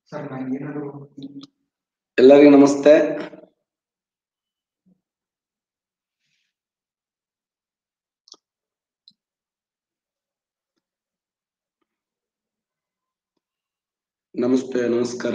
Sir ನನಗೇನಾದ್ರು ಎಲ್ಲರಿಗೂ ನಮಸ್ತೆ ನಮಸ್ತೆ ನಮಸ್ಕಾರ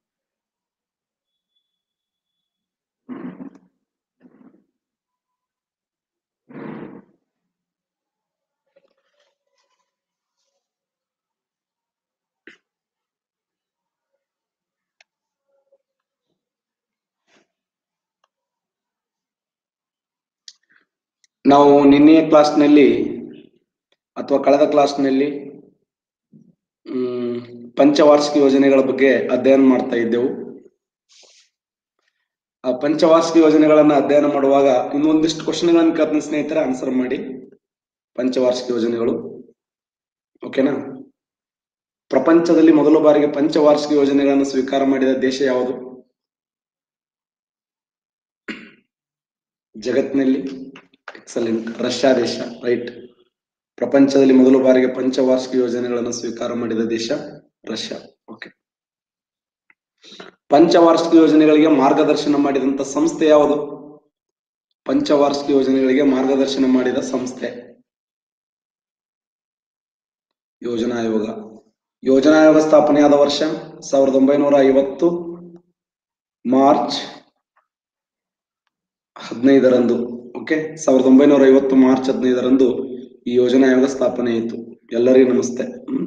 ನಾವು ನಿನ್ನೆಯ ಕ್ಲಾಸ್ನಲ್ಲಿ ಅಥವಾ ಕಳೆದ ಕ್ಲಾಸ್ನಲ್ಲಿ ಹ್ಮ್ ಪಂಚವಾರ್ಷಿಕ ಯೋಜನೆಗಳ ಬಗ್ಗೆ ಅಧ್ಯಯನ ಮಾಡ್ತಾ ಇದ್ದೆವು ಆ ಪಂಚವಾರ್ಷಿಕ ಯೋಜನೆಗಳನ್ನ ಅಧ್ಯಯನ ಮಾಡುವಾಗ ಇನ್ನೊಂದಿಷ್ಟು ಕ್ವಶನ್ಗಳನ್ನ ಕೇಳ್ತೀನಿ ಸ್ನೇಹಿತರೆ ಆನ್ಸರ್ ಮಾಡಿ ಪಂಚವಾರ್ಷಿಕ ಯೋಜನೆಗಳು ಓಕೆನಾ ಪ್ರಪಂಚದಲ್ಲಿ ಮೊದಲ ಬಾರಿಗೆ ಪಂಚವಾರ್ಷಿಕ ಯೋಜನೆಗಳನ್ನು ಸ್ವೀಕಾರ ಮಾಡಿದ ದೇಶ ಯಾವುದು ಜಗತ್ತಿನಲ್ಲಿ ಎಕ್ಸಲೆಂಟ್ ರಷ್ಯಾ ದೇಶ ರೈಟ್ ಪ್ರಪಂಚದಲ್ಲಿ ಮೊದಲ ಬಾರಿಗೆ ಪಂಚವಾರ್ಷಿಕ ಯೋಜನೆಗಳನ್ನು ಸ್ವೀಕಾರ ಮಾಡಿದ ದೇಶ ರಷ್ಯಾ ಓಕೆ ಪಂಚವಾರ್ಷಿಕ ಯೋಜನೆಗಳಿಗೆ ಮಾರ್ಗದರ್ಶನ ಮಾಡಿದಂತ ಸಂಸ್ಥೆ ಯಾವುದು ಪಂಚವಾರ್ಷಿಕ ಯೋಜನೆಗಳಿಗೆ ಮಾರ್ಗದರ್ಶನ ಮಾಡಿದ ಸಂಸ್ಥೆ ಯೋಜನಾ ಆಯೋಗ ಯೋಜನಾ ಆಯೋಗ ಸ್ಥಾಪನೆಯಾದ ವರ್ಷ ಸಾವಿರದ ಒಂಬೈನೂರ ಐವತ್ತು ಮಾರ್ಚ್ ಹದಿನೈದರಂದು ಓಕೆ ಸಾವಿರದ ಒಂಬೈನೂರ ಐವತ್ತು ಮಾರ್ಚ್ ಹದಿನೈದರಂದು ಈ ಯೋಜನಾ ಆಯೋಗ ಸ್ಥಾಪನೆ ಆಯಿತು ಎಲ್ಲರಿಗೂ ನಮಸ್ತೆ ಹ್ಮ್.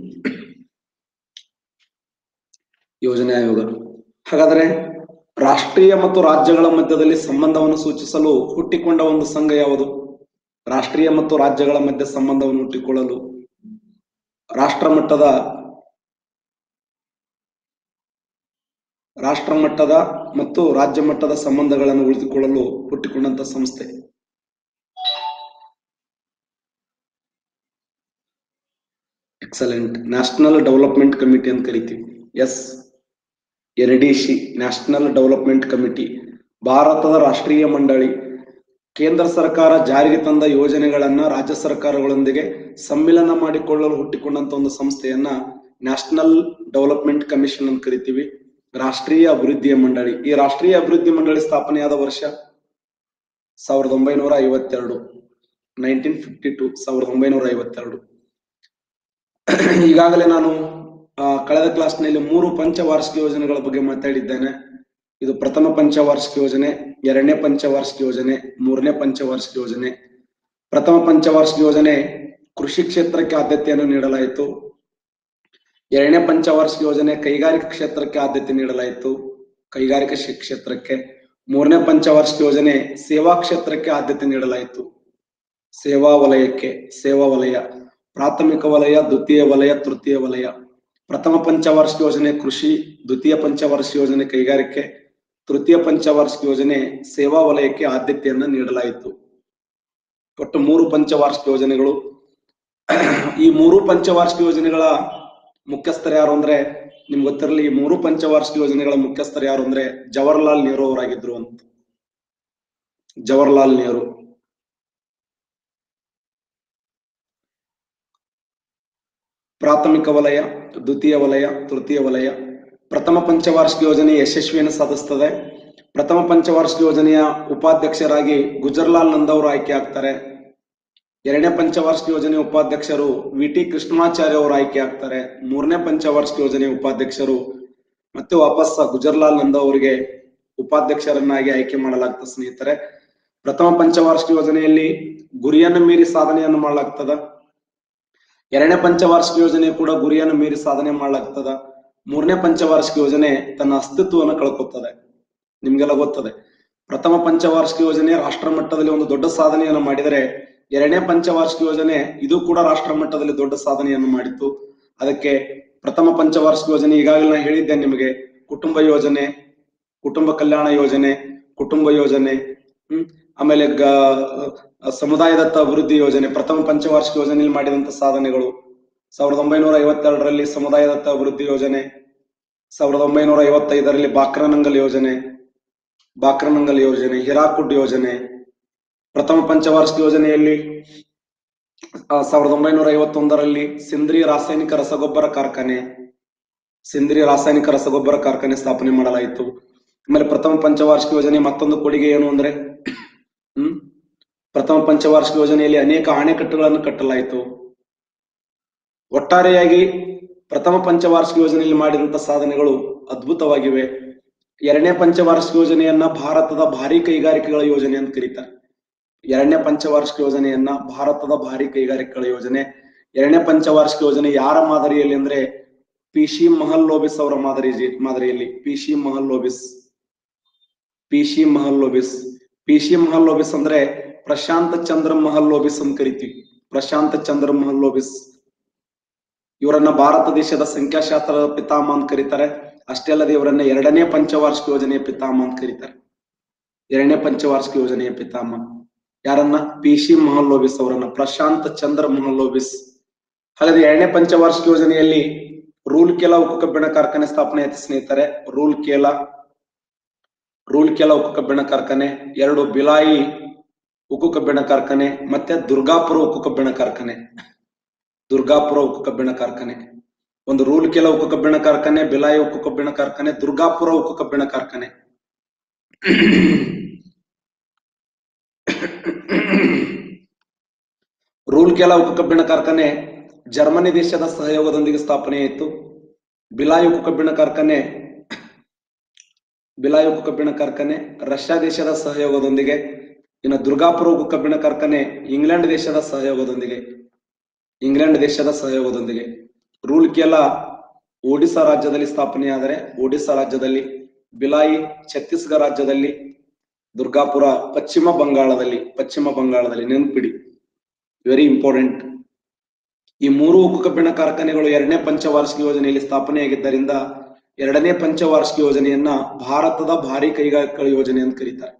ಯೋಜನೆ ಆಯೋಗ ಹಾಗಾದ್ರೆ ರಾಷ್ಟ್ರೀಯ ಮತ್ತು ರಾಜ್ಯಗಳ ಮಧ್ಯದಲ್ಲಿ ಸಂಬಂಧವನ್ನು ಸೂಚಿಸಲು ಹುಟ್ಟಿಕೊಂಡ ಒಂದು ಸಂಘ ಯಾವುದು ರಾಷ್ಟ್ರೀಯ ಮತ್ತು ರಾಜ್ಯಗಳ ಮಧ್ಯೆ ಸಂಬಂಧವನ್ನು ಹುಟ್ಟಿಕೊಳ್ಳಲು ರಾಷ್ಟ್ರ ಮಟ್ಟದ ರಾಷ್ಟ್ರ ಮಟ್ಟದ ಮತ್ತು ರಾಜ್ಯ ಮಟ್ಟದ ಸಂಬಂಧಗಳನ್ನು ಉಳಿದುಕೊಳ್ಳಲು ಹುಟ್ಟಿಕೊಂಡಂತ ಸಂಸ್ಥೆ ಎಕ್ಸಲೆಂಟ್ ನ್ಯಾಷನಲ್ ಡೆವಲಪ್ಮೆಂಟ್ ಕಮಿಟಿ ಅಂತ ಕರಿತೀವಿ yes NDC national development committee ಭಾರತದ ರಾಷ್ಟ್ರೀಯ ಮಂಡಳಿ ಕೇಂದ್ರ ಸರ್ಕಾರ ಜಾರಿಗೆ ತಂದ ಯೋಜನೆಗಳನ್ನ ರಾಜ್ಯ ಸರ್ಕಾರಗಳೊಂದಿಗೆ ಸಮ್ಮಿಲನ ಮಾಡಿಕೊಳ್ಳಲು ಹುಟ್ಟಿಕೊಂಡಂತ ಒಂದು ಸಂಸ್ಥೆಯನ್ನ ನ್ಯಾಷನಲ್ ಡೆವಲಪ್ಮೆಂಟ್ ಕಮಿಷನ್ ಅಂತ ಕರಿತೀವಿ ರಾಷ್ಟ್ರೀಯ ಅಭಿವೃದ್ಧಿಯ ಮಂಡಳಿ ಈ ರಾಷ್ಟ್ರೀಯ ಅಭಿವೃದ್ಧಿ ಮಂಡಳಿ ಸ್ಥಾಪನೆಯಾದ ವರ್ಷ ಸಾವಿರದ ಒಂಬೈನೂರ ಐವತ್ತೆರಡು ನೈನ್ಟೀನ್ ಫಿಫ್ಟಿ ಟು ಸಾವಿರದ ಒಂಬೈನೂರ ಐವತ್ತೆರಡು ಈಗಾಗಲೇ ನಾನು ಆ, ಕಳೆದ ಕ್ಲಾಸ್ನಲ್ಲಿ ಮೂರು ಪಂಚವಾರ್ಷಿಕ ಯೋಜನೆಗಳ ಬಗ್ಗೆ ಮಾತಾಡಿದ್ದೇನೆ ಇದು ಪ್ರಥಮ ಪಂಚವಾರ್ಷಿಕ ಯೋಜನೆ ಎರಡನೇ ಪಂಚವಾರ್ಷಿಕ ಯೋಜನೆ ಮೂರನೇ ಪಂಚವಾರ್ಷಿಕ ಯೋಜನೆ ಪ್ರಥಮ ಪಂಚವಾರ್ಷಿಕ ಯೋಜನೆ ಕೃಷಿ ಕ್ಷೇತ್ರಕ್ಕೆ ಆದ್ಯತೆಯನ್ನು ನೀಡಲಾಯಿತು ಎರಡನೇ ಪಂಚವಾರ್ಷಿಕ ಯೋಜನೆ ಕೈಗಾರಿಕಾ ಕ್ಷೇತ್ರಕ್ಕೆ ಆದ್ಯತೆ ನೀಡಲಾಯಿತು ಕೈಗಾರಿಕಾ ಶಿ- ಕ್ಷೇತ್ರಕ್ಕೆ ಮೂರನೇ ಪಂಚವಾರ್ಷಿಕ ಯೋಜನೆ ಸೇವಾ ಕ್ಷೇತ್ರಕ್ಕೆ ಆದ್ಯತೆ ನೀಡಲಾಯಿತು ಸೇವಾ ವಲಯಕ್ಕೆ ಸೇವಾ ವಲಯ ಪ್ರಾಥಮಿಕ ವಲಯ ದ್ವಿತೀಯ ವಲಯ ತೃತೀಯ ವಲಯ ಪ್ರಥಮ ಪಂಚವಾರ್ಷಿಕ ಯೋಜನೆ ಕೃಷಿ ದ್ವಿತೀಯ ಪಂಚವಾರ್ಷಿಕ ಯೋಜನೆ ಕೈಗಾರಿಕೆ ತೃತೀಯ ಪಂಚವಾರ್ಷಿಕ ಯೋಜನೆ ಸೇವಾ ವಲಯಕ್ಕೆ ಆದ್ಯತೆಯನ್ನ ನೀಡಲಾಯಿತು ಒಟ್ಟು ಮೂರು ಪಂಚವಾರ್ಷಿಕ ಯೋಜನೆಗಳು ಈ ಮೂರು ಪಂಚವಾರ್ಷಿಕ ಯೋಜನೆಗಳ ಮುಖ್ಯಸ್ಥರು ಯಾರು ಅಂದ್ರೆ ನಿಮ್ಗೆ ಗೊತ್ತಿರಲಿ ಈ ಮೂರು ಪಂಚವಾರ್ಷಿಕ ಯೋಜನೆಗಳ ಮುಖ್ಯಸ್ಥರು ಯಾರು ಅಂದ್ರೆ ಜವಾಹರ್ಲಾಲ್ ನೆಹರು ಅವರಾಗಿದ್ರು ಅಂತ ಜವಾಹರ್ಲಾಲ್ ನೆಹರು ಪ್ರಾಥಮಿಕ ವಲಯ ದ್ವಿತೀಯ ವಲಯ ತೃತೀಯ ವಲಯ ಪ್ರಥಮ ಪಂಚವಾರ್ಷಿಕ ಯೋಜನೆ ಯಶಸ್ವಿಯನ್ನು ಸಾಧಿಸ್ತದೆ ಪ್ರಥಮ ಪಂಚವಾರ್ಷಿಕ ಯೋಜನೆಯ ಉಪಾಧ್ಯಕ್ಷರಾಗಿ ಗುಜರ್ಲಾಲ್ ನಂದ್ ಅವರು ಆಯ್ಕೆ ಆಗ್ತಾರೆ ಎರಡನೇ ಪಂಚವಾರ್ಷಿಕ ಯೋಜನೆ ಉಪಾಧ್ಯಕ್ಷರು ವಿ ಟಿ ಕೃಷ್ಣಮಾಚಾರ್ಯ ಅವರು ಆಯ್ಕೆ ಆಗ್ತಾರೆ ಮೂರನೇ ಪಂಚವಾರ್ಷಿಕ ಯೋಜನೆ ಉಪಾಧ್ಯಕ್ಷರು ಮತ್ತೆ ವಾಪಸ್ ಗುಜರ್ಲಾಲ್ ನಂದ್ ಅವರಿಗೆ ಉಪಾಧ್ಯಕ್ಷರನ್ನಾಗಿ ಆಯ್ಕೆ ಮಾಡಲಾಗ್ತದೆ ಸ್ನೇಹಿತರೆ ಪ್ರಥಮ ಪಂಚವಾರ್ಷಿಕ ಯೋಜನೆಯಲ್ಲಿ ಗುರಿಯನ್ನು ಮೀರಿ ಸಾಧನೆಯನ್ನು ಮಾಡಲಾಗ್ತದ ಎರಡನೇ ಪಂಚವಾರ್ಷಿಕ ಯೋಜನೆ ಕೂಡ ಗುರಿಯನ್ನು ಮೀರಿ ಸಾಧನೆ ಮಾಡಲಾಗ್ತದ ಮೂರನೇ ಪಂಚವಾರ್ಷಿಕ ಯೋಜನೆ ತನ್ನ ಅಸ್ತಿತ್ವವನ್ನು ಕಳ್ಕೊತದೆ ನಿಮ್ಗೆಲ್ಲ ಗೊತ್ತದೆ ಪ್ರಥಮ ಪಂಚವಾರ್ಷಿಕ ಯೋಜನೆ ರಾಷ್ಟ್ರ ಮಟ್ಟದಲ್ಲಿ ಒಂದು ದೊಡ್ಡ ಸಾಧನೆಯನ್ನು ಮಾಡಿದರೆ ಎರಡನೇ ಪಂಚವಾರ್ಷಿಕ ಯೋಜನೆ ಇದು ಕೂಡ ರಾಷ್ಟ್ರ ಮಟ್ಟದಲ್ಲಿ ದೊಡ್ಡ ಸಾಧನೆಯನ್ನು ಮಾಡಿತ್ತು ಅದಕ್ಕೆ ಪ್ರಥಮ ಪಂಚವಾರ್ಷಿಕ ಯೋಜನೆ ಈಗಾಗಲೇ ನಾನು ಹೇಳಿದ್ದೆ ನಿಮಗೆ ಕುಟುಂಬ ಯೋಜನೆ ಕುಟುಂಬ ಕಲ್ಯಾಣ ಯೋಜನೆ ಕುಟುಂಬ ಯೋಜನೆ ಹ್ಮ್ ಆಮೇಲೆ ಗ ಸಮುದಾಯದತ್ತ ಅಭಿವೃದ್ಧಿ ಯೋಜನೆ ಪ್ರಥಮ ಪಂಚವಾರ್ಷಿಕ ಯೋಜನೆಯಲ್ಲಿ ಮಾಡಿದಂತ ಸಾಧನೆಗಳು ಸಾವಿರದ ಒಂಬೈನೂರ ಐವತ್ತೆರಡರಲ್ಲಿ ಸಮುದಾಯದತ್ತ ಅಭಿವೃದ್ಧಿ ಯೋಜನೆ ಸಾವಿರದ ಒಂಬೈನೂರ ಐವತ್ತೈದರಲ್ಲಿ ಬಾಕ್ರನಂಗಲ್ ಯೋಜನೆ ಬಾಕ್ರನಂಗಲ್ ಯೋಜನೆ ಹಿರಾಕುಡ್ ಯೋಜನೆ ಪ್ರಥಮ ಪಂಚವಾರ್ಷಿಕ ಯೋಜನೆಯಲ್ಲಿ ಆ, ಸಾವಿರದ ಒಂಬೈನೂರ ಐವತ್ತೊಂದರಲ್ಲಿ ಸಿಂದ್ರಿ ರಾಸಾಯನಿಕ ರಸಗೊಬ್ಬರ ಕಾರ್ಖಾನೆ ಸಿಂದ್ರಿ ರಾಸಾಯನಿಕ ರಸಗೊಬ್ಬರ ಕಾರ್ಖಾನೆ ಸ್ಥಾಪನೆ ಮಾಡಲಾಯಿತು ಆಮೇಲೆ ಪ್ರಥಮ ಪಂಚವಾರ್ಷಿಕ ಯೋಜನೆ ಮತ್ತೊಂದು ಕೊಡುಗೆ ಏನು ಅಂದ್ರೆ ಹ್ಮ್ ಪ್ರಥಮ ಪಂಚವಾರ್ಷಿಕ ಯೋಜನೆಯಲ್ಲಿ ಅನೇಕ ಅಣೆಕಟ್ಟುಗಳನ್ನು ಕಟ್ಟಲಾಯಿತು ಒಟ್ಟಾರೆಯಾಗಿ ಪ್ರಥಮ ಪಂಚವಾರ್ಷಿಕ ಯೋಜನೆಯಲ್ಲಿ ಮಾಡಿದಂತ ಸಾಧನೆಗಳು ಅದ್ಭುತವಾಗಿವೆ ಎರಡನೇ ಪಂಚವಾರ್ಷಿಕ ಯೋಜನೆಯನ್ನ ಭಾರತದ ಭಾರಿ ಕೈಗಾರಿಕೆಗಳ ಯೋಜನೆ ಅಂತ ಕರೀತಾರೆ ಎರಡನೇ ಪಂಚವಾರ್ಷಿಕ ಯೋಜನೆಯನ್ನ ಭಾರತದ ಭಾರಿ ಕೈಗಾರಿಕೆಗಳ ಯೋಜನೆ ಎರಡನೇ ಪಂಚವಾರ್ಷಿಕ ಯೋಜನೆ ಯಾರ ಮಾದರಿಯಲ್ಲಿ ಅಂದ್ರೆ ಪಿ ಸಿ ಮಹಲ್ ಲೋಬಿಸ್ ಅವರ ಮಾದರಿ ಮಾದರಿಯಲ್ಲಿ P C Mahalanobis P C Mahalanobis P C Mahalanobis ಅಂದ್ರೆ ಪ್ರಶಾಂತ ಚಂದ್ರ ಮಹಲ್ ಲೋಬಿಸ್ ಅಂತ ಕರಿತೀವಿ ಪ್ರಶಾಂತ ಚಂದ್ರ ಮಹಲ್ ಲೋಬಿಸ್ ಇವರನ್ನ ಭಾರತ ದೇಶದ ಸಂಖ್ಯಾಶಾಸ್ತ್ರದ ಪಿತಾಮಹ ಅಂತ ಕರೀತಾರೆ ಅಷ್ಟೇ ಅಲ್ಲದೆ ಇವರನ್ನ ಎರಡನೇ ಪಂಚವಾರ್ಷಿಕ ಯೋಜನೆಯ ಪಿತಾಮಹ ಅಂತ ಕರೀತಾರೆ ಎರಡನೇ ಪಂಚವಾರ್ಷಿಕ ಯೋಜನೆಯ ಪಿತಾಮಹ ಯಾರನ್ನ ಪಿ ಸಿ ಮಹಲ್ ಲೋಬಿಸ್ ಅವರನ್ನ ಪ್ರಶಾಂತ್ ಚಂದ್ರ ಮಹಲ್ ಲೋಬಿಸ್ ಹಾಗಾದ್ರೆ ಎರಡನೇ ಪಂಚವಾರ್ಷಿಕ ಯೋಜನೆಯಲ್ಲಿ ರೂಲ್ ಕೆಲ ಉಕ್ಕು ಕಬ್ಬಿಣ ಕಾರ್ಖಾನೆ ಸ್ಥಾಪನೆ ಆಯ್ತು ಸ್ನೇಹಿತರೆ ರೂಲ್ ಕೇಲ ರೂಲ್ ಕೆಲ ಉಕ್ಕು ಕಬ್ಬಿಣ ಕಾರ್ಖಾನೆ ಎರಡು ಬಿಲಾಯಿ ಉಕ್ಕು ಕಬ್ಬಿಣ ಕಾರ್ಖಾನೆ ಮತ್ತೆ ದುರ್ಗಾಪುರ ಉಕ್ಕು ಕಬ್ಬಿಣ ಕಾರ್ಖಾನೆ ದುರ್ಗಾಪುರ ಉಕ್ಕು ಕಬ್ಬಿಣ ಕಾರ್ಖಾನೆ ಒಂದು ರೂಲ್ ಕೆಲ ಉಕ್ಕು ಕಬ್ಬಿಣ ಕಾರ್ಖಾನೆ ಬಿಲಾಯಿ ಉಕ್ಕು ಕಬ್ಬಿಣ ಕಾರ್ಖಾನೆ ದುರ್ಗಾಪುರ ಉಕ್ಕು ಕಬ್ಬಿಣ ಕಾರ್ಖಾನೆ ರೂಲ್ ಕೆಲ ಉಕ್ಕು ಕಬ್ಬಿಣ ಕಾರ್ಖಾನೆ ಜರ್ಮನಿ ದೇಶದ ಸಹಯೋಗದೊಂದಿಗೆ ಸ್ಥಾಪನೆಯಾಯಿತು ಬಿಲಾಯಿ ಉಕ್ಕು ಕಬ್ಬಿಣ ಕಾರ್ಖಾನೆ ಬಿಲಾಯಿ ಉಕ್ಕು ಕಬ್ಬಿಣ ಕಾರ್ಖಾನೆ ರಷ್ಯಾ ದೇಶದ ಸಹಯೋಗದೊಂದಿಗೆ ಇನ್ನು ದುರ್ಗಾಪುರ ಉಕ್ಕು ಕಬ್ಬಿಣ ಕಾರ್ಖಾನೆ ಇಂಗ್ಲೆಂಡ್ ದೇಶದ ಸಹಯೋಗದೊಂದಿಗೆ ಇಂಗ್ಲೆಂಡ್ ದೇಶದ ಸಹಯೋಗದೊಂದಿಗೆ ರೂಲ್ ಕೇಲ ಒಡಿಶಾ ರಾಜ್ಯದಲ್ಲಿ ಸ್ಥಾಪನೆಯಾದರೆ ಒಡಿಶಾ ರಾಜ್ಯದಲ್ಲಿ ಬಿಲಾಯಿ ಛತ್ತೀಸ್ಗಢ ರಾಜ್ಯದಲ್ಲಿ ದುರ್ಗಾಪುರ ಪಶ್ಚಿಮ ಬಂಗಾಳದಲ್ಲಿ ಪಶ್ಚಿಮ ಬಂಗಾಳದಲ್ಲಿ ನೆನ್ಪಿಡಿ ವೆರಿ ಇಂಪಾರ್ಟೆಂಟ್ ಈ ಮೂರು ಉಕ್ಕು ಕಬ್ಬಿಣ ಕಾರ್ಖಾನೆಗಳು ಎರಡನೇ ಪಂಚವಾರ್ಷಿಕ ಯೋಜನೆಯಲ್ಲಿ ಸ್ಥಾಪನೆಯಾಗಿದ್ದರಿಂದ ಎರಡನೇ ಪಂಚವಾರ್ಷಿಕ ಯೋಜನೆಯನ್ನ ಭಾರತದ ಭಾರಿ ಕೈಗಾರಿಕೆಗಳ ಯೋಜನೆ ಅಂತ ಕರೀತಾರೆ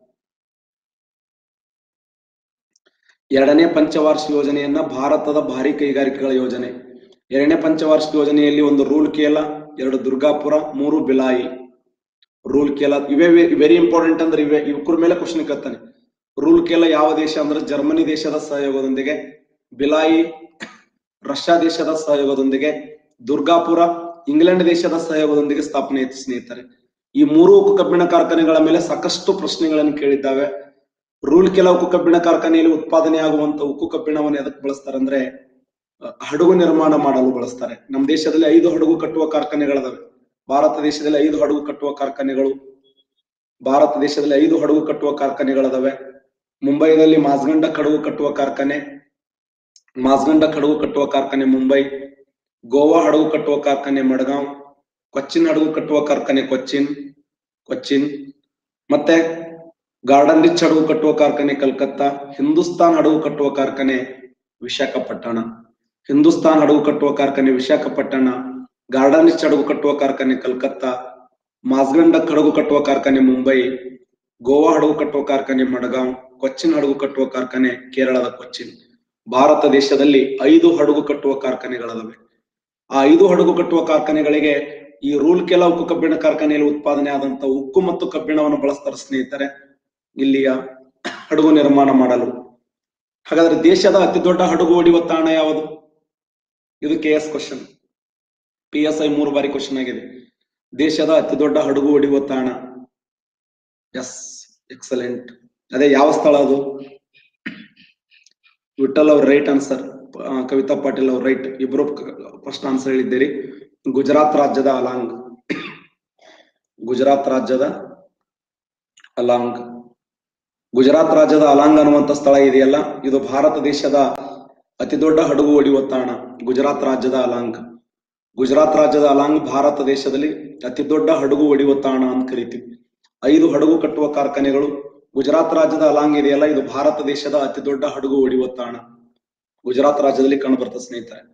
ಎರಡನೇ ಪಂಚವಾರ್ಷಿಕ ಯೋಜನೆಯನ್ನ ಭಾರತದ ಭಾರಿ ಕೈಗಾರಿಕೆಗಳ ಯೋಜನೆ ಎರಡನೇ ಪಂಚವಾರ್ಷಿಕ ಯೋಜನೆಯಲ್ಲಿ ಒಂದು ರೂಲ್ ಕೇಲ ಎರಡು ದುರ್ಗಾಪುರ ಮೂರು ಬಿಲಾಯಿ ರೂಲ್ ಕೇಲ ಇವೇ ವೆರಿ ಇಂಪಾರ್ಟೆಂಟ್ ಅಂದ್ರೆ ಇವೆ ಇವಕ್ರ ಮೇಲೆ ಕ್ವಶನ್ ಕೇಳ್ತಾನೆ ರೂಲ್ ಕೇಲ ಯಾವ ದೇಶ ಅಂದ್ರೆ ಜರ್ಮನಿ ದೇಶದ ಸಹಯೋಗದೊಂದಿಗೆ ಬಿಲಾಯಿ ರಷ್ಯಾ ದೇಶದ ಸಹಯೋಗದೊಂದಿಗೆ ದುರ್ಗಾಪುರ ಇಂಗ್ಲೆಂಡ್ ದೇಶದ ಸಹಯೋಗದೊಂದಿಗೆ ಸ್ಥಾಪನೆ ಆಯಿತು ಸ್ನೇಹಿತರೆ ಈ ಮೂರು ಉಕ್ಕು ಕಬ್ಬಿಣ ಕಾರ್ಖಾನೆಗಳ ಮೇಲೆ ಸಾಕಷ್ಟು ಪ್ರಶ್ನೆಗಳನ್ನು ಕೇಳಿದ್ದಾವೆ ರೂಲ್ ಕೆಲ ಉಕ್ಕು ಕಬ್ಬಿಣ ಕಾರ್ಖಾನೆಯಲ್ಲಿ ಉತ್ಪಾದನೆ ಆಗುವಂತ ಉಕ್ಕು ಕಬ್ಬಿಣವನ್ನು ಎದಕ್ಕೆ ಬಳಸ್ತಾರೆ ಅಂದ್ರೆ ಅಹ್, ಹಡಗು ನಿರ್ಮಾಣ ಮಾಡಲು ಬಳಸ್ತಾರೆ ನಮ್ಮ ದೇಶದಲ್ಲಿ ಐದು ಹಡಗು ಕಟ್ಟುವ ಕಾರ್ಖಾನೆಗಳಿದಾವೆ ಭಾರತ ದೇಶದಲ್ಲಿ ಐದು ಹಡಗು ಕಟ್ಟುವ ಕಾರ್ಖಾನೆಗಳು ಭಾರತ ದೇಶದಲ್ಲಿ ಐದು ಹಡಗು ಕಟ್ಟುವ ಕಾರ್ಖಾನೆಗಳಿದಾವೆ ಮುಂಬೈನಲ್ಲಿ ಮಾಸ್ಗಂಡ ಕಡಗು ಕಟ್ಟುವ ಕಾರ್ಖಾನೆ ಮಾಸ್ಗಂಡ ಕಡಗು ಕಟ್ಟುವ ಕಾರ್ಖಾನೆ ಮುಂಬೈ ಗೋವಾ ಹಡಗು ಕಟ್ಟುವ ಕಾರ್ಖಾನೆ ಮಡ್ಗಾಂವ್ ಕೊಚ್ಚಿನ್ ಹಡಗು ಕಟ್ಟುವ ಕಾರ್ಖಾನೆ ಕೊಚ್ಚಿನ್ ಕೊಚ್ಚಿನ್ ಮತ್ತೆ ಗಾರ್ಡನ್ ರಿಚ್ ಹಡಗು ಕಟ್ಟುವ ಕಾರ್ಖಾನೆ ಕಲ್ಕತ್ತಾ ಹಿಂದೂಸ್ತಾನ್ ಹಡಗು ಕಟ್ಟುವ ಕಾರ್ಖಾನೆ ವಿಶಾಖಪಟ್ಟಣ ಹಿಂದೂಸ್ತಾನ್ ಹಡಗು ಕಟ್ಟುವ ಕಾರ್ಖಾನೆ ವಿಶಾಖಪಟ್ಟಣ ಗಾರ್ಡನ್ ರಿಚ್ ಹಡಗು ಕಟ್ಟುವ ಕಾರ್ಖಾನೆ ಕಲ್ಕತ್ತಾ ಮಾಸ್ಗಂಡ ಹಡಗು ಕಟ್ಟುವ ಕಾರ್ಖಾನೆ ಮುಂಬೈ ಗೋವಾ ಹಡಗು ಕಟ್ಟುವ ಕಾರ್ಖಾನೆ ಮಡ್ಗಾಂವ್ ಕೊಚ್ಚಿನ್ ಹಡಗು ಕಟ್ಟುವ ಕಾರ್ಖಾನೆ ಕೇರಳದ ಕೊಚ್ಚಿನ್ ಭಾರತ ದೇಶದಲ್ಲಿ ಐದು ಹಡಗು ಕಟ್ಟುವ ಕಾರ್ಖಾನೆಗಳಿದಾವೆ ಆ ಐದು ಹಡಗು ಕಟ್ಟುವ ಕಾರ್ಖಾನೆಗಳಿಗೆ ಈ ರೂಲ್ ಕೆಲ ಉಕ್ಕು ಕಬ್ಬಿಣ ಕಾರ್ಖಾನೆಯಲ್ಲಿ ಉತ್ಪಾದನೆ ಆದಂತ ಉಕ್ಕು ಮತ್ತು ಕಬ್ಬಿಣವನ್ನು ಬಳಸ್ತಾರೆ ಸ್ನೇಹಿತರೆ ಇಲ್ಲಿಯ ಹಡಗು ನಿರ್ಮಾಣ ಮಾಡಲು ಹಾಗಾದ್ರೆ ದೇಶದ ಅತಿ ದೊಡ್ಡ ಹಡಗು ಹೊಡೆಯುವ ತಾಣ ಯಾವುದು ಇದು K S question P S I ಮೂರು ಬಾರಿ ಕ್ವಶನ್ ಆಗಿದೆ ದೇಶದ ಅತಿ ದೊಡ್ಡ ಹಡಗು ಹೊಡೆಯುವ ತಾಣ ಎಸ್ ಎಕ್ಸಲೆಂಟ್ ಅದೇ ಯಾವ ಸ್ಥಳ ಅದು ವಿಠಲ್ ಅವ್ರ ರೈಟ್ ಆನ್ಸರ್ ಕವಿತಾ ಪಾಟೀಲ್ ಅವ್ರ ರೈಟ್ ಇಬ್ರು ಫಸ್ಟ್ ಆನ್ಸರ್ ಹೇಳಿದ್ದೀರಿ ಗುಜರಾತ್ ರಾಜ್ಯದ ಅಲಾಂಗ್ ಗುಜರಾತ್ ರಾಜ್ಯದ ಅಲಾಂಗ್ ಗುಜರಾತ್ ರಾಜ್ಯದ ಅಲಾಂಗ್ ಅನ್ನುವಂತ ಸ್ಥಳ ಇದೆಯಲ್ಲ ಇದು ಭಾರತ ದೇಶದ ಅತಿ ದೊಡ್ಡ ಹಡಗು ಹೊಡೆಯುವ ತಾಣ ಗುಜರಾತ್ ರಾಜ್ಯದ ಅಲಾಂಗ್ ಗುಜರಾತ್ ರಾಜ್ಯದ ಅಲಾಂಗ್ ಭಾರತ ದೇಶದಲ್ಲಿ ಅತಿ ದೊಡ್ಡ ಹಡಗು ಹೊಡೆಯುವ ತಾಣ ಅಂತ ಕರಿತೀವಿ ಐದು ಹಡಗು ಕಟ್ಟುವ ಕಾರ್ಖಾನೆಗಳು ಗುಜರಾತ್ ರಾಜ್ಯದ ಅಲಾಂಗ್ ಇದೆಯಲ್ಲ ಇದು ಭಾರತ ದೇಶದ ಅತಿ ದೊಡ್ಡ ಹಡಗು ಹೊಡೆಯುವ ತಾಣ ಗುಜರಾತ್ ರಾಜ್ಯದಲ್ಲಿ ಕಂಡು ಬರ್ತದೆ ಸ್ನೇಹಿತರೆ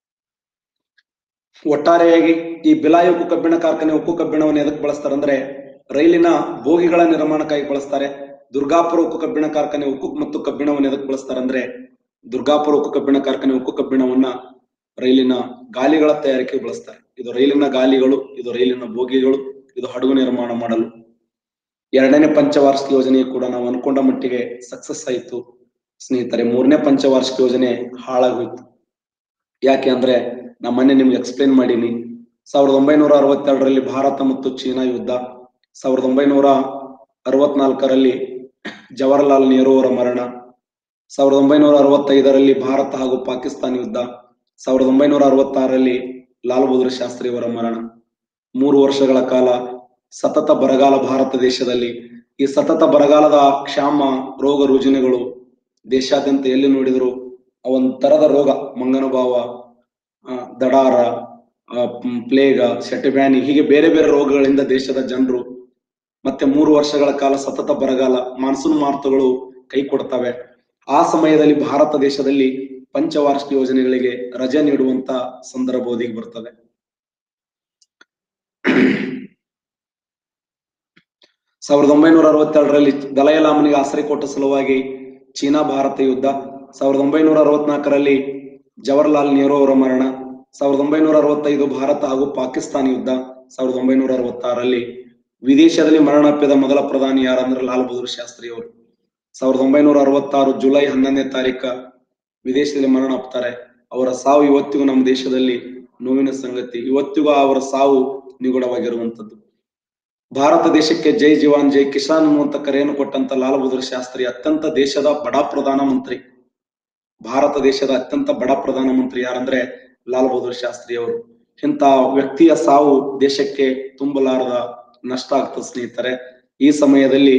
ಒಟ್ಟಾರೆಯಾಗಿ ಈ ಬಿಲಾಯಿ ಉಕ್ಕು ಕಬ್ಬಿಣ ಕಾರ್ಖಾನೆ ಉಕ್ಕು ಕಬ್ಬಿಣವನ್ನು ಎದಕ್ಕೆ ಬಳಸ್ತಾರೆ ಅಂದ್ರೆ ರೈಲಿನ ಬೋಗಿಗಳ ನಿರ್ಮಾಣಕ್ಕಾಗಿ ಬಳಸ್ತಾರೆ ದುರ್ಗಾಪುರ ಉಕ್ಕು ಕಬ್ಬಿಣ ಕಾರ್ಖಾನೆ ಉಕ್ಕು ಮತ್ತು ಕಬ್ಬಿಣವನ್ನು ಎದಕ್ಕೆ ಬಳಸ್ತಾರೆ ಅಂದ್ರೆ ದುರ್ಗಾಪುರ ಉಕ್ಕು ಕಬ್ಬಿಣ ಕಾರ್ಖಾನೆ ಉಕ್ಕು ಕಬ್ಬಿಣವನ್ನ ರೈಲಿನ ಗಾಲಿಗಳ ತಯಾರಿಕೆಗೆ ಬಳಸ್ತಾರೆ ಇದು ರೈಲಿನ ಗಾಲಿಗಳು ಇದು ರೈಲಿನ ಬೋಗಿಗಳು ಇದು ಹಡಗು ನಿರ್ಮಾಣ ಮಾಡಲು ಎರಡನೇ ಪಂಚವಾರ್ಷಿಕ ಯೋಜನೆ ಕೂಡ ನಾವು ಅನ್ಕೊಂಡ ಮಟ್ಟಿಗೆ ಸಕ್ಸಸ್ ಆಯಿತು ಸ್ನೇಹಿತರೆ ಮೂರನೇ ಪಂಚವಾರ್ಷಿಕ ಯೋಜನೆ ಹಾಳಾಗೋಯ್ತು ಯಾಕೆ ಅಂದ್ರೆ ನಾ ಮೊನ್ನೆ ನಿಮ್ಗೆ ಎಕ್ಸ್ಪ್ಲೇನ್ ಮಾಡೀನಿ ಸಾವಿರದ ಒಂಬೈನೂರ ಅರವತ್ತೆರಡರಲ್ಲಿ ಭಾರತ ಮತ್ತು ಚೀನಾ ಯುದ್ಧ ಸಾವಿರದ ಒಂಬೈನೂರ ಅರವತ್ನಾಲ್ಕರಲ್ಲಿ ಜವಾಹರ್ಲಾಲ್ ನೆಹರು ಅವರ ಮರಣ ಸಾವಿರದ ಒಂಬೈನೂರ ಅರವತ್ತೈದರಲ್ಲಿ ಭಾರತ ಹಾಗೂ ಪಾಕಿಸ್ತಾನ ಯುದ್ಧ ಸಾವಿರದ ಒಂಬೈನೂರ ಅರವತ್ತಾರರಲ್ಲಿ ಲಾಲ್ ಬಹದ್ದೂರ್ ಶಾಸ್ತ್ರಿ ಅವರ ಮರಣ ಮೂರು ವರ್ಷಗಳ ಕಾಲ ಸತತ ಬರಗಾಲ ಭಾರತ ದೇಶದಲ್ಲಿ ಈ ಸತತ ಬರಗಾಲದ ಕ್ಷಾಮ ರೋಗ ರುಜಿನಗಳು ದೇಶಾದ್ಯಂತ ಎಲ್ಲಿ ನೋಡಿದ್ರು ಒಂದು ತರದ ರೋಗ ಮಂಗನಭಾವ ಆ, ದಡಾರ ಆ, ಮ್, ಪ್ಲೇಗ ಸೆಟಬ್ಯಾನಿ ಹೀಗೆ ಬೇರೆ ಬೇರೆ ರೋಗಗಳಿಂದ ದೇಶದ ಜನರು ಮತ್ತೆ ಮೂರು ವರ್ಷಗಳ ಕಾಲ ಸತತ ಬರಗಾಲ ಮಾನ್ಸೂನ್ ಮಾರುತಗಳು ಕೈ ಕೊಡ್ತವೆ ಆ ಸಮಯದಲ್ಲಿ ಭಾರತ ದೇಶದಲ್ಲಿ ಪಂಚವಾರ್ಷಿಕ ಯೋಜನೆಗಳಿಗೆ ರಜೆ ನೀಡುವಂತ ಸಂದರ್ಭ ಒದಗಿ ಬರ್ತದೆ ಸಾವಿರದ ಒಂಬೈನೂರ ಅರವತ್ತೆರಡರಲ್ಲಿ ದಲೈಲಾಮನಿಗೆ ಆಶ್ರಯ ಕೊಟ್ಟ ಸಲುವಾಗಿ ಚೀನಾ ಭಾರತ ಯುದ್ಧ ಸಾವಿರದ ಒಂಬೈನೂರ ಅರವತ್ನಾಲ್ಕರಲ್ಲಿ ಜವಾಹರ್ಲಾಲ್ ನೆಹರು ಅವರ ಮರಣ ಸಾವಿರದ ಒಂಬೈನೂರ ಅರವತ್ತೈದು ಭಾರತ ಹಾಗೂ ಪಾಕಿಸ್ತಾನ ಯುದ್ಧ ಸಾವಿರದ ಒಂಬೈನೂರ ಅರವತ್ತಾರರಲ್ಲಿ ವಿದೇಶದಲ್ಲಿ ಮರಣಪ್ಪಿದ ಮೊದಲ ಪ್ರಧಾನಿ ಯಾರಂದ್ರೆ ಲಾಲ್ ಬಹದ್ದೂರ್ ಶಾಸ್ತ್ರಿ ಅವರು ಸಾವಿರದ ಒಂಬೈನೂರ ಅರವತ್ತಾರು ಜುಲೈ ಹನ್ನೊಂದನೇ ತಾರೀಕ ವಿದೇಶದಲ್ಲಿ ಮರಣ ಅಪ್ತಾರೆ ಅವರ ಸಾವು ಇವತ್ತಿಗೂ ನಮ್ಮ ದೇಶದಲ್ಲಿ ನೋವಿನ ಸಂಗತಿ ಇವತ್ತಿಗೂ ಅವರ ಸಾವು ನಿಗೂಢವಾಗಿರುವಂತದ್ದು ಭಾರತ ದೇಶಕ್ಕೆ ಜೈ ಜವಾನ್ ಜೈ ಕಿಸಾನ್ ಅನ್ನುವಂತ ಕರೆಯನ್ನು ಕೊಟ್ಟಂತ ಲಾಲ್ ಬಹದ್ದೂರ್ ಶಾಸ್ತ್ರಿ ಅತ್ಯಂತ ದೇಶದ ಬಡ ಪ್ರಧಾನ ಮಂತ್ರಿ ಭಾರತ ದೇಶದ ಅತ್ಯಂತ ಬಡ ಪ್ರಧಾನ ಮಂತ್ರಿ ಯಾರಂದ್ರೆ ಲಾಲ್ ಬಹದ್ದೂರ್ ಶಾಸ್ತ್ರಿ ಅವರು ಇಂತ ವ್ಯಕ್ತಿಯ ಸಾವು ದೇಶಕ್ಕೆ ತುಂಬಲಾರದ ನಷ್ಟ ಆಗ್ತದೆ ಸ್ನೇಹಿತರೆ ಈ ಸಮಯದಲ್ಲಿ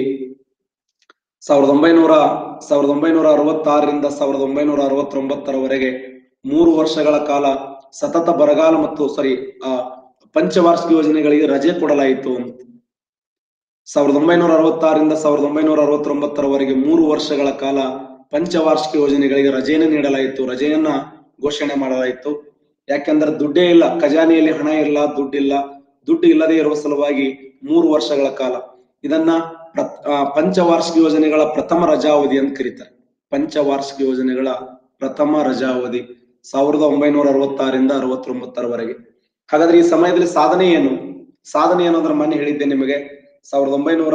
ಸಾವಿರದ ಒಂಬೈನೂರ ಸಾವಿರದ ಒಂಬೈನೂರ ಅರವತ್ತಾರರಿಂದ ಸಾವಿರದ ಒಂಬೈನೂರ ಅರವತ್ತೊಂಬತ್ತರವರೆಗೆ ಮೂರು ವರ್ಷಗಳ ಕಾಲ ಸತತ ಬರಗಾಲ ಮತ್ತು ಸಾರಿ ಆ ಪಂಚವಾರ್ಷಿಕ ಯೋಜನೆಗಳಿಗೆ ರಜೆ ಕೊಡಲಾಯಿತು ಅಂತ ಸಾವಿರದ ಒಂಬೈನೂರ ಅರವತ್ತಾರರಿಂದ ಸಾವಿರದ ಒಂಬೈನೂರ ಅರವತ್ತೊಂಬತ್ತರವರೆಗೆ ಮೂರು ವರ್ಷಗಳ ಕಾಲ ಪಂಚವಾರ್ಷಿಕ ಯೋಜನೆಗಳಿಗೆ ರಜೆಯನ್ನು ನೀಡಲಾಯಿತು ರಜೆಯನ್ನ ಘೋಷಣೆ ಮಾಡಲಾಯಿತು ಯಾಕೆಂದ್ರೆ ದುಡ್ಡೇ ಇಲ್ಲ ಖಜಾನೆಯಲ್ಲಿ ಹಣ ಇಲ್ಲ ದುಡ್ಡಿಲ್ಲ ದುಡ್ಡು ಇಲ್ಲದೆ ಇರುವ ಸಲುವಾಗಿ ಮೂರು ವರ್ಷಗಳ ಕಾಲ ಇದನ್ನ ಪ್ರ- ಆ, ಪಂಚವಾರ್ಷಿಕ ಯೋಜನೆಗಳ ಪ್ರಥಮ ರಜಾವಧಿ ಅಂತ ಕರೀತಾರೆ ಪಂಚವಾರ್ಷಿಕ ಯೋಜನೆಗಳ ಪ್ರಥಮ ರಜಾವಧಿ ಸಾವಿರದ ಒಂಬೈನೂರ ಅರವತ್ತಾರರಿಂದ ಅರವತ್ತೊಂಬತ್ತರವರೆಗೆ ಹಾಗಾದ್ರೆ ಈ ಸಮಯದಲ್ಲಿ ಸಾಧನೆ ಏನು ಸಾಧನೆ ಏನು ಅಂದ್ರೆ ಮೊನ್ನೆ ಹೇಳಿದ್ದೆ ನಿಮಗೆ ಸಾವಿರದ ಒಂಬೈನೂರ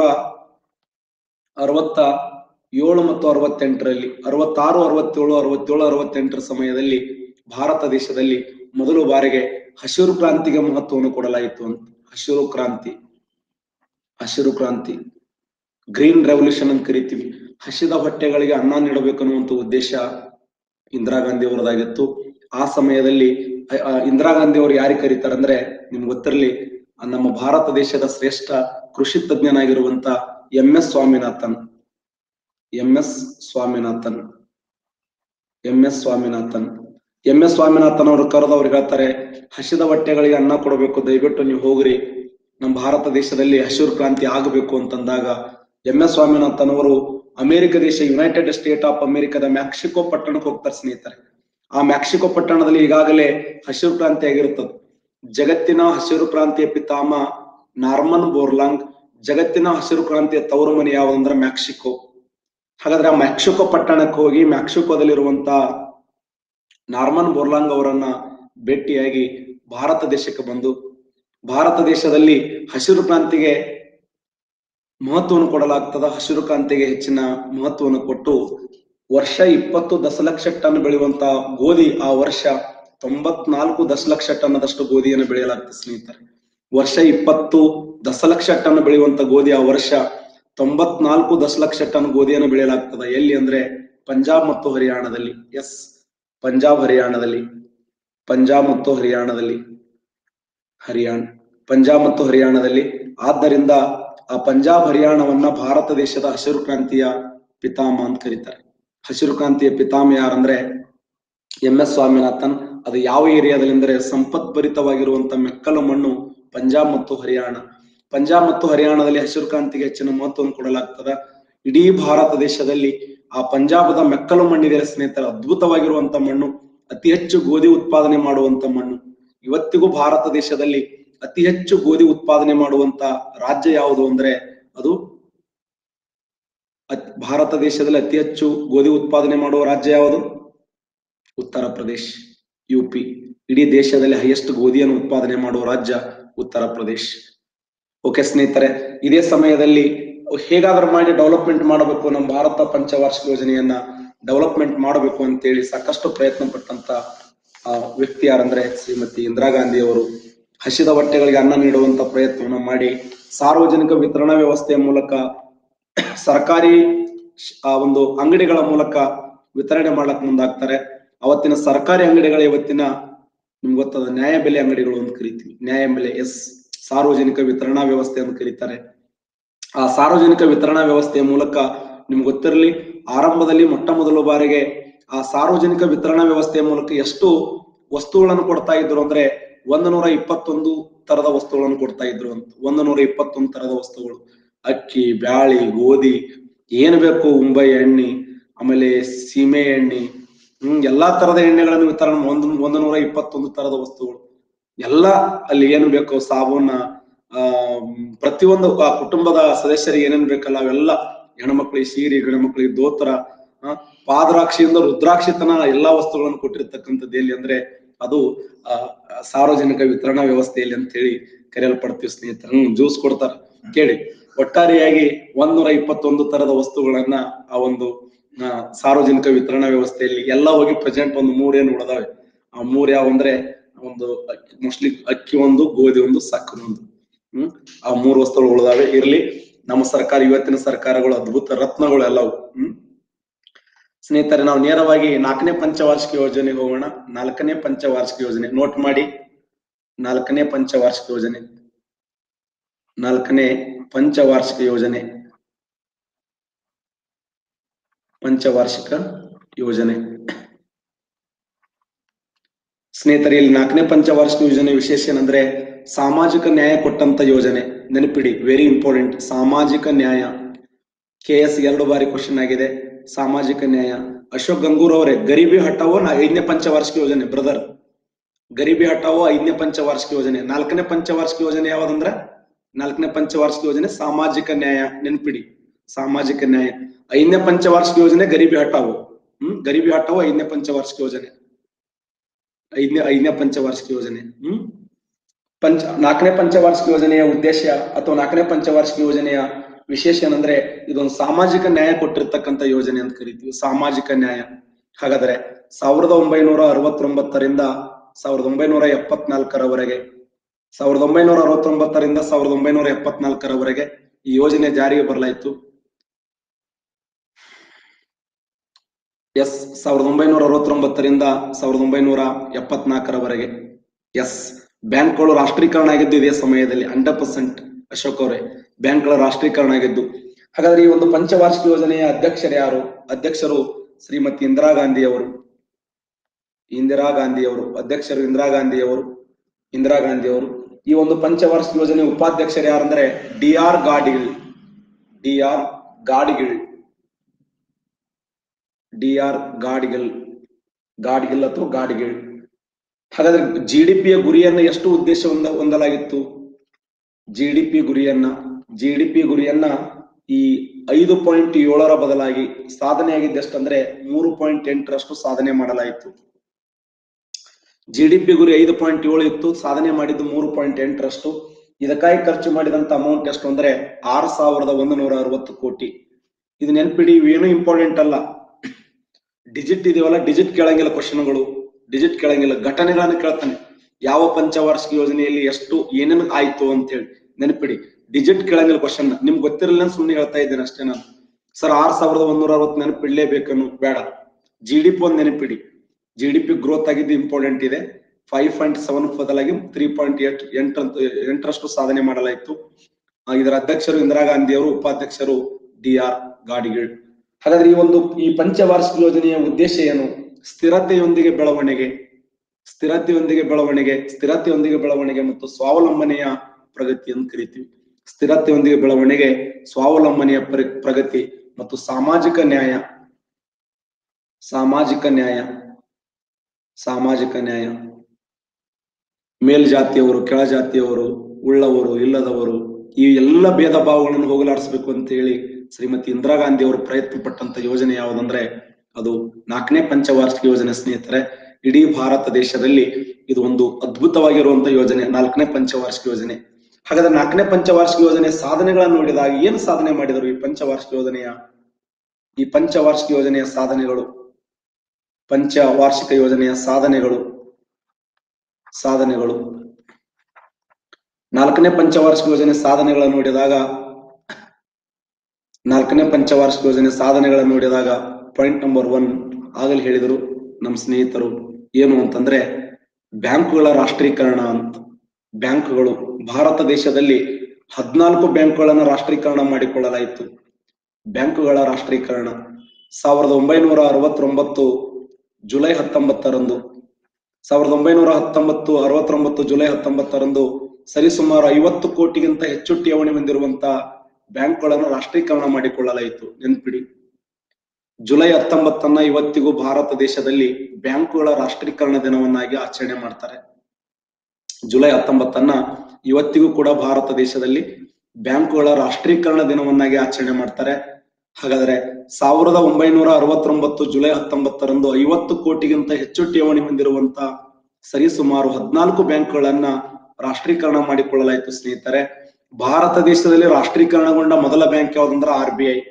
ಅರವತ್ತ ಏಳು ಮತ್ತು ಅರವತ್ತೆಂಟರಲ್ಲಿ ಅರವತ್ತಾರು ಅರವತ್ತೇಳು ಅರವತ್ತೇಳು ಅರವತ್ತೆಂಟರ ಸಮಯದಲ್ಲಿ ಭಾರತ ದೇಶದಲ್ಲಿ ಮೊದಲು ಬಾರಿಗೆ ಹಸಿರು ಕ್ರಾಂತಿಗೆ ಮಹತ್ವವನ್ನು ಕೊಡಲಾಯಿತು ಅಂತ ಹಸಿರು ಕ್ರಾಂತಿ ಹಸಿರು ಕ್ರಾಂತಿ ಗ್ರೀನ್ ರೆವಲ್ಯೂಷನ್ ಅಂತ ಕರಿತೀವಿ ಹಸಿದ ಹೊಟ್ಟೆಗಳಿಗೆ ಅನ್ನ ನೀಡಬೇಕು ಅನ್ನುವಂತ ಉದ್ದೇಶ ಇಂದಿರಾ ಗಾಂಧಿ ಅವರದಾಗಿತ್ತು ಆ ಸಮಯದಲ್ಲಿ ಅ- ಆ ಇಂದಿರಾ ಗಾಂಧಿ ಅವರು ಯಾರಿಗೆ ಕರೀತಾರೆ ಅಂದ್ರೆ ನಿಮ್ಗೆ ಗೊತ್ತಿರಲಿ ಆ ನಮ್ಮ ಭಾರತ ದೇಶದ ಶ್ರೇಷ್ಠ ಕೃಷಿ ತಜ್ಞನಾಗಿರುವಂತ M S Swaminathan M S Swaminathan M S Swaminathan M S Swaminathan ಅವರು ಕರೆದು ಅವ್ರಿಗೆ ಹೇಳ್ತಾರೆ ಹಸಿದ ಹೊಟ್ಟೆಗಳಿಗೆ ಅನ್ನ ಕೊಡಬೇಕು ದಯವಿಟ್ಟು ನೀವು ಹೋಗ್ರಿ ನಮ್ಮ ಭಾರತ ದೇಶದಲ್ಲಿ ಹಸಿರು ಕ್ರಾಂತಿ ಆಗಬೇಕು ಅಂತಂದಾಗ ಎಂ ಎಸ್ ಸ್ವಾಮಿನಾಥನ್ ಅವರು ಅಮೆರಿಕ ದೇಶ ಯುನೈಟೆಡ್ ಸ್ಟೇಟ್ ಆಫ್ ಅಮೆರಿಕದ ಮ್ಯಾಕ್ಸಿಕೋ ಪಟ್ಟಣಕ್ಕೆ ಹೋಗ್ತಾರೆ ಸ್ನೇಹಿತರೆ ಆ ಮ್ಯಾಕ್ಸಿಕೋ ಪಟ್ಟಣದಲ್ಲಿ ಈಗಾಗಲೇ ಹಸಿರು ಕ್ರಾಂತಿ ಆಗಿರುತ್ತದೆ ಜಗತ್ತಿನ ಹಸಿರು ಕ್ರಾಂತಿಯ ಪಿತಾಮ ನಾರ್ಮನ್ ಬೋರ್ಲಾಂಗ್ ಜಗತ್ತಿನ ಹಸಿರು ಕ್ರಾಂತಿಯ ತವರು ಮನೆ ಯಾವ್ದಂದ್ರೆ ಮ್ಯಾಕ್ಸಿಕೋ ಹಾಗಾದ್ರೆ ಆ ಮ್ಯಾಕ್ಸಿಕೋ ಪಟ್ಟಣಕ್ಕೆ ಹೋಗಿ ಮ್ಯಾಕ್ಸಿಕೋದಲ್ಲಿರುವಂತ ನಾರ್ಮನ್ ಬೋರ್ಲಾಂಗ್ ಅವರನ್ನ ಭೇಟಿಯಾಗಿ ಭಾರತ ದೇಶಕ್ಕೆ ಬಂದು ಭಾರತ ದೇಶದಲ್ಲಿ ಹಸಿರು ಕ್ರಾಂತಿಗೆ ಮಹತ್ವವನ್ನು ಕೊಡಲಾಗ್ತದ ಹಸಿರು ಕ್ರಾಂತಿಗೆ ಹೆಚ್ಚಿನ ಮಹತ್ವವನ್ನು ಕೊಟ್ಟು ವರ್ಷ ಇಪ್ಪತ್ತು ದಶಲಕ್ಷ ಟನ್ ಬೆಳೆಯುವಂತ ಗೋಧಿ ಆ ವರ್ಷ ತೊಂಬತ್ನಾಲ್ಕು ದಶಲಕ್ಷ ಟನ್ನದಷ್ಟು ಗೋಧಿಯನ್ನು ಬೆಳೆಯಲಾಗ್ತದೆ ಸ್ನೇಹಿತರೆ ವರ್ಷ ಇಪ್ಪತ್ತು ದಶಲಕ್ಷ ಟನ್ ಬೆಳೆಯುವಂತ ಗೋಧಿ ಆ ವರ್ಷ ತೊಂಬತ್ನಾಲ್ಕು ದಶಲಕ್ಷ ಟನ್ ಗೋಧಿಯನ್ನು ಬೆಳೆಯಲಾಗ್ತದೆ ಎಲ್ಲಿ ಅಂದ್ರೆ ಪಂಜಾಬ್ ಮತ್ತು ಹರಿಯಾಣದಲ್ಲಿ ಎಸ್ ಪಂಜಾಬ್ ಹರಿಯಾಣದಲ್ಲಿ ಪಂಜಾಬ್ ಮತ್ತು ಹರಿಯಾಣದಲ್ಲಿ ಹರಿಯಾಣ ಪಂಜಾಬ್ ಮತ್ತು ಹರಿಯಾಣದಲ್ಲಿ ಆದ್ದರಿಂದ ಆ ಪಂಜಾಬ್ ಹರಿಯಾಣವನ್ನ ಭಾರತ ದೇಶದ ಹಸಿರು ಕ್ರಾಂತಿಯ ಪಿತಾಮ ಅಂತ ಕರೀತಾರೆ ಹಸಿರು ಕ್ರಾಂತಿಯ ಪಿತಾಮ ಯಾರಂದ್ರೆ ಎಂ ಎಸ್ ಸ್ವಾಮಿನಾಥನ್ ಅದು ಯಾವ ಏರಿಯಾದಲ್ಲಿ ಅಂದ್ರೆ ಸಂಪತ್ಭರಿತವಾಗಿರುವಂತ ಮೆಕ್ಕಲು ಮಣ್ಣು ಪಂಜಾಬ್ ಮತ್ತು ಹರಿಯಾಣ ಪಂಜಾಬ್ ಮತ್ತು ಹರಿಯಾಣದಲ್ಲಿ ಹಸಿರು ಕ್ರಾಂತಿಗೆ ಹೆಚ್ಚಿನ ಮಹತ್ವವನ್ನು ಕೊಡಲಾಗ್ತದ ಇಡೀ ಭಾರತ ದೇಶದಲ್ಲಿ ಆ ಪಂಜಾಬದ ಮೆಕ್ಕಲು ಮಣ್ಣಿದೆ ಸ್ನೇಹಿತರ ಅದ್ಭುತವಾಗಿರುವಂತ ಮಣ್ಣು ಅತಿ ಹೆಚ್ಚು ಗೋಧಿ ಉತ್ಪಾದನೆ ಮಾಡುವಂತ ಮಣ್ಣು ಇವತ್ತಿಗೂ ಭಾರತ ದೇಶದಲ್ಲಿ ಅತಿ ಹೆಚ್ಚು ಗೋಧಿ ಉತ್ಪಾದನೆ ಮಾಡುವಂತ ರಾಜ್ಯ ಯಾವುದು ಅಂದ್ರೆ ಅದು ಅತ್- ಭಾರತ ದೇಶದಲ್ಲಿ ಅತಿ ಹೆಚ್ಚು ಗೋಧಿ ಉತ್ಪಾದನೆ ಮಾಡುವ ರಾಜ್ಯ ಯಾವುದು ಉತ್ತರ ಪ್ರದೇಶ್ ಯು ಪಿ ಇಡೀ ದೇಶದಲ್ಲಿ ಹೈಯೆಸ್ಟ್ ಗೋಧಿಯನ್ನು ಉತ್ಪಾದನೆ ಮಾಡುವ ರಾಜ್ಯ ಉತ್ತರ ಪ್ರದೇಶ್ ಓಕೆ ಸ್ನೇಹಿತರೆ ಇದೇ ಸಮಯದಲ್ಲಿ ಹೇಗಾದ್ರೂ ಮಾಡಿ ಡೆವಲಪ್ಮೆಂಟ್ ಮಾಡಬೇಕು ನಮ್ಮ ಭಾರತ ಪಂಚವಾರ್ಷಿಕ ಯೋಜನೆಯನ್ನ ಡೆವಲಪ್ಮೆಂಟ್ ಮಾಡಬೇಕು ಅಂತೇಳಿ ಸಾಕಷ್ಟು ಪ್ರಯತ್ನ ಪಟ್ಟಂತ ಆ, ವ್ಯಕ್ತಿ ಯಾರಂದ್ರೆ ಶ್ರೀಮತಿ ಇಂದಿರಾ ಗಾಂಧಿ ಅವರು ಹಸಿದ ಹೊಟ್ಟೆಗಳಿಗೆ ಅನ್ನ ನೀಡುವಂತ ಪ್ರಯತ್ನವನ್ನು ಮಾಡಿ ಸಾರ್ವಜನಿಕ ವಿತರಣಾ ವ್ಯವಸ್ಥೆಯ ಮೂಲಕ ಸರ್ಕಾರಿ ಶ್- ಆ ಒಂದು ಅಂಗಡಿಗಳ ಮೂಲಕ ವಿತರಣೆ ಮಾಡಕ್ ಮುಂದಾಗ್ತಾರೆ ಅವತ್ತಿನ ಸರ್ಕಾರಿ ಅಂಗಡಿಗಳ ಇವತ್ತಿನ ನಿಮ್ಗೆ ಗೊತ್ತದ ನ್ಯಾಯಬೆಲೆ ಅಂಗಡಿಗಳು ಅಂತ ಕರಿತೀವಿ ನ್ಯಾಯಬೆಲೆ ಎಸ್ ಸಾರ್ವಜನಿಕ ವಿತರಣಾ ವ್ಯವಸ್ಥೆ ಅಂತ ಕರೀತಾರೆ ಆ ಸಾರ್ವಜನಿಕ ವಿತರಣಾ ವ್ಯವಸ್ಥೆಯ ಮೂಲಕ ನಿಮ್ಗೆ ಗೊತ್ತಿರಲಿ ಆರಂಭದಲ್ಲಿ ಮೊಟ್ಟ ಮೊದಲ ಬಾರಿಗೆ ಆ ಸಾರ್ವಜನಿಕ ವಿತರಣಾ ವ್ಯವಸ್ಥೆಯ ಮೂಲಕ ಎಷ್ಟು ವಸ್ತುಗಳನ್ನು ಕೊಡ್ತಾ ಇದ್ರು ಅಂದ್ರೆ ಒಂದು ನೂರ ಇಪ್ಪತ್ತೊಂದು ತರದ ವಸ್ತುಗಳನ್ನು ಕೊಡ್ತಾ ಇದ್ರು ಅಂತ ಒಂದು ನೂರ ಇಪ್ಪತ್ತೊಂದು ತರದ ವಸ್ತುಗಳು ಅಕ್ಕಿ ಬ್ಯಾಳಿ ಗೋಧಿ ಏನ್ ಬೇಕು ಉಂಬೈ ಎಣ್ಣೆ ಆಮೇಲೆ ಸೀಮೆ ಎಣ್ಣೆ ಹ್ಮ್ ಎಲ್ಲಾ ತರದ ಎಣ್ಣೆಗಳನ್ನು ವಿತರಣೆ ಒಂದು ಒಂದು ನೂರ ಇಪ್ಪತ್ತೊಂದು ತರದ ವಸ್ತುಗಳು ಎಲ್ಲ ಅಲ್ಲಿ ಏನು ಬೇಕು ಸಾಬೂನ ಆ ಪ್ರತಿಯೊಂದು ಆ ಕುಟುಂಬದ ಸದಸ್ಯರಿಗೆ ಏನೇನ್ ಬೇಕಲ್ಲ ಅವೆಲ್ಲ ಹೆಣ್ಮಕ್ಳಿಗೆ ಸೀರೆ ಗಂಡ್ಮಕ್ಳಿಗೆ ದೋತ್ರ ಆ, ಪಾದರಾಕ್ಷಿಯಿಂದ ರುದ್ರಾಕ್ಷಿ ತನ ಎಲ್ಲಾ ವಸ್ತುಗಳನ್ನು ಕೊಟ್ಟಿರ್ತಕ್ಕಂಥದ್ದು ಎಲ್ಲಿ ಅಂದ್ರೆ ಅದು ಆ ಸಾರ್ವಜನಿಕ ವಿತರಣಾ ವ್ಯವಸ್ಥೆಯಲ್ಲಿ ಅಂತ ಹೇಳಿ ಕರೆಯಲ್ಪಡ್ತೀವಿ ಸ್ನೇಹಿತರೆ ಹ್ಮ್ ಜ್ಯೂಸ್ ಕೊಡ್ತಾರ ಕೇಳಿ ಒಟ್ಟಾರೆಯಾಗಿ ಒಂದೂರ ಇಪ್ಪತ್ತೊಂದು ತರದ ವಸ್ತುಗಳನ್ನ ಆ ಒಂದು ಆ, ಸಾರ್ವಜನಿಕ ವಿತರಣಾ ವ್ಯವಸ್ಥೆಯಲ್ಲಿ ಎಲ್ಲ ಹೋಗಿ ಪ್ರೆಸೆಂಟ್ ಒಂದು ಮೂರೇನು ಉಳಿದಾವೆ ಆ ಮೂರ್ ಯಾವ ಅಂದ್ರೆ ಒಂದು ಮೋಸ್ಟ್ಲಿ ಅಕ್ಕಿ ಒಂದು ಗೋಧಿ ಒಂದು ಸಕ್ಕರೆ ಒಂದು ಹ್ಮ್ ಆ ಮೂರು ವಸ್ತುಗಳು ಉಳಿದಾವೆ ಇರ್ಲಿ ನಮ್ಮ ಸರ್ಕಾರ ಇವತ್ತಿನ ಸರ್ಕಾರಗಳು ಅದ್ಭುತ ರತ್ನಗಳು ಎಲ್ಲವು ಹ್ಮ್ ಸ್ನೇಹಿತರೆ ನಾವು ನೇರವಾಗಿ ನಾಲ್ಕನೇ ಪಂಚವಾರ್ಷಿಕ ಯೋಜನೆಗೆ ಹೋಗೋಣ ನಾಲ್ಕನೇ ಪಂಚವಾರ್ಷಿಕ ಯೋಜನೆ ನೋಟ್ ಮಾಡಿ ನಾಲ್ಕನೇ ಪಂಚವಾರ್ಷಿಕ ಯೋಜನೆ ನಾಲ್ಕನೇ ಪಂಚವಾರ್ಷಿಕ ಯೋಜನೆ ಪಂಚವಾರ್ಷಿಕ ಯೋಜನೆ ಸ್ನೇಹಿತರೆ ಇಲ್ಲಿ ನಾಲ್ಕನೇ ಪಂಚವಾರ್ಷಿಕ ಯೋಜನೆ ವಿಶೇಷ ಏನಂದ್ರೆ ಸಾಮಾಜಿಕ ನ್ಯಾಯ ಕೊಟ್ಟಂತ ಯೋಜನೆ ನೆನಪಿಡಿ ವೆರಿ ಇಂಪಾರ್ಟೆಂಟ್ ಸಾಮಾಜಿಕ ನ್ಯಾಯ ಕೆ ಎಸ್ ಎರಡು ಬಾರಿ ಕ್ವಶನ್ ಆಗಿದೆ ಸಾಮಾಜಿಕ ನ್ಯಾಯ ಅಶೋಕ್ ಗಂಗೂರ್ ಅವರೇ ಗರೀಬಿ ಹಟಾವೋ ನಾ ಐದನೇ ಪಂಚವಾರ್ಷಿಕ ಯೋಜನೆ ಬ್ರದರ್ ಗರೀಬಿ ಹಟಾವೋ ಐದನೇ ಪಂಚವಾರ್ಷಿಕ ಯೋಜನೆ ನಾಲ್ಕನೇ ಪಂಚವಾರ್ಷಿಕ ಯೋಜನೆ ಯಾವ್ದಂದ್ರ ನಾಲ್ಕನೇ ಪಂಚವಾರ್ಷಿಕ ಯೋಜನೆ ಸಾಮಾಜಿಕ ನ್ಯಾಯ ನೆನಪಿಡಿ ಸಾಮಾಜಿಕ ನ್ಯಾಯ ಐದನೇ ಪಂಚವಾರ್ಷಿಕ ಯೋಜನೆ ಗರೀಬಿ ಹಟಾವೋ ಹ್ಮ್ ಗರೀಬಿ ಹಟಾವೋ ಐದನೇ ಪಂಚವಾರ್ಷಿಕ ಯೋಜನೆ ಐದನೇ ಐದನೇ ಪಂಚವಾರ್ಷಿಕ ಯೋಜನೆ ಹ್ಮ್ ಪಂಚ ನಾಲ್ಕನೇ ಪಂಚವಾರ್ಷಿಕ ಯೋಜನೆಯ ಉದ್ದೇಶ ಅಥವಾ ನಾಲ್ಕನೇ ಪಂಚವಾರ್ಷಿಕ ಯೋಜನೆಯ ವಿಶೇಷ ಏನಂದ್ರೆ ಇದೊಂದು ಸಾಮಾಜಿಕ ನ್ಯಾಯ ಕೊಟ್ಟಿರ್ತಕ್ಕಂಥ ಯೋಜನೆ ಅಂತ ಕರಿತೀವಿ ಸಾಮಾಜಿಕ ನ್ಯಾಯ ಹಾಗಾದ್ರೆ ಸಾವಿರದ ಒಂಬೈನೂರ ಅರವತ್ತೊಂಬತ್ತರಿಂದ ಸಾವಿರದ ಒಂಬೈನೂರ ಎಪ್ಪತ್ನಾಲ್ಕರವರೆಗೆ ಸಾವಿರದ ಒಂಬೈನೂರ ಅರವತ್ತೊಂಬತ್ತರಿಂದ ಸಾವಿರದ ಒಂಬೈನೂರ ಎಪ್ಪತ್ನಾಲ್ಕರವರೆಗೆ ಈ ಯೋಜನೆ ಜಾರಿಗೆ ಬರಲಾಯಿತು ಎಸ್ ಸಾವಿರದ ಒಂಬೈನೂರ ಅರವತ್ತೊಂಬತ್ತರಿಂದ ಸಾವಿರದ ಒಂಬೈನೂರ ಎಪ್ಪತ್ನಾಲ್ಕರವರೆಗೆ ಎಸ್ ಬ್ಯಾಂಕ್ಗಳು ರಾಷ್ಟ್ರೀಕರಣ ಆಗಿದ್ದು ಇದೇ ಸಮಯದಲ್ಲಿ ಹಂಡ್ರೆಡ್ ಪರ್ಸೆಂಟ್ ಅಶೋಕ್ ಅವರೇ ಬ್ಯಾಂಕ್ಗಳ ರಾಷ್ಟ್ರೀಕರಣ ಆಗಿದ್ದು ಹಾಗಾದ್ರೆ ಈ ಒಂದು ಪಂಚವಾರ್ಷಿಕ ಯೋಜನೆಯ ಅಧ್ಯಕ್ಷರು ಯಾರು ಅಧ್ಯಕ್ಷರು ಶ್ರೀಮತಿ ಇಂದಿರಾ ಗಾಂಧಿ ಅವರು ಇಂದಿರಾ ಗಾಂಧಿ ಅವರು ಅಧ್ಯಕ್ಷರು ಇಂದಿರಾ ಗಾಂಧಿ ಅವರು ಇಂದಿರಾ ಗಾಂಧಿ ಅವರು ಈ ಒಂದು ಪಂಚವಾರ್ಷಿಕ ಯೋಜನೆ ಉಪಾಧ್ಯಕ್ಷರು ಯಾರಂದ್ರೆ D R Gadgil D R Gadgil D R Gadgil Gadgil ಅಥವಾ ಗಾಡ್ಗಿಳ್ ಹಾಗಾದ್ರೆ ಜಿ ಡಿ ಪಿಯ ಗುರಿಯನ್ನ ಎಷ್ಟು ಉದ್ದೇಶ ಹೊಂದ ಹೊಂದಲಾಗಿತ್ತು ಜಿ ಡಿ ಪಿ ಗುರಿಯನ್ನ ಜಿ ಡಿ ಪಿ ಗುರಿಯನ್ನ ಈ ಐದು ಪಾಯಿಂಟ್ ಏಳರ ಬದಲಾಗಿ ಸಾಧನೆ ಆಗಿದ್ದೆಷ್ಟಂದ್ರೆ ಮೂರು ಪಾಯಿಂಟ್ ಎಂಟರಷ್ಟು ಸಾಧನೆ ಮಾಡಲಾಯಿತು ಜಿ ಡಿ ಪಿ ಗುರಿ ಐದು ಪಾಯಿಂಟ್ ಏಳು ಇತ್ತು ಸಾಧನೆ ಮಾಡಿದ್ದು ಮೂರು ಪಾಯಿಂಟ್ ಎಂಟರಷ್ಟು ಇದಕ್ಕಾಗಿ ಖರ್ಚು ಮಾಡಿದಂತ ಅಮೌಂಟ್ ಎಷ್ಟು ಅಂದ್ರೆ ಆರು ಸಾವಿರದ ಒಂದು ನೂರ ಅರವತ್ತು ಕೋಟಿ ಇದು ನೆನ್ಪಿಡಿ ಇವೇನು ಇಂಪಾರ್ಟೆಂಟ್ ಅಲ್ಲ ಡಿಜಿಟ್ ಇದೆಯಲ್ಲ ಡಿಜಿಟ್ ಕೇಳಂಗಿಲ್ಲ ಕ್ವಶನ್ಗಳು ಡಿಜಿಟ್ ಕೇಳಂಗಿಲ್ಲ ಘಟನೆಗಳನ್ನು ಕೇಳ್ತಾನೆ ಯಾವ ಪಂಚವಾರ್ಷಿಕ ಯೋಜನೆಯಲ್ಲಿ ಎಷ್ಟು ಏನೇನು ಆಯ್ತು ಅಂತ ಹೇಳಿ ನೆನಪಿಡಿ ಡಿಜಿಟ್ ಕೇಳಂಗಿಲ್ಲ ಕ್ವಶನ್ ನಿಮ್ಗೆ ಗೊತ್ತಿರಲಿಲ್ಲ ಅಂತ ಸುಮ್ಮನೆ ಹೇಳ್ತಾ ಇದ್ದೇನೆ ಅಷ್ಟೇ ನಾನು ಸರ್ ಆರ್ ಸಾವಿರದ ಒಂದೂರ ಅರವತ್ತು ನೆನಪಿಡ್ಲೇಬೇಕನ್ನು ಬೇಡ ಜಿ ಡಿ ಪಿ ಒಂದು ನೆನಪಿಡಿ ಜಿ ಡಿ ಪಿ ಗ್ರೋತ್ ಆಗಿದ್ದು ಇಂಪಾರ್ಟೆಂಟ್ ಇದೆ ಫೈವ್ ಪಾಯಿಂಟ್ ಸೆವೆನ್ ಬದಲಾಗಿ ತ್ರೀ ಪಾಯಿಂಟ್ ಏಟ್ ಎಂಟರಂತ ಎಂಟರಷ್ಟು ಸಾಧನೆ ಮಾಡಲಾಯಿತು ಆ, ಇದರ ಅಧ್ಯಕ್ಷರು ಇಂದಿರಾ ಗಾಂಧಿ ಅವರು ಉಪಾಧ್ಯಕ್ಷರು ಡಿ ಆರ್ ಗಾಡಿಗಿಳ್ ಹಾಗಾದ್ರೆ ಈ ಒಂದು ಈ ಪಂಚವಾರ್ಷಿಕ ಯೋಜನೆಯ ಉದ್ದೇಶ ಏನು ಸ್ಥಿರತೆಯೊಂದಿಗೆ ಬೆಳವಣಿಗೆ ಸ್ಥಿರತೆಯೊಂದಿಗೆ ಬೆಳವಣಿಗೆ ಸ್ಥಿರತೆಯೊಂದಿಗೆ ಬೆಳವಣಿಗೆ ಮತ್ತು ಸ್ವಾವಲಂಬನೆಯ ಪ್ರಗತಿ ಅಂತ ಕರಿತೀವಿ ಸ್ಥಿರತೆಯೊಂದಿಗೆ ಬೆಳವಣಿಗೆ ಸ್ವಾವಲಂಬನೆಯ ಪ್ರ- ಪ್ರಗತಿ ಮತ್ತು ಸಾಮಾಜಿಕ ನ್ಯಾಯ ಸಾಮಾಜಿಕ ನ್ಯಾಯ ಸಾಮಾಜಿಕ ನ್ಯಾಯ ಮೇಲ್ಜಾತಿಯವರು ಕೆಳಜಾತಿಯವರು ಉಳ್ಳವರು ಇಲ್ಲದವರು ಈ ಎಲ್ಲ ಭೇದ ಭಾವಗಳನ್ನು ಹೋಗಲಾಡಿಸಬೇಕು ಅಂತ ಹೇಳಿ ಶ್ರೀಮತಿ ಇಂದಿರಾ ಗಾಂಧಿ ಅವರು ಪ್ರಯತ್ನ ಪಟ್ಟಂತ ಯೋಜನೆ ಯಾವುದಂದ್ರೆ ಅದು ನಾಲ್ಕನೇ ಪಂಚವಾರ್ಷಿಕ ಯೋಜನೆ ಸ್ನೇಹಿತರೆ ಇಡೀ ಭಾರತ ದೇಶದಲ್ಲಿ ಇದು ಒಂದು ಅದ್ಭುತವಾಗಿರುವಂತ ಯೋಜನೆ ನಾಲ್ಕನೇ ಪಂಚವಾರ್ಷಿಕ ಯೋಜನೆ ಹಾಗಾದ್ರೆ ನಾಲ್ಕನೇ ಪಂಚವಾರ್ಷಿಕ ಯೋಜನೆ ಸಾಧನೆಗಳನ್ನು ನೋಡಿದಾಗ ಏನು ಸಾಧನೆ ಮಾಡಿದರು ಈ ಪಂಚವಾರ್ಷಿಕ ಯೋಜನೆಯ ಈ ಪಂಚವಾರ್ಷಿಕ ಯೋಜನೆಯ ಸಾಧನೆಗಳು ಪಂಚವಾರ್ಷಿಕ ಯೋಜನೆಯ ಸಾಧನೆಗಳು ಸಾಧನೆಗಳು ನಾಲ್ಕನೇ ಪಂಚವಾರ್ಷಿಕ ಯೋಜನೆ ಸಾಧನೆಗಳನ್ನು ನೋಡಿದಾಗ ನಾಲ್ಕನೇ ಪಂಚವಾರ್ಷಿಕ ಯೋಜನೆ ಸಾಧನೆಗಳನ್ನು ನೋಡಿದಾಗ ಪಾಯಿಂಟ್ ನಂಬರ್ ಒನ್ ಆಗಲೇ ಹೇಳಿದರು ನಮ್ಮ ಸ್ನೇಹಿತರು ಏನು ಅಂತಂದ್ರೆ ಬ್ಯಾಂಕುಗಳ ರಾಷ್ಟ್ರೀಕರಣ ಅಂತ ಬ್ಯಾಂಕುಗಳು ಭಾರತ ದೇಶದಲ್ಲಿ ಹದಿನಾಲ್ಕು ಬ್ಯಾಂಕುಗಳನ್ನು ರಾಷ್ಟ್ರೀಕರಣ ಮಾಡಿಕೊಳ್ಳಲಾಯಿತು ಬ್ಯಾಂಕುಗಳ ರಾಷ್ಟ್ರೀಕರಣ ಸಾವಿರದ ಒಂಬೈನೂರ ಅರವತ್ತೊಂಬತ್ತು ಜುಲೈ ಹತ್ತೊಂಬತ್ತರಂದು ಸಾವಿರದ ಒಂಬೈನೂರ ಹತ್ತೊಂಬತ್ತು ಅರವತ್ತೊಂಬತ್ತು ಜುಲೈ ಹತ್ತೊಂಬತ್ತರಂದು ಸರಿಸುಮಾರು ಐವತ್ತು ಕೋಟಿಗಿಂತ ಹೆಚ್ಚು ಠೇವಣಿ ಹೊಂದಿರುವಂತಹ ಬ್ಯಾಂಕ್ಗಳನ್ನು ರಾಷ್ಟ್ರೀಕರಣ ಮಾಡಿಕೊಳ್ಳಲಾಯಿತು ನೆನ್ಪಿಡಿ ಜುಲೈ ಹತ್ತೊಂಬತ್ತನ್ನ ಇವತ್ತಿಗೂ ಭಾರತ ದೇಶದಲ್ಲಿ ಬ್ಯಾಂಕುಗಳ ರಾಷ್ಟ್ರೀಕರಣ ದಿನವನ್ನಾಗಿ ಆಚರಣೆ ಮಾಡ್ತಾರೆ ಜುಲೈ ಹತ್ತೊಂಬತ್ತನ್ನ ಇವತ್ತಿಗೂ ಕೂಡ ಭಾರತ ದೇಶದಲ್ಲಿ ಬ್ಯಾಂಕುಗಳ ರಾಷ್ಟ್ರೀಕರಣ ದಿನವನ್ನಾಗಿ ಆಚರಣೆ ಮಾಡ್ತಾರೆ ಹಾಗಾದ್ರೆ ಸಾವಿರದ ಒಂಬೈನೂರ ಅರವತ್ತೊಂಬತ್ತು ಜುಲೈ ಹತ್ತೊಂಬತ್ತರಂದು ಐವತ್ತು ಕೋಟಿಗಿಂತ ಹೆಚ್ಚು ಠೇವಣಿ ಹೊಂದಿರುವಂತ ಸರಿಸುಮಾರು ಹದಿನಾಲ್ಕು ಬ್ಯಾಂಕ್ಗಳನ್ನ ರಾಷ್ಟ್ರೀಕರಣ ಮಾಡಿಕೊಳ್ಳಲಾಯಿತು ಸ್ನೇಹಿತರೆ ಭಾರತ ದೇಶದಲ್ಲಿ ರಾಷ್ಟ್ರೀಕರಣಗೊಂಡ ಮೊದಲ ಬ್ಯಾಂಕ್ ಯಾವ್ದಂದ್ರೆ R B I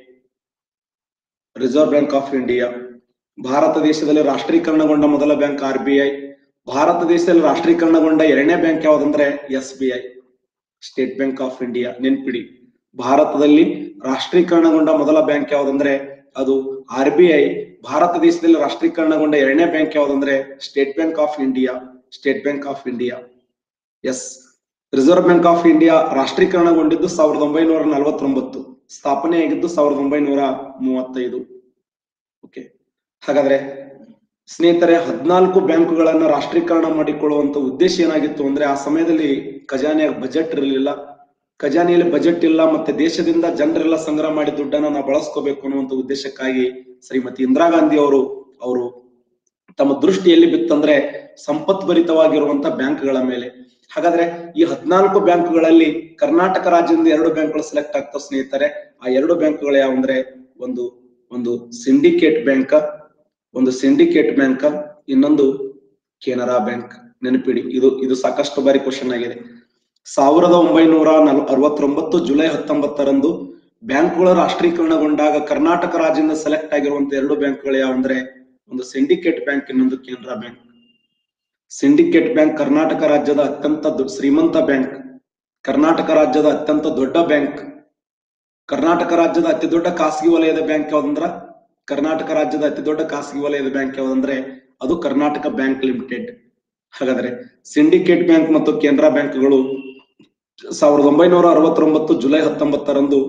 reserve bank of India ಭಾರತ ದೇಶದಲ್ಲಿ ರಾಷ್ಟ್ರೀಕರಣಗೊಂಡ ಮೊದಲ ಬ್ಯಾಂಕ್ ಆರ್ ಬಿ ಐ ಭಾರತ ದೇಶದಲ್ಲಿ ರಾಷ್ಟ್ರೀಕರಣಗೊಂಡ ಎರಡನೇ ಬ್ಯಾಂಕ್ ಯಾವ್ದಂದ್ರೆ S B I state bank of India ನೆನ್ಪಿಡಿ ಭಾರತದಲ್ಲಿ ರಾಷ್ಟ್ರೀಕರಣಗೊಂಡ ಮೊದಲ ಬ್ಯಾಂಕ್ ಯಾವ್ದಂದ್ರೆ ಅದು ಆರ್ ಬಿ ಐ ಭಾರತ ದೇಶದಲ್ಲಿ ರಾಷ್ಟ್ರೀಕರಣಗೊಂಡ ಎರಡನೇ ಬ್ಯಾಂಕ್ ಯಾವ್ದಂದ್ರೆ state bank of India state bank of India yes reserve bank of India ರಾಷ್ಟ್ರೀಕರಣಗೊಂಡಿದ್ದು ಸಾವಿರದ ಒಂಬೈನೂರ ನಲವತ್ತೊಂಬತ್ತು ಸ್ಥಾಪನೆಯಾಗಿದ್ದು ಸಾವಿರದ ಒಂಬೈನೂರ ಮೂವತ್ತೈದು ಓಕೆ ಹಾಗಾದ್ರೆ ಸ್ನೇಹಿತರೆ ಹದಿನಾಲ್ಕು ಬ್ಯಾಂಕುಗಳನ್ನ ರಾಷ್ಟ್ರೀಕರಣ ಮಾಡಿಕೊಳ್ಳುವಂತ ಉದ್ದೇಶ ಏನಾಗಿತ್ತು ಅಂದ್ರೆ ಆ ಸಮಯದಲ್ಲಿ ಖಜಾನೆಯ ಬಜೆಟ್ ಇರಲಿಲ್ಲ ಖಜಾನೆಯಲ್ಲಿ ಬಜೆಟ್ ಇಲ್ಲ ಮತ್ತೆ ದೇಶದಿಂದ ಜನರೆಲ್ಲ ಸಂಗ್ರಹ ಮಾಡಿ ದುಡ್ಡನ್ನ ನಾವು ಬಳಸ್ಕೋಬೇಕು ಅನ್ನುವಂತ ಉದ್ದೇಶಕ್ಕಾಗಿ ಶ್ರೀಮತಿ ಇಂದಿರಾ ಗಾಂಧಿ ಅವರು ಅವರು ತಮ್ಮ ದೃಷ್ಟಿಯಲ್ಲಿ ಬಿತ್ತಂದ್ರೆ ಸಂಪತ್ಭರಿತವಾಗಿರುವಂತ ಬ್ಯಾಂಕ್ಗಳ ಮೇಲೆ ಹಾಗಾದ್ರೆ ಈ ಹದಿನಾಲ್ಕು ಬ್ಯಾಂಕ್ಗಳಲ್ಲಿ ಕರ್ನಾಟಕ ರಾಜ್ಯದಿಂದ ಎರಡು ಬ್ಯಾಂಕ್ಗಳು ಸೆಲೆಕ್ಟ್ ಆಗ್ತಾವ ಸ್ನೇಹಿತರೆ ಆ ಎರಡು ಬ್ಯಾಂಕ್ಗಳು ಯಾವಂದ್ರೆ ಒಂದು ಒಂದು ಸಿಂಡಿಕೇಟ್ ಬ್ಯಾಂಕ್ ಒಂದು ಸಿಂಡಿಕೇಟ್ ಬ್ಯಾಂಕ್ ಇನ್ನೊಂದು ಕೆನರಾ ಬ್ಯಾಂಕ್ ನೆನಪಿಡಿ ಇದು ಇದು ಸಾಕಷ್ಟು ಬಾರಿ ಕ್ವಶನ್ ಆಗಿದೆ ಸಾವಿರದ ಒಂಬೈನೂರ ನಲ್ ಅರವತ್ತೊಂಬತ್ತು ಜುಲೈ ಹತ್ತೊಂಬತ್ತರಂದು ಬ್ಯಾಂಕ್ಗಳು ರಾಷ್ಟ್ರೀಕರಣಗೊಂಡಾಗ ಕರ್ನಾಟಕ ರಾಜ್ಯದಿಂದ ಸೆಲೆಕ್ಟ್ ಆಗಿರುವಂತ ಎರಡು ಬ್ಯಾಂಕ್ಗಳು ಯಾವಂದ್ರೆ ಒಂದು ಸಿಂಡಿಕೇಟ್ ಬ್ಯಾಂಕ್ ಇನ್ನೊಂದು Canara bank syndicate bank Karnataka ರಾಜ್ಯದ ಅತ್ಯಂತ ದೊಡ್ಡ ಶ್ರೀಮಂತ ಬ್ಯಾಂಕ್ ಕರ್ನಾಟಕ ರಾಜ್ಯದ ಅತ್ಯಂತ ದೊಡ್ಡ ಬ್ಯಾಂಕ್ ಕರ್ನಾಟಕ ರಾಜ್ಯದ ಅತಿ ದೊಡ್ಡ ಖಾಸಗಿ ವಲಯದ ಬ್ಯಾಂಕ್ ಯಾವ್ದಂದ್ರ ಕರ್ನಾಟಕ ರಾಜ್ಯದ ಅತಿ ದೊಡ್ಡ ಖಾಸಗಿ ವಲಯದ ಬ್ಯಾಂಕ್ ಯಾವ್ದಂದ್ರೆ ಅದು ಕರ್ನಾಟಕ ಬ್ಯಾಂಕ್ ಲಿಮಿಟೆಡ್ ಹಾಗಾದ್ರೆ ಸಿಂಡಿಕೇಟ್ ಬ್ಯಾಂಕ್ ಮತ್ತು ಕೆನರಾ ಬ್ಯಾಂಕ್ಗಳು ಸಾವಿರದ ಒಂಬೈನೂರ ಅರವತ್ತೊಂಬತ್ತು ಜುಲೈ ಹತ್ತೊಂಬತ್ತರಂದು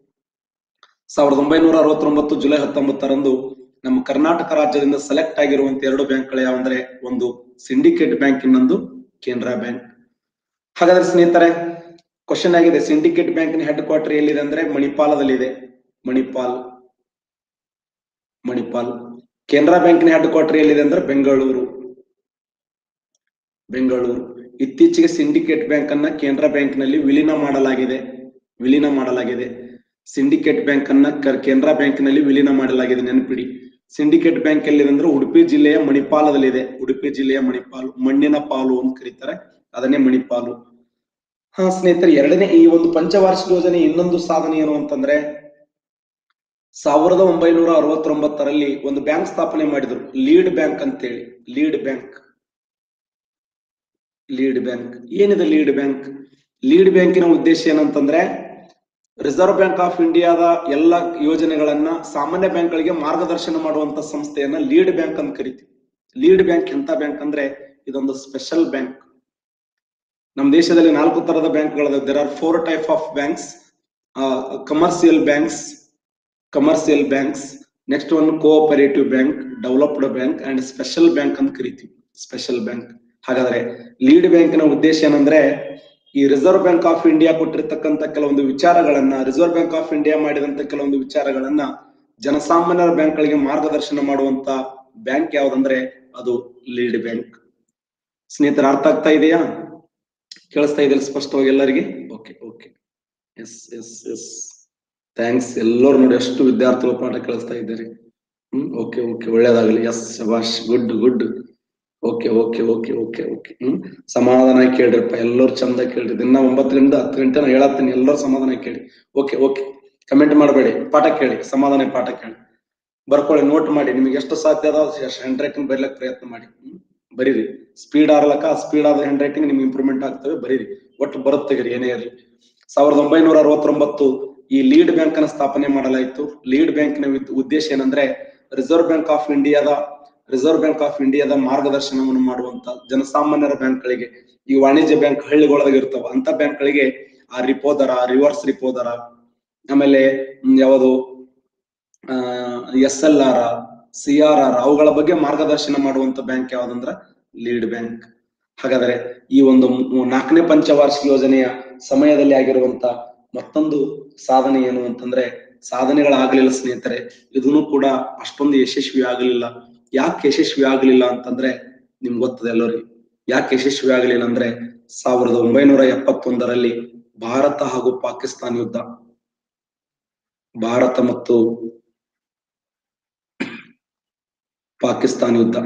ಸಾವಿರದ ಒಂಬೈನೂರ ಅರವತ್ತೊಂಬತ್ತು ಜುಲೈ ಹತ್ತೊಂಬತ್ತರಂದು ನಮ್ಮ ಕರ್ನಾಟಕ ರಾಜ್ಯದಿಂದ ಸೆಲೆಕ್ಟ್ ಆಗಿರುವಂತ ಎರಡು ಬ್ಯಾಂಕ್ಗಳು ಯಾವಂದ್ರೆ ಒಂದು ಸಿಂಡಿಕೇಟ್ ಬ್ಯಾಂಕ್ ಇನ್ನೊಂದು ಕೆನರಾ ಬ್ಯಾಂಕ್ ಹಾಗಾದ್ರೆ ಸ್ನೇಹಿತರೆ ಕ್ವಶನ್ ಆಗಿದೆ ಸಿಂಡಿಕೇಟ್ ಬ್ಯಾಂಕಿನ ಹೆಡ್ ಕ್ವಾರ್ಟರ್ ಎಲ್ಲಿದೆ ಅಂದ್ರೆ ಮಣಿಪಾಲದಲ್ಲಿದೆ ಮಣಿಪಾಲ್ ಮಣಿಪಾಲ್ ಕೆನರಾ ಬ್ಯಾಂಕಿನ ಹೆಡ್ ಕ್ವಾರ್ಟರ್ ಎಲ್ಲಿದೆ ಅಂದ್ರೆ ಬೆಂಗಳೂರು ಬೆಂಗಳೂರು ಇತ್ತೀಚೆಗೆ ಸಿಂಡಿಕೇಟ್ ಬ್ಯಾಂಕ್ ಅನ್ನ ಕೆನರಾ ಬ್ಯಾಂಕ್ ನಲ್ಲಿ ವಿಲೀನ ಮಾಡಲಾಗಿದೆ ವಿಲೀನ ಮಾಡಲಾಗಿದೆ ಸಿಂಡಿಕೇಟ್ ಬ್ಯಾಂಕ್ ಅನ್ನ ಕ- ಕೆನರಾ ಬ್ಯಾಂಕ್ ನಲ್ಲಿ ವಿಲೀನ ಮಾಡಲಾಗಿದೆ ನೆನಪಿಡಿ ಸಿಂಡಿಕೇಟ್ ಬ್ಯಾಂಕ್ ಎಲ್ಲಿದೆ ಅಂದ್ರೆ ಉಡುಪಿ ಜಿಲ್ಲೆಯ ಮಣಿಪಾಲದಲ್ಲಿದೆ ಉಡುಪಿ ಜಿಲ್ಲೆಯ ಮಣಿಪಾಲು ಮಣ್ಣಿನ ಪಾಲು ಅಂತ ಕರೀತಾರೆ ಅದನ್ನೇ ಮಣಿಪಾಲು ಹಾ ಸ್ನೇಹಿತರೆ ಎರಡನೇ ಈ ಒಂದು ಪಂಚವಾರ್ಷಿಕ ಯೋಜನೆ ಇನ್ನೊಂದು ಸಾಧನೆ ಏನು ಅಂತಂದ್ರೆ ಸಾವಿರದ ಒಂಬೈನೂರ ಅರವತ್ತೊಂಬತ್ತರಲ್ಲಿ ಒಂದು ಬ್ಯಾಂಕ್ ಸ್ಥಾಪನೆ ಮಾಡಿದ್ರು ಲೀಡ್ ಬ್ಯಾಂಕ್ ಅಂತೇಳಿ ಲೀಡ್ ಬ್ಯಾಂಕ್ ಲೀಡ್ ಬ್ಯಾಂಕ್ ಏನಿದೆ ಲೀಡ್ ಬ್ಯಾಂಕ್ ಲೀಡ್ ಬ್ಯಾಂಕಿನ ಉದ್ದೇಶ ಏನಂತಂದ್ರೆ ರಿಸರ್ವ್ ಬ್ಯಾಂಕ್ ಆಫ್ ಇಂಡಿಯಾದ ಎಲ್ಲ ಯೋಜನೆಗಳನ್ನ ಸಾಮಾನ್ಯ ಬ್ಯಾಂಕ್ಗಳಿಗೆ ಮಾರ್ಗದರ್ಶನ ಮಾಡುವಂತ ಸಂಸ್ಥೆಯನ್ನ ಲೀಡ್ ಬ್ಯಾಂಕ್ ಅಂತ ಕರಿತೀವಿ ಲೀಡ್ ಬ್ಯಾಂಕ್ ಎಂತ ಬ್ಯಾಂಕ್ ಅಂದ್ರೆ ಇದೊಂದು ಸ್ಪೆಷಲ್ ಬ್ಯಾಂಕ್ ನಮ್ಮ ದೇಶದಲ್ಲಿ ನಾಲ್ಕು ತರದ ಬ್ಯಾಂಕ್ಗಳಿದೆ there are four type of banks commercial banks commercial banks next one cooperative bank developed bank and special bank ಅಂತ ಕರಿತೀವಿ ಸ್ಪೆಷಲ್ ಬ್ಯಾಂಕ್ ಹಾಗಾದ್ರೆ ಲೀಡ್ ಬ್ಯಾಂಕಿನ ಉದ್ದೇಶ ಏನಂದ್ರೆ ಈ ರಿಸರ್ವ್ ಬ್ಯಾಂಕ್ ಆಫ್ ಇಂಡಿಯಾ ಕೊಟ್ಟಿರ್ತಕ್ಕಂತ ಕೆಲವೊಂದು ವಿಚಾರಗಳನ್ನ ರಿಸರ್ವ್ ಬ್ಯಾಂಕ್ ಆಫ್ ಇಂಡಿಯಾ ಮಾಡಿದಂತ ಕೆಲವೊಂದು ವಿಚಾರಗಳನ್ನ ಜನಸಾಮಾನ್ಯರ ಬ್ಯಾಂಕ್ಗಳಿಗೆ ಮಾರ್ಗದರ್ಶನ ಮಾಡುವಂತ ಬ್ಯಾಂಕ್ ಯಾವ್ದಂದ್ರೆ ಅದು ಲೀಡ್ ಬ್ಯಾಂಕ್ ಸ್ನೇಹಿತರ ಅರ್ಥ ಆಗ್ತಾ ಇದೆಯಾ ಕೇಳಿಸ್ತಾ ಇದೆಯಲ್ಲ ಸ್ಪಷ್ಟವಾಗಿ ಎಲ್ಲರಿಗೆ okay okay yes yes yes thanks ಎಲ್ಲರೂ ನೋಡಿ ಎಷ್ಟು ವಿದ್ಯಾರ್ಥಿಗಳು ಪಾಠ ಕೇಳಿಸ್ತಾ ಇದ್ದಾರೆ ಹ್ಮ್ ಓಕೆ ಓಕೆ ಒಳ್ಳೇದಾಗಲಿ ಎಸ್ ಶಬಾಷ್ good good okay okay okay okay okay hmm ಸಮಾಧಾನ ಕೇಳ್ರಿಪ್ಪ ಎಲ್ಲರೂ ಚಂದ ಕೇಳ್ರಿ ದಿನ ಒಂಬತ್ತರಿಂದ ಹತ್ತು ಗಂಟೆ ನಾ ಹೇಳತ್ತೀನಿ ಎಲ್ಲರೂ ಸಮಾಧಾನ ಕೇಳಿ ಓಕೆ ಓಕೆ ಕಮೆಂಟ್ ಮಾಡಬೇಡಿ ಪಾಠ ಕೇಳಿ ಸಮಾಧಾನ ಪಾಠ ಕೇಳಿ ಬರ್ಕೊಳ್ಳಿ ನೋಟ್ ಮಾಡಿ ನಿಮಗೆ ಎಷ್ಟು ಸಾಧ್ಯ ಅದ ಅಷ್ಟು ಹ್ಯಾಂಡ್ ರೈಟಿಂಗ್ ಬರೀಲಕ್ ಪ್ರಯತ್ನ ಮಾಡಿ ಹ್ಮ್? ಬರೀರಿ ಸ್ಪೀಡ್ ಆರ್ಲಕ್ಕ ಸ್ಪೀಡ್ ಆದ ಹ್ಯಾಂಡ್ ರೈಟಿಂಗ್ ನಿಮ್ಗೆ ಇಂಪ್ರೂವ್ಮೆಂಟ್ ಆಗ್ತವೆ ಬರೀರಿ ಒಟ್ಟು ಬರುತ್ತೆ ತೆಗೀರಿ ಏನೇ ಇರಲಿ ಸಾವಿರದ ಒಂಬೈನೂರ ಅರವತ್ತೊಂಬತ್ತು ಈ ಲೀಡ್ ಬ್ಯಾಂಕ್ ಅನ್ನ ಸ್ಥಾಪನೆ ಮಾಡಲಾಯಿತು ಲೀಡ್ ಬ್ಯಾಂಕ್ನ ಉದ್ದೇಶ ಏನಂದ್ರೆ ರಿಸರ್ವ್ ಬ್ಯಾಂಕ್ ಆಫ್ ಇಂಡಿಯಾದ ರಿಸರ್ವ್ ಬ್ಯಾಂಕ್ ಆಫ್ ಇಂಡಿಯಾದ ಮಾರ್ಗದರ್ಶನವನ್ನು ಮಾಡುವಂತ ಜನಸಾಮಾನ್ಯರ ಬ್ಯಾಂಕ್ಗಳಿಗೆ ಈ ವಾಣಿಜ್ಯ ಬ್ಯಾಂಕ್ ಹಳ್ಳಿಗೊಳದಾಗ ಇರ್ತಾವ ಅಂತ ಬ್ಯಾಂಕ್ಗಳಿಗೆ ಆ ರಿಪೋ ದರ ರಿವರ್ಸ್ ರಿಪೋ ದರ ಆಮೇಲೆ ಹ್ಮ್, ಯಾವುದು S L R C R R ಅವುಗಳ ಬಗ್ಗೆ ಮಾರ್ಗದರ್ಶನ ಮಾಡುವಂತ ಬ್ಯಾಂಕ್ ಯಾವ್ದಂದ್ರ ಲೀಡ್ ಬ್ಯಾಂಕ್ ಹಾಗಾದ್ರೆ ಈ ಒಂದು ಮೂ- ನಾಲ್ಕನೇ ಪಂಚವಾರ್ಷಿಕ ಯೋಜನೆಯ ಸಮಯದಲ್ಲಿ ಆಗಿರುವಂತ ಮತ್ತೊಂದು ಸಾಧನೆ ಏನು ಅಂತಂದ್ರೆ ಸಾಧನೆಗಳಾಗ್ಲಿಲ್ಲ ಸ್ನೇಹಿತರೆ ಇದನ್ನು ಕೂಡ ಅಷ್ಟೊಂದು ಯಶಸ್ವಿ ಆಗಲಿಲ್ಲ ಯಾಕೆ ಯಶಸ್ವಿ ಆಗಲಿಲ್ಲ ಅಂತಂದ್ರೆ ನಿಮ್ಗೆ ಗೊತ್ತದೆ ಎಲ್ಲರಿಗೆ ಯಾಕೆ ಯಶಸ್ವಿ ಆಗಲಿಲ್ಲ ಅಂದ್ರೆ ಸಾವಿರದ ಒಂಬೈನೂರ ಎಪ್ಪತ್ತೊಂದರಲ್ಲಿ ಭಾರತ ಹಾಗೂ ಪಾಕಿಸ್ತಾನ ಯುದ್ಧ ಭಾರತ ಮತ್ತು ಪಾಕಿಸ್ತಾನ ಯುದ್ಧ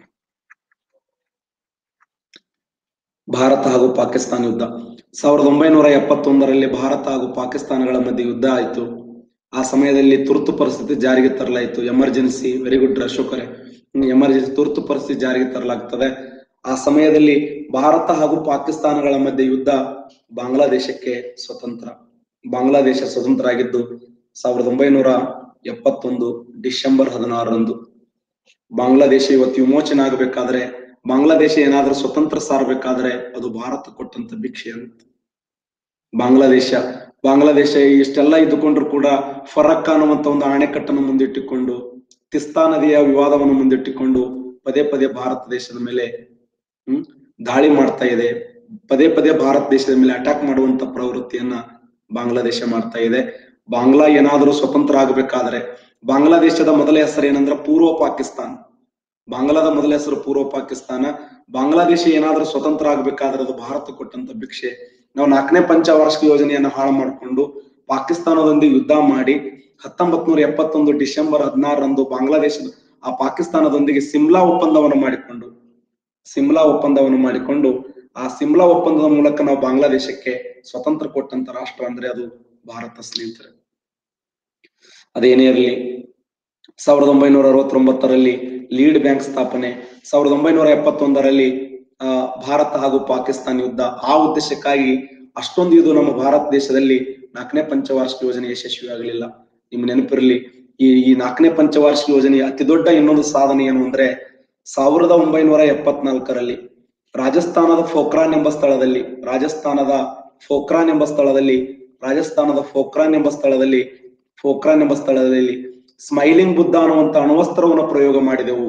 ಭಾರತ ಹಾಗೂ ಪಾಕಿಸ್ತಾನ ಯುದ್ಧ ಸಾವಿರದ ಒಂಬೈನೂರ ಎಪ್ಪತ್ತೊಂದರಲ್ಲಿ ಭಾರತ ಹಾಗೂ ಪಾಕಿಸ್ತಾನಗಳ ಮಧ್ಯೆ ಯುದ್ಧ ಆಯಿತು ಆ ಸಮಯದಲ್ಲಿ ತುರ್ತು ಪರಿಸ್ಥಿತಿ ಜಾರಿಗೆ ತರಲಾಯಿತು ಎಮರ್ಜೆನ್ಸಿ ವೆರಿ ಗುಡ್ ಅಶೋಕರೇ ಎಮರ್ಜೆನ್ಸಿ ತುರ್ತು ಪರಿಸ್ಥಿತಿ ಜಾರಿಗೆ ತರಲಾಗ್ತದೆ ಆ ಸಮಯದಲ್ಲಿ ಭಾರತ ಹಾಗೂ ಪಾಕಿಸ್ತಾನಗಳ ಮಧ್ಯೆ ಯುದ್ಧ ಬಾಂಗ್ಲಾದೇಶಕ್ಕೆ ಸ್ವತಂತ್ರ ಬಾಂಗ್ಲಾದೇಶ ಸ್ವತಂತ್ರ ಆಗಿದ್ದು ಸಾವಿರದ ಒಂಬೈನೂರ ಎಪ್ಪತ್ತೊಂದು ಡಿಸೆಂಬರ್ ಹದಿನಾರರಂದು ಬಾಂಗ್ಲಾದೇಶ ಇವತ್ತು ವಿಮೋಚನೆ ಆಗಬೇಕಾದ್ರೆ ಬಾಂಗ್ಲಾದೇಶ ಏನಾದ್ರೂ ಸ್ವತಂತ್ರ ಸಾರಬೇಕಾದ್ರೆ ಅದು ಭಾರತ ಕೊಟ್ಟಂತ ಭಿಕ್ಷೆ ಅಂತ ಬಾಂಗ್ಲಾದೇಶ ಬಾಂಗ್ಲಾದೇಶ ಇಷ್ಟೆಲ್ಲ ಇದ್ದುಕೊಂಡ್ರು ಕೂಡ ಫರಕ್ ಅನ್ನುವಂತ ಒಂದು ಅಣೆಕಟ್ಟನ್ನು ಮುಂದಿಟ್ಟುಕೊಂಡು ತಿಸ್ತಾ ನದಿಯ ವಿವಾದವನ್ನು ಮುಂದಿಟ್ಟುಕೊಂಡು ಪದೇ ಪದೇ ಭಾರತ ದೇಶದ ಮೇಲೆ ಹ್ಮ್ ದಾಳಿ ಮಾಡ್ತಾ ಇದೆ ಪದೇ ಪದೇ ಭಾರತ ದೇಶದ ಮೇಲೆ ಅಟ್ಯಾಕ್ ಮಾಡುವಂತ ಪ್ರವೃತ್ತಿಯನ್ನ ಬಾಂಗ್ಲಾದೇಶ ಮಾಡ್ತಾ ಇದೆ ಬಾಂಗ್ಲಾ ಏನಾದರೂ ಸ್ವತಂತ್ರ ಆಗಬೇಕಾದ್ರೆ ಬಾಂಗ್ಲಾದೇಶದ ಮೊದಲ ಹೆಸರು ಏನಂದ್ರೆ ಪೂರ್ವ ಪಾಕಿಸ್ತಾನ ಬಾಂಗ್ಲಾದ ಮೊದಲ ಹೆಸರು ಪೂರ್ವ ಪಾಕಿಸ್ತಾನ ಬಾಂಗ್ಲಾದೇಶ ಏನಾದ್ರೂ ಸ್ವತಂತ್ರ ಆಗ್ಬೇಕಾದ್ರೆ ಅದು ಭಾರತ ಕೊಟ್ಟಂತ ಭಿಕ್ಷೆ ನಾವು ನಾಲ್ಕನೇ ಪಂಚವಾರ್ಷಿಕ ಯೋಜನೆಯನ್ನ ಹಾಳು ಮಾಡಿಕೊಂಡು ಪಾಕಿಸ್ತಾನದೊಂದಿಗೆ ಯುದ್ಧ ಮಾಡಿ ಹತ್ತೊಂಬತ್ ನೂರ ಎಪ್ಪತ್ತೊಂದು ಡಿಸೆಂಬರ್ ಹದಿನಾರರಂದು ಬಾಂಗ್ಲಾದೇಶದ ಆ ಪಾಕಿಸ್ತಾನದೊಂದಿಗೆ ಸಿಮ್ಲಾ ಒಪ್ಪಂದವನ್ನು ಮಾಡಿಕೊಂಡು ಸಿಮ್ಲಾ ಒಪ್ಪಂದವನ್ನು ಮಾಡಿಕೊಂಡು ಆ ಸಿಮ್ಲಾ ಒಪ್ಪಂದದ ಮೂಲಕ ನಾವು ಬಾಂಗ್ಲಾದೇಶಕ್ಕೆ ಸ್ವತಂತ್ರ ಕೊಟ್ಟಂತ ರಾಷ್ಟ್ರ ಅಂದ್ರೆ ಅದು ಭಾರತ ಸ್ನೇಹಿತರೆ ಅದೇನೇ ಇರಲಿ ಸಾವಿರದ ಒಂಬೈನೂರ ಅರವತ್ತೊಂಬತ್ತರಲ್ಲಿ ಲೀಡ್ ಬ್ಯಾಂಕ್ ಸ್ಥಾಪನೆ ಸಾವಿರದ ಒಂಬೈನೂರ ಎಪ್ಪತ್ತೊಂದರಲ್ಲಿ ಆ ಭಾರತ ಹಾಗೂ ಪಾಕಿಸ್ತಾನ ಯುದ್ಧ ಆ ಉದ್ದೇಶಕ್ಕಾಗಿ ಅಷ್ಟೊಂದು ಇದು ನಮ್ಮ ಭಾರತ ದೇಶದಲ್ಲಿ ನಾಲ್ಕನೇ ಪಂಚವಾರ್ಷಿಕ ಯೋಜನೆ ಯಶಸ್ವಿ ಆಗಲಿಲ್ಲ ನಿಮ್ ನೆನಪಿರಲಿ ಈ ಈ ನಾಲ್ಕನೇ ಪಂಚವಾರ್ಷಿಕ ಯೋಜನೆಯ ಅತಿ ದೊಡ್ಡ ಇನ್ನೊಂದು ಸಾಧನೆ ಏನು ಅಂದ್ರೆ ಸಾವಿರದ ಒಂಬೈನೂರ ಎಪ್ಪತ್ನಾಲ್ಕರಲ್ಲಿ ರಾಜಸ್ಥಾನದ ಫೋಕ್ರಾನ್ ಎಂಬ ಸ್ಥಳದಲ್ಲಿ ರಾಜಸ್ಥಾನದ ಫೋಕ್ರಾನ್ ಎಂಬ ಸ್ಥಳದಲ್ಲಿ ರಾಜಸ್ಥಾನದ ಫೋಕ್ರಾನ್ ಎಂಬ ಸ್ಥಳದಲ್ಲಿ ಫೋಕ್ರಾನ್ ಎಂಬ ಸ್ಥಳದಲ್ಲಿ ಸ್ಮೈಲಿಂಗ್ ಬುದ್ಧ ಅನ್ನುವಂತ ಅಣುವಸ್ತ್ರವನ್ನು ಪ್ರಯೋಗ ಮಾಡಿದೆವು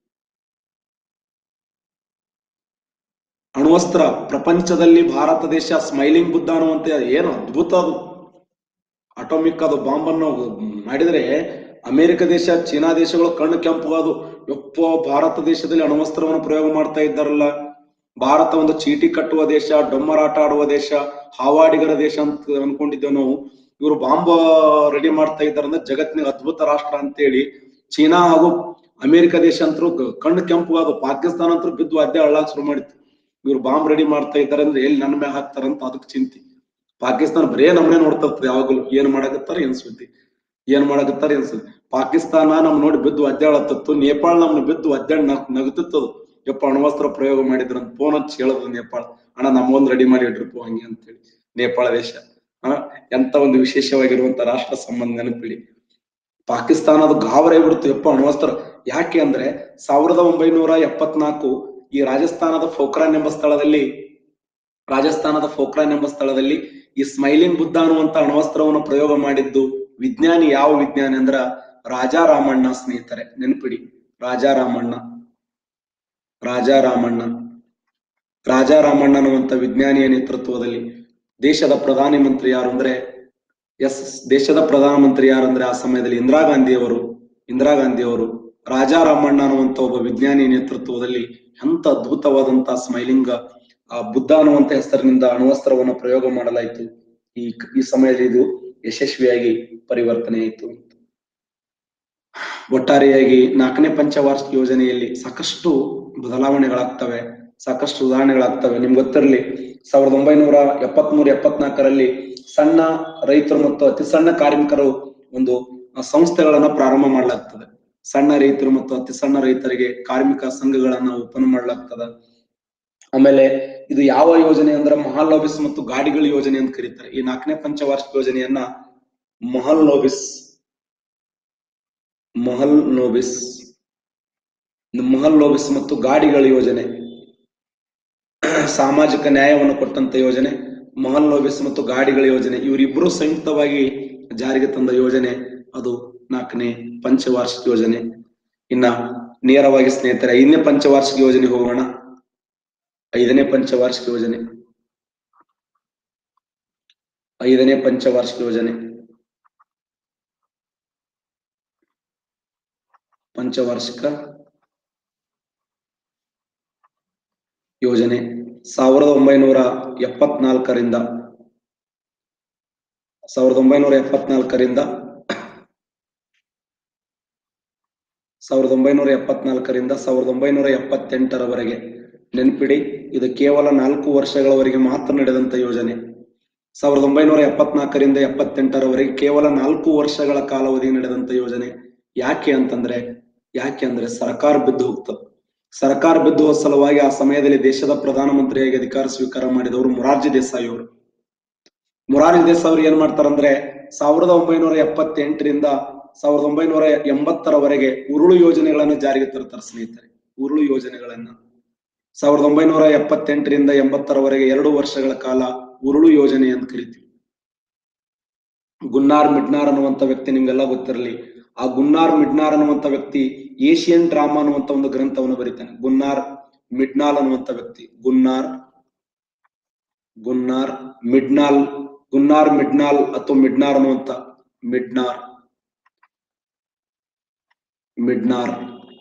ಅಣುವಸ್ತ್ರ ಪ್ರಪಂಚದಲ್ಲಿ ಭಾರತ ದೇಶ ಸ್ಮೈಲಿಂಗ್ ಬುದ್ಧ ಅನ್ನುವಂತ ಏನು ಅದ್ಭುತ ಅದು ಅಟೋಮಿಕ್ ಅದು ಬಾಂಬ್ ಅನ್ನು ಮಾಡಿದ್ರೆ ಅಮೆರಿಕ ದೇಶ ಚೀನಾ ದೇಶಗಳು ಕಣ್ಣು ಕೆಂಪು ಅದು ಯಪ್ಪ ಭಾರತ ದೇಶದಲ್ಲಿ ಅಣುವಸ್ತ್ರವನ್ನು ಪ್ರಯೋಗ ಮಾಡ್ತಾ ಇದ್ದಾರಲ್ಲ ಭಾರತ ಒಂದು ಚೀಟಿ ಕಟ್ಟುವ ದೇಶ ಡೊಮ್ಮರಾಟ ಆಡುವ ದೇಶ ಹಾವಾಡಿಗರ ದೇಶ ಅಂತ ಅನ್ಕೊಂಡಿದ್ದೇವೆ ನಾವು ಇವರು ಬಾಂಬ್ ರೆಡಿ ಮಾಡ್ತಾ ಇದ್ದಾರೆ ಅಂದ್ರೆ ಜಗತ್ತಿನ ಅದ್ಭುತ ರಾಷ್ಟ್ರ ಅಂತೇಳಿ ಚೀನಾ ಹಾಗೂ ಅಮೆರಿಕ ದೇಶ ಅಂತರೂ ಕಣ್ಣು ಕೆಂಪು ಅದು ಪಾಕಿಸ್ತಾನ ಅಂತೂ ಬಿದ್ದು ಅದೇ ಅಳ್ಳಾಕ್ ಶುರು ಮಾಡಿತ್ತು ಇವ್ರು ಬಾಂಬ್ ರೆಡಿ ಮಾಡ್ತಾ ಇದ್ದಾರೆ ಅಂದ್ರೆ ಎಲ್ಲಿ ನನ್ನ ಮ್ಯಾಗ ಹಾಕ್ತಾರಂತ ಅದಕ್ಕೆ ಚಿಂತೆ ಪಾಕಿಸ್ತಾನ ಬರೇ ನಮ್ಮನೆ ನೋಡ್ತಾ ಇರ್ತದೆ ಯಾವಾಗಲೂ ಏನ್ ಮಾಡಕತ್ತಾರ ಏನ್ ಸುದ್ದಿ ಏನ್ ಮಾಡಕತ್ತಾರ ಏನ್ ಸುದ್ದಿ ಪಾಕಿಸ್ತಾನ ನಮ್ ನೋಡಿ ಬಿದ್ದು ಅದ್ದಾಳತ್ತಿತ್ತು ನೇಪಾಳ ನಮ್ನ ಬಿದ್ದು ಅದ್ದಾಡ್ ನಗ್ ನಗುತ್ತಿತ್ತದು ಯಪ್ಪ ಅಣ್ವಸ್ತ್ರ ಪ್ರಯೋಗ ಮಾಡಿದ್ರ ಅಂತ ಫೋನ್ ಹಚ್ಚಿ ಹೇಳೋದು ನೇಪಾಳ ಅಣ್ಣ ನಮ್ಮೊಂದ್ ರೆಡಿ ಮಾಡಿ ಇಡ್ರಿಪ್ಪ ಹಂಗೆ ಅಂತೇಳಿ ನೇಪಾಳ ದೇಶ ಆ ಎಂತ ಒಂದು ವಿಶೇಷವಾಗಿರುವಂತ ರಾಷ್ಟ್ರ ಸಂಬಂಧ ನೆನಪಿಡಿ ಪಾಕಿಸ್ತಾನದ ಗಾಬರಿ ಬಿಡ್ತು ಯಪ್ಪ ಅಣ್ವಸ್ತ್ರ ಯಾಕೆ ಅಂದ್ರೆ ಸಾವಿರದ ಒಂಬೈನೂರ ಎಪ್ಪತ್ನಾಲ್ಕು ಈ ರಾಜಸ್ಥಾನದ ಫೋಕ್ರಾನ್ ಎಂಬ ಸ್ಥಳದಲ್ಲಿ ರಾಜಸ್ಥಾನದ ಫೋಕ್ರಾನ್ ಎಂಬ ಸ್ಥಳದಲ್ಲಿ ಈ ಸ್ಮೈಲಿಂಗ್ ಬುದ್ಧ ಅನ್ನುವಂತ ಅಣವಸ್ತ್ರವನ್ನು ಪ್ರಯೋಗ ಮಾಡಿದ್ದು ವಿಜ್ಞಾನಿ ಯಾವ ವಿಜ್ಞಾನಿ ಅಂದ್ರ ರಾಜಾ ರಾಮಣ್ಣ ಸ್ನೇಹಿತರೆ ನೆನಪಿಡಿ ರಾಜಾ ರಾಮಣ್ಣ ರಾಜಾ ರಾಮಣ್ಣ ರಾಜಾ ರಾಮಣ್ಣ ಅನ್ನುವಂತ ವಿಜ್ಞಾನಿಯ ನೇತೃತ್ವದಲ್ಲಿ ದೇಶದ ಪ್ರಧಾನಿ ಮಂತ್ರಿ ಯಾರು ಅಂದ್ರೆ ಎಸ್ ದೇಶದ ಪ್ರಧಾನಮಂತ್ರಿ ಯಾರಂದ್ರೆ ಆ ಸಮಯದಲ್ಲಿ ಇಂದಿರಾ ಗಾಂಧಿ ಅವರು ಇಂದಿರಾ ಗಾಂಧಿ ಅವರು ರಾಜಾ ರಾಮಣ್ಣ ಅನ್ನುವಂತ ಒಬ್ಬ ವಿಜ್ಞಾನಿ ನೇತೃತ್ವದಲ್ಲಿ ಎಂತ ಅದ್ಭುತವಾದಂತ ಸ್ಮೈಲಿಂಗ್ ಆ ಬುದ್ಧ ಅನ್ನುವಂತ ಹೆಸರಿನಿಂದ ಅಣುವಸ್ತ್ರವನ್ನು ಪ್ರಯೋಗ ಮಾಡಲಾಯಿತು ಈ ಈ ಸಮಯದಲ್ಲಿ ಇದು ಯಶಸ್ವಿಯಾಗಿ ಪರಿವರ್ತನೆ ಆಯಿತು ಒಟ್ಟಾರೆಯಾಗಿ ನಾಲ್ಕನೇ ಪಂಚವಾರ್ಷಿಕ ಯೋಜನೆಯಲ್ಲಿ ಸಾಕಷ್ಟು ಬದಲಾವಣೆಗಳಾಗ್ತವೆ ಸಾಕಷ್ಟು ಸುಧಾರಣೆಗಳಾಗ್ತವೆ ನಿಮ್ಗೆ ಗೊತ್ತಿರಲಿ ಸಾವಿರದ ಒಂಬೈನೂರ ಎಪ್ಪತ್ಮೂರು ಎಪ್ಪತ್ನಾಲ್ಕರಲ್ಲಿ ಸಣ್ಣ ರೈತರು ಮತ್ತು ಅತಿ ಸಣ್ಣ ಕಾರ್ಮಿಕರು ಒಂದು ಸಂಸ್ಥೆಗಳನ್ನ ಪ್ರಾರಂಭ ಮಾಡಲಾಗ್ತದೆ ಸಣ್ಣ ರೈತರು ಮತ್ತು ಅತಿ ಸಣ್ಣ ರೈತರಿಗೆ ಕಾರ್ಮಿಕ ಸಂಘಗಳನ್ನ ಓಪನ್ ಮಾಡಲಾಗ್ತದ ಆಮೇಲೆ ಇದು ಯಾವ ಯೋಜನೆ ಅಂದ್ರೆ ಮಹಲ್ ಲೋಬಿಸ್ ಮತ್ತು ಗಾಡಿಗಳ ಯೋಜನೆ ಅಂತ ಕರೀತಾರೆ ಈ ನಾಲ್ಕನೇ ಪಂಚವಾರ್ಷಿಕ ಯೋಜನೆಯನ್ನ ಮಹಲ್ ನೋಬಿಸ್ ಮಹಲ್ ನೋಬಿಸ್ ಮಹಲ್ ಲೋಬಿಸ್ ಮತ್ತು ಗಾಡಿಗಳ ಯೋಜನೆ ಸಾಮಾಜಿಕ ನ್ಯಾಯವನ್ನು ಕೊಟ್ಟಂತ ಯೋಜನೆ ಮಹಲ್ ಲೋಬಿಸ್ ಮತ್ತು ಗಾಡಿಗಳ ಯೋಜನೆ ಇವರಿಬ್ಬರು ಸಂಯುಕ್ತವಾಗಿ ಜಾರಿಗೆ ತಂದ ಯೋಜನೆ ಅದು ನಾಲ್ಕನೇ ಪಂಚವಾರ್ಷಿಕ ಯೋಜನೆ ಇನ್ನ ನೇರವಾಗಿ ಸ್ನೇಹಿತರೆ ಐದನೇ ಪಂಚವಾರ್ಷಿಕ ಯೋಜನೆ ಹೋಗೋಣ ಐದನೇ ಪಂಚವಾರ್ಷಿಕ ಯೋಜನೆ ಐದನೇ ಪಂಚವಾರ್ಷಿಕ ಯೋಜನೆ ಪಂಚವಾರ್ಷಿಕ ಯೋಜನೆ ಸಾವಿರದ ಒಂಬೈನೂರ ಎಪ್ಪತ್ನಾಲ್ಕರಿಂದ ಸಾವಿರದ ಒಂಬೈನೂರ ಎಪ್ಪತ್ನಾಲ್ಕರಿಂದ ಸಾವಿರದ ಒಂಬೈನೂರ ಎಪ್ಪತ್ನಾಲ್ಕರಿಂದ ಸಾವಿರದ ಒಂಬೈನೂರ ಎಪ್ಪತ್ತೆಂಟರವರೆಗೆ ನೆನಪಿಡಿ ಇದು ಕೇವಲ ನಾಲ್ಕು ವರ್ಷಗಳವರೆಗೆ ಮಾತ್ರ ನಡೆದಂತ ಯೋಜನೆ ಸಾವಿರದ ಒಂಬೈನೂರ ಎಪ್ಪತ್ನಾಲ್ಕರಿಂದ ಎಪ್ಪತ್ತೆಂಟರವರೆಗೆ ಕೇವಲ ನಾಲ್ಕು ವರ್ಷಗಳ ಕಾಲಾವಧಿ ನಡೆದಂತ ಯೋಜನೆ ಯಾಕೆ ಅಂತಂದ್ರೆ ಯಾಕೆ ಅಂದ್ರೆ ಸರ್ಕಾರ ಬಿದ್ದು ಹೋಗ್ತದೆ ಸರ್ಕಾರ ಬಿದ್ದು ಹೋದ ಸಲುವಾಗಿ ಆ ಸಮಯದಲ್ಲಿ ದೇಶದ ಪ್ರಧಾನಮಂತ್ರಿಯಾಗಿ ಅಧಿಕಾರ ಸ್ವೀಕಾರ ಮಾಡಿದವರು ಮೊರಾರ್ಜಿ ದೇಸಾಯಿ ಅವರು ಮೊರಾರ್ಜಿ ದೇಸಾಯಿ ಅವರು ಏನ್ ಮಾಡ್ತಾರಂದ್ರೆ ಸಾವಿರದ ಒಂಬೈನೂರ ಎಪ್ಪತ್ತೆಂಟರಿಂದ ಸಾವಿರದ ಒಂಬೈನೂರ ಎಂಬತ್ತರವರೆಗೆ ಉರುಳು ಯೋಜನೆಗಳನ್ನು ಜಾರಿಗೆ ತರ್ತಾರೆ ಸ್ನೇಹಿತರೆ ಉರುಳು ಯೋಜನೆಗಳನ್ನ ಸಾವಿರದ ಒಂಬೈನೂರ ಎಪ್ಪತ್ತೆಂಟರಿಂದ ಎಂಬತ್ತರವರೆಗೆ ಎರಡು ವರ್ಷಗಳ ಕಾಲ ಉರುಳು ಯೋಜನೆ ಅಂತ ಕರಿತೀವಿ ಗುನ್ನಾರ್ ಮಿಡ್ನಾರ್ ಅನ್ನುವಂತ ವ್ಯಕ್ತಿ ನಿಮ್ಗೆಲ್ಲ ಗೊತ್ತಿರಲಿ ಆ ಗುನ್ನಾರ್ ಮಿಡ್ನಾರ್ ಅನ್ನುವಂತ ವ್ಯಕ್ತಿ ಏಷಿಯನ್ ಡ್ರಾಮಾ ಅನ್ನುವಂತ ಒಂದು ಗ್ರಂಥವನ್ನು ಬರೀತಾನೆ ಗುನ್ನಾರ್ ಮಿಡ್ನಾಲ್ ಅನ್ನುವಂತ ವ್ಯಕ್ತಿ ಗುನ್ನಾರ್ ಗುನ್ನಾರ್ ಮಿಡ್ನಾಲ್ ಗುನ್ನಾರ್ ಮಿಡ್ನಾಲ್ ಅಥವಾ ಮಿಡ್ನಾರ್ ಅನ್ನುವಂತ ಮಿಡ್ನಾರ್ ಮಿಡ್ನಾರ್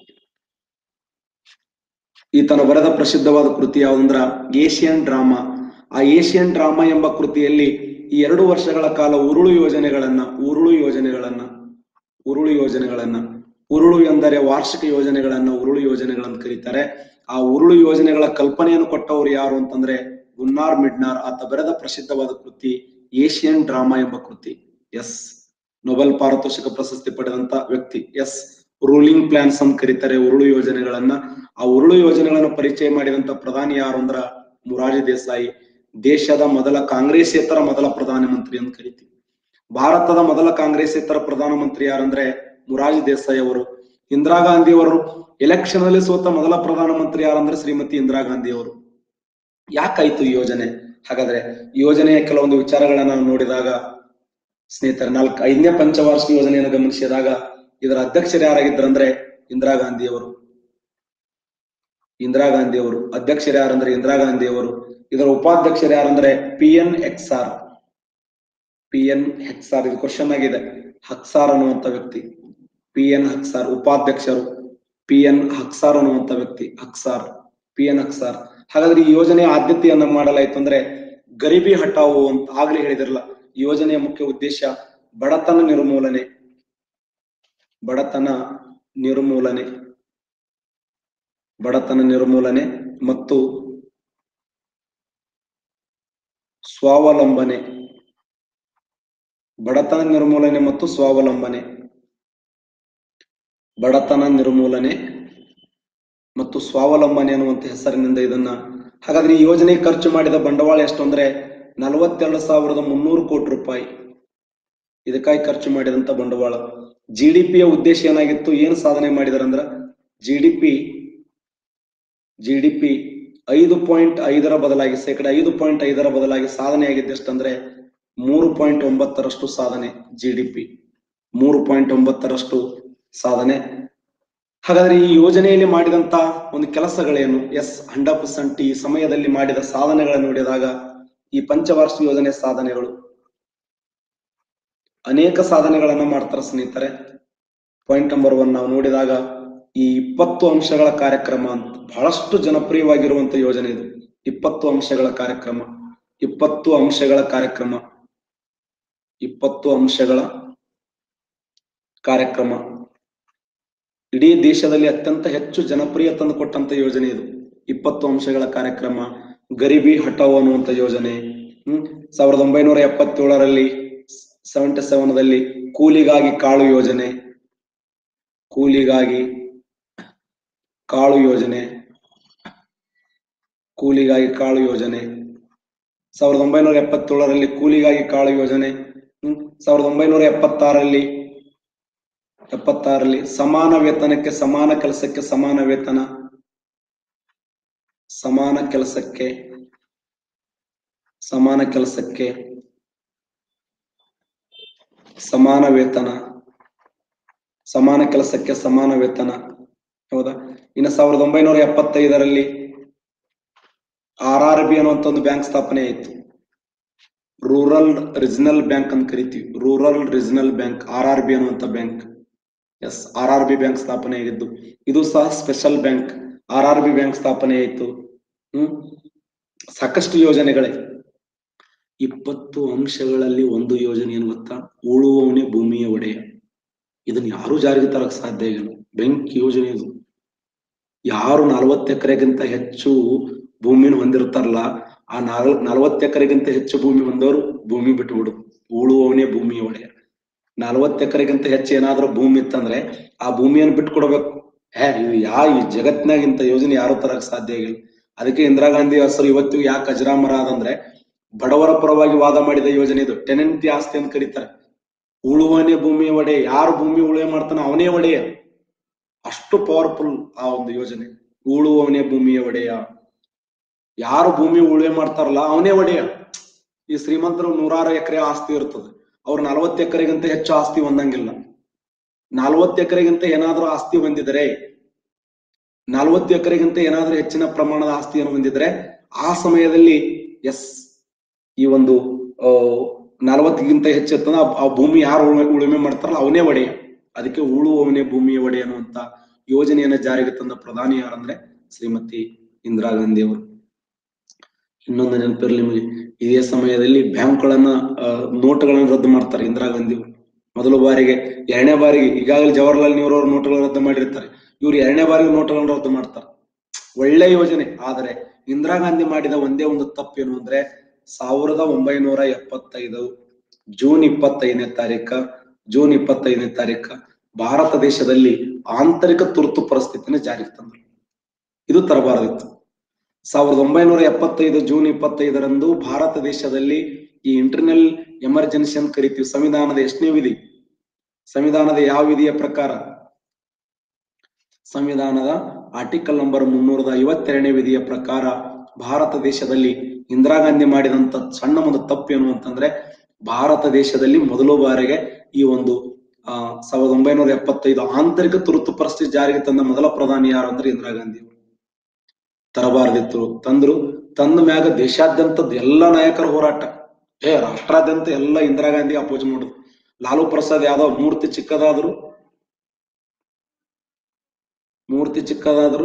ಈತನ ಬರೆದ ಪ್ರಸಿದ್ಧವಾದ ಕೃತಿ ಯಾವುದಂದ್ರ ಏಷಿಯನ್ ಡ್ರಾಮಾ ಆ ಏಷಿಯನ್ ಡ್ರಾಮಾ ಎಂಬ ಕೃತಿಯಲ್ಲಿ ಈ ಎರಡು ವರ್ಷಗಳ ಕಾಲ ಉರುಳು ಯೋಜನೆಗಳನ್ನ ಉರುಳು ಯೋಜನೆಗಳನ್ನ ಉರುಳು ಯೋಜನೆಗಳನ್ನ ಉರುಳು ಎಂದರೆ ವಾರ್ಷಿಕ ಯೋಜನೆಗಳನ್ನ ಉರುಳು ಯೋಜನೆಗಳನ್ನ ಕರೀತಾರೆ ಆ ಉರುಳು ಯೋಜನೆಗಳ ಕಲ್ಪನೆಯನ್ನು ಕೊಟ್ಟವರು ಯಾರು ಅಂತಂದ್ರೆ ಗುನ್ನಾರ್ ಮಿಡ್ನಾರ್ ಆತ ಬರೆದ ಪ್ರಸಿದ್ಧವಾದ ಕೃತಿ ಏಷಿಯನ್ ಡ್ರಾಮಾ ಎಂಬ ಕೃತಿ ಎಸ್ ನೊಬೆಲ್ ಪಾರಿತೋಷಿಕ ಪ್ರಶಸ್ತಿ ಪಡೆದಂತ ವ್ಯಕ್ತಿ ಎಸ್ ರೂಲಿಂಗ್ ಪ್ಲಾನ್ಸ್ ಅಂತ ಕರೀತಾರೆ ಉರುಳು ಯೋಜನೆಗಳನ್ನ ಆ ಉರುಳು ಯೋಜನೆಗಳನ್ನ ಪರಿಚಯ ಮಾಡಿದಂತ ಪ್ರಧಾನಿ ಯಾರು ಅಂದ್ರ ಮುರಾರ್ಜಿ ದೇಸಾಯಿ ದೇಶದ ಮೊದಲ ಕಾಂಗ್ರೆಸ್ಸೇತರ ಮೊದಲ ಪ್ರಧಾನಮಂತ್ರಿ ಅಂತ ಕರಿತೀವಿ ಭಾರತದ ಮೊದಲ ಕಾಂಗ್ರೆಸ್ಸೇತರ ಪ್ರಧಾನಮಂತ್ರಿ ಯಾರಂದ್ರೆ ಮುರಾರ್ಜಿ ದೇಸಾಯಿ ಅವರು ಇಂದಿರಾ ಗಾಂಧಿ ಅವರು ಎಲೆಕ್ಷನ್ ಅಲ್ಲಿ ಸೋತ ಮೊದಲ ಪ್ರಧಾನಮಂತ್ರಿ ಯಾರಂದ್ರೆ ಶ್ರೀಮತಿ ಇಂದಿರಾ ಗಾಂಧಿ ಅವರು ಯಾಕಾಯ್ತು ಈ ಯೋಜನೆ ಹಾಗಾದ್ರೆ ಈ ಯೋಜನೆಯ ಕೆಲವೊಂದು ವಿಚಾರಗಳನ್ನ ನಾವು ನೋಡಿದಾಗ ಸ್ನೇಹಿತರೆ ನಾಲ್ಕು ಐದನೇ ಪಂಚವಾರ್ಷಿಕ ಯೋಜನೆಯನ್ನು ಗಮನಿಸಿದಾಗ ಇದರ ಅಧ್ಯಕ್ಷರು ಯಾರಾಗಿದ್ರಂದ್ರೆ ಇಂದಿರಾ ಗಾಂಧಿ ಅವರು ಇಂದಿರಾ ಗಾಂಧಿ ಅವರು ಅಧ್ಯಕ್ಷರು ಯಾರಂದ್ರೆ ಇಂದಿರಾ ಗಾಂಧಿ ಅವರು ಇದರ ಉಪಾಧ್ಯಕ್ಷರು ಯಾರಂದ್ರೆ P N Haksar P N Haksar ಇದು ಕ್ವಶನ್ ಆಗಿದೆ ಹಕ್ಸಾರ್ ಅನ್ನುವಂತ ವ್ಯಕ್ತಿ ಪಿ ಎನ್ ಹಕ್ಸಾರ್ ಉಪಾಧ್ಯಕ್ಷರು ಪಿ ಎನ್ ಹಕ್ಸಾರ್ ಅನ್ನುವಂತ ವ್ಯಕ್ತಿ ಹಕ್ಸಾರ್ ಪಿ ಎನ್ ಹಕ್ಸಾರ್ ಹಾಗಾದ್ರೆ ಈ ಯೋಜನೆಯ ಆದ್ಯತೆಯನ್ನ ಮಾಡಲಾಯ್ತು ಅಂದ್ರೆ ಗರೀಬಿ ಹಟಾವು ಅಂತ ಆಗ್ಲೇ ಹೇಳಿದಿರಲ್ಲ ಈ ಯೋಜನೆಯ ಮುಖ್ಯ ಉದ್ದೇಶ ಬಡತನ ನಿರ್ಮೂಲನೆ ಬಡತನ ನಿರ್ಮೂಲನೆ ಬಡತನ ನಿರ್ಮೂಲನೆ ಮತ್ತು ಸ್ವಾವಲಂಬನೆ ಬಡತನ ನಿರ್ಮೂಲನೆ ಮತ್ತು ಸ್ವಾವಲಂಬನೆ ಬಡತನ ನಿರ್ಮೂಲನೆ ಮತ್ತು ಸ್ವಾವಲಂಬನೆ ಅನ್ನುವಂತ ಹೆಸರಿನಿಂದ ಇದನ್ನ ಹಾಗಾದ್ರೆ ಈ ಯೋಜನೆ ಖರ್ಚು ಮಾಡಿದ ಬಂಡವಾಳ ಎಷ್ಟು ಅಂದ್ರೆ ನಲವತ್ತೆರಡು ಸಾವಿರದ ಮುನ್ನೂರು ಕೋಟಿ ರೂಪಾಯಿ ಇದಕ್ಕಾಗಿ ಖರ್ಚು ಮಾಡಿದಂತ ಬಂಡವಾಳ ಜಿ ಡಿ ಪಿಯ ಉದ್ದೇಶ ಏನಾಗಿತ್ತು ಏನು ಸಾಧನೆ ಮಾಡಿದಾರಂದ್ರ G D P G D P ಐದು ಪಾಯಿಂಟ್ ಐದರ ಬದಲಾಗಿ ಶೇಕಡ ಐದು ಪಾಯಿಂಟ್ ಐದರ ಬದಲಾಗಿ ಸಾಧನೆ ಆಗಿದ್ದು ಎಷ್ಟಂದ್ರೆ ಮೂರು ಪಾಯಿಂಟ್ ಒಂಬತ್ತರಷ್ಟು ಸಾಧನೆ ಜಿ ಡಿ ಪಿ ಮೂರು ಪಾಯಿಂಟ್ ಒಂಬತ್ತರಷ್ಟು ಸಾಧನೆ ಹಾಗಾದ್ರೆ ಈ ಯೋಜನೆಯಲ್ಲಿ ಮಾಡಿದಂತ ಒಂದು ಕೆಲಸಗಳೇನು ಎಸ್ ಹಂಡ್ರೆಡ್ ಪರ್ಸೆಂಟ್ ಈ ಸಮಯದಲ್ಲಿ ಮಾಡಿದ ಸಾಧನೆಗಳನ್ನು ನೋಡಿದಾಗ ಈ ಪಂಚವಾರ್ಷಿಕ ಯೋಜನೆ ಸಾಧನೆಗಳು ಅನೇಕ ಸಾಧನೆಗಳನ್ನ ಮಾಡ್ತಾರೆ ಸ್ನೇಹಿತರೆ ಪಾಯಿಂಟ್ ನಂಬರ್ ಒನ್ ನಾವು ನೋಡಿದಾಗ ಈ ಇಪ್ಪತ್ತು ಅಂಶಗಳ ಕಾರ್ಯಕ್ರಮ ಅಂತ ಬಹಳಷ್ಟು ಜನಪ್ರಿಯವಾಗಿರುವಂತ ಯೋಜನೆ ಇದು ಇಪ್ಪತ್ತು ಅಂಶಗಳ ಕಾರ್ಯಕ್ರಮ ಇಪ್ಪತ್ತು ಅಂಶಗಳ ಕಾರ್ಯಕ್ರಮ ಇಪ್ಪತ್ತು ಅಂಶಗಳ ಕಾರ್ಯಕ್ರಮ ಇಡೀ ದೇಶದಲ್ಲಿ ಅತ್ಯಂತ ಹೆಚ್ಚು ಜನಪ್ರಿಯ ತಂದು ಕೊಟ್ಟಂತ ಯೋಜನೆ ಇದು ಇಪ್ಪತ್ತು ಅಂಶಗಳ ಕಾರ್ಯಕ್ರಮ ಗರೀಬಿ ಹಟಾವ್ ಅನ್ನುವಂತ ಯೋಜನೆ ಹ್ಮ್ ಸಾವಿರದ ಒಂಬೈನೂರ ಎಪ್ಪತ್ತೇಳರಲ್ಲಿ ಸೆವೆಂಟಿ ಸೆವೆನ್ ಕೂಲಿಗಾಗಿ ಕಾಳು ಯೋಜನೆ ಕೂಲಿಗಾಗಿ ಕಾಳು ಯೋಜನೆ ಕೂಲಿಗಾಗಿ ಕಾಳು ಯೋಜನೆ ಸಾವಿರದ ಒಂಬೈನೂರ ಎಪ್ಪತ್ತೇಳರಲ್ಲಿ ಕೂಲಿಗಾಗಿ ಕಾಳು ಯೋಜನೆ ಹ್ಮ್ ಸಾವಿರದ ಒಂಬೈನೂರ ಎಪ್ಪತ್ತಾರರಲ್ಲಿ ಎಪ್ಪತ್ತಾರರಲ್ಲಿ ಸಮಾನ ವೇತನಕ್ಕೆ ಸಮಾನ ಕೆಲಸಕ್ಕೆ ಸಮಾನ ವೇತನ ಸಮಾನ ಕೆಲಸಕ್ಕೆ ಸಮಾನ ಕೆಲಸಕ್ಕೆ ಸಮಾನ ವೇತನ ಸಮಾನ ಕೆಲಸಕ್ಕೆ ಸಮಾನ ವೇತನ ಹೌದಾ ಇನ್ನು ಸಾವಿರದ ಒಂಬೈನೂರ ಎಪ್ಪತ್ತೈದರಲ್ಲಿ ಆರ್ ಆರ್ ಬಿ ಅನ್ನುವಂತ ಒಂದು ಬ್ಯಾಂಕ್ ಸ್ಥಾಪನೆ ಆಯಿತು ರೂರಲ್ ರಿಜನಲ್ ಬ್ಯಾಂಕ್ ಅಂತ ಕರಿತೀವಿ rural regional bank R R B ಅನ್ನುವಂತ bank yes R R B bank ಸ್ಥಾಪನೆ ಆಗಿದ್ದು ಇದು ಸಹ special bank R R B bank ಸ್ಥಾಪನೆ ಆಯಿತು ಹ್ಮ್ ಸಾಕಷ್ಟು ಯೋಜನೆಗಳೇ ಇಪ್ಪತ್ತು ಅಂಶಗಳಲ್ಲಿ ಒಂದು ಯೋಜನೆ ಏನು ಗೊತ್ತಾ ಉಳುವವನೇ ಭೂಮಿಯ ಒಡೆಯ ಇದನ್ನ ಯಾರು ಜಾರಿಗೆ ತರಕ್ ಸಾಧ್ಯ ಇಲ್ಲ ಬೆಂಕಿ ಯೋಜನೆ ಇದು ಯಾರು ನಲವತ್ತು ಎಕರೆಗಿಂತ ಹೆಚ್ಚು ಭೂಮಿನ ಹೊಂದಿರ್ತಾರಲ್ಲ ಆ ನಾಲ್ ನಲವತ್ತು ಎಕರೆಗಿಂತ ಹೆಚ್ಚು ಭೂಮಿ ಹೊಂದವರು ಭೂಮಿ ಬಿಟ್ಟು ಬಿಡು ಉಳುವವನೇ ಭೂಮಿಯ ಒಡೆಯ ನಲವತ್ತು ಎಕರೆಗಿಂತ ಹೆಚ್ಚು ಏನಾದ್ರೂ ಭೂಮಿ ಇತ್ತಂದ್ರೆ ಆ ಭೂಮಿಯನ್ನು ಬಿಟ್ಟು ಕೊಡ್ಬೇಕು ಹೇ ಇದು ಯಾ ಈ ಜಗತ್ನಾಗ ಇಂಥ ಯೋಜನೆ ಯಾರು ತರಕ್ ಸಾಧ್ಯ ಆಗಿಲ್ಲ ಅದಕ್ಕೆ ಇಂದಿರಾ ಗಾಂಧಿ ಹೆಸರು ಇವತ್ತು ಯಾಕೆ ಅಜರಾಮರ ಆದಂದ್ರೆ ಬಡವರ ಪರವಾಗಿ ವಾದ ಮಾಡಿದ ಯೋಜನೆ ಇದು ಟೆನೆಂಟಿ ಆಸ್ತಿ ಅಂತ ಕರೀತಾರೆ ಉಳುವನೇ ಭೂಮಿಯ ಒಡೆಯ ಯಾರು ಭೂಮಿ ಉಳುವೆ ಮಾಡ್ತಾನ ಅವನೇ ಒಡೆಯ ಅಷ್ಟು ಪವರ್ಫುಲ್ ಆ ಒಂದು ಯೋಜನೆ ಉಳುವವನೇ ಭೂಮಿಯ ಒಡೆಯ ಯಾರು ಭೂಮಿ ಉಳುವೆ ಮಾಡ್ತಾರಲ್ಲ ಅವನೇ ಒಡೆಯ ಈ ಶ್ರೀಮಂತರು ನೂರಾರು ಎಕರೆ ಆಸ್ತಿ ಇರ್ತದೆ ಅವ್ರು ನಲವತ್ತು ಎಕರೆಗಿಂತ ಹೆಚ್ಚು ಆಸ್ತಿ ಹೊಂದಂಗಿಲ್ಲ ನಲವತ್ತು ಎಕರೆಗಿಂತ ಏನಾದ್ರೂ ಆಸ್ತಿ ಹೊಂದಿದರೆ ನಲವತ್ತು ಎಕರೆಗಿಂತ ಏನಾದ್ರೂ ಹೆಚ್ಚಿನ ಪ್ರಮಾಣದ ಆಸ್ತಿಯನ್ನು ಹೊಂದಿದ್ರೆ ಆ ಸಮಯದಲ್ಲಿ ಎಸ್ ಈ ಒಂದು ನಲವತ್ತಕ್ಕಿಂತ ಹೆಚ್ಚಿರ್ತದ ಆ ಭೂಮಿ ಯಾರು ಉಳುಮೆ ಉಳುಮೆ ಮಾಡ್ತಾರಲ್ಲ ಅವನೇ ಒಡೆಯ ಅದಕ್ಕೆ ಉಳುವವನೇ ಭೂಮಿಯ ಒಡೆಯ ಅನ್ನುವಂತ ಯೋಜನೆಯನ್ನ ಜಾರಿಗೆ ತಂದ ಪ್ರಧಾನಿ ಯಾರಂದ್ರೆ ಶ್ರೀಮತಿ ಇಂದಿರಾ ಗಾಂಧಿ ಅವರು ಇನ್ನೊಂದು ನೆನಪಿರ್ಲಿ ನಿಮಗೆ ಇದೇ ಸಮಯದಲ್ಲಿ ಬ್ಯಾಂಕ್ಗಳನ್ನ ನೋಟ್ಗಳನ್ನ ರದ್ದು ಮಾಡ್ತಾರೆ ಇಂದಿರಾ ಗಾಂಧಿ ಅವರು ಮೊದಲ ಬಾರಿಗೆ ಎರಡನೇ ಬಾರಿಗೆ ಈಗಾಗಲೇ ಜವಾಹರ್ಲಾಲ್ ನೆಹರು ಅವರು ನೋಟ್ಗಳನ್ನು ರದ್ದು ಮಾಡಿರ್ತಾರೆ ಇವ್ರು ಎರಡನೇ ಬಾರಿಗೆ ನೋಟ್ಗಳನ್ನು ರದ್ದು ಮಾಡ್ತಾರೆ ಒಳ್ಳೆ ಯೋಜನೆ ಆದರೆ ಇಂದಿರಾ ಗಾಂಧಿ ಮಾಡಿದ ಒಂದೇ ಒಂದು ತಪ್ಪೇನು ಅಂದ್ರೆ ಸಾವಿರದ ಒಂಬೈನೂರ ಎಪ್ಪತ್ತೈದು ಜೂನ್ ಇಪ್ಪತ್ತೈದನೇ ತಾರೀಕ ಜೂನ್ ಇಪ್ಪತ್ತೈದನೇ ತಾರೀಕ ಭಾರತ ದೇಶದಲ್ಲಿ ಆಂತರಿಕ ತುರ್ತು ಪರಿಸ್ಥಿತಿನ ಜಾರಿಗೆ ತಂದರು ಇದು ತರಬಾರದಿತ್ತು ಸಾವಿರದ ಒಂಬೈನೂರ ಎಪ್ಪತ್ತೈದು ಜೂನ್ ಇಪ್ಪತ್ತೈದರಂದು ಭಾರತ ದೇಶದಲ್ಲಿ ಈ ಇಂಟರ್ನಲ್ ಎಮರ್ಜೆನ್ಸಿ ಅಂತ ಕರಿತೀವಿ ಸಂವಿಧಾನದ ಎಷ್ಟನೇ ವಿಧಿ ಸಂವಿಧಾನದ ಯಾವ ವಿಧಿಯ ಪ್ರಕಾರ ಸಂವಿಧಾನದ ಆರ್ಟಿಕಲ್ ನಂಬರ್ ಮುನ್ನೂರದ ಐವತ್ತೆರಡನೇ ವಿಧಿಯ ಪ್ರಕಾರ ಭಾರತ ದೇಶದಲ್ಲಿ ಇಂದಿರಾ ಗಾಂಧಿ ಮಾಡಿದಂತ ಸಣ್ಣ ಒಂದು ತಪ್ಪೇನು ಅಂತಂದ್ರೆ ಭಾರತ ದೇಶದಲ್ಲಿ ಮೊದಲ ಬಾರಿಗೆ ಈ ಒಂದು ಆ ಸಾವಿರದ ಒಂಬೈನೂರ ಎಪ್ಪತ್ತೈದು ಆಂತರಿಕ ತುರ್ತು ಪರಿಸ್ಥಿತಿ ಜಾರಿಗೆ ತಂದ ಮೊದಲ ಪ್ರಧಾನಿ ಯಾರು ಅಂದ್ರೆ ಇಂದಿರಾ ಗಾಂಧಿ ಅವರು ತರಬಾರ್ದಿತ್ತು ತಂದ್ರು ತಂದ ಮ್ಯಾಗ ದೇಶಾದ್ಯಂತದ ಎಲ್ಲ ನಾಯಕರ ಹೋರಾಟ ಏ ರಾಷ್ಟ್ರಾದ್ಯಂತ ಎಲ್ಲ ಇಂದಿರಾ ಗಾಂಧಿ ಅಪೋಸ್ ಮಾಡುದು ಲಾಲು ಪ್ರಸಾದ್ ಯಾದವ್ ಮೂರ್ತಿ ಚಿಕ್ಕದಾದ್ರು ಮೂರ್ತಿ ಚಿಕ್ಕದಾದ್ರು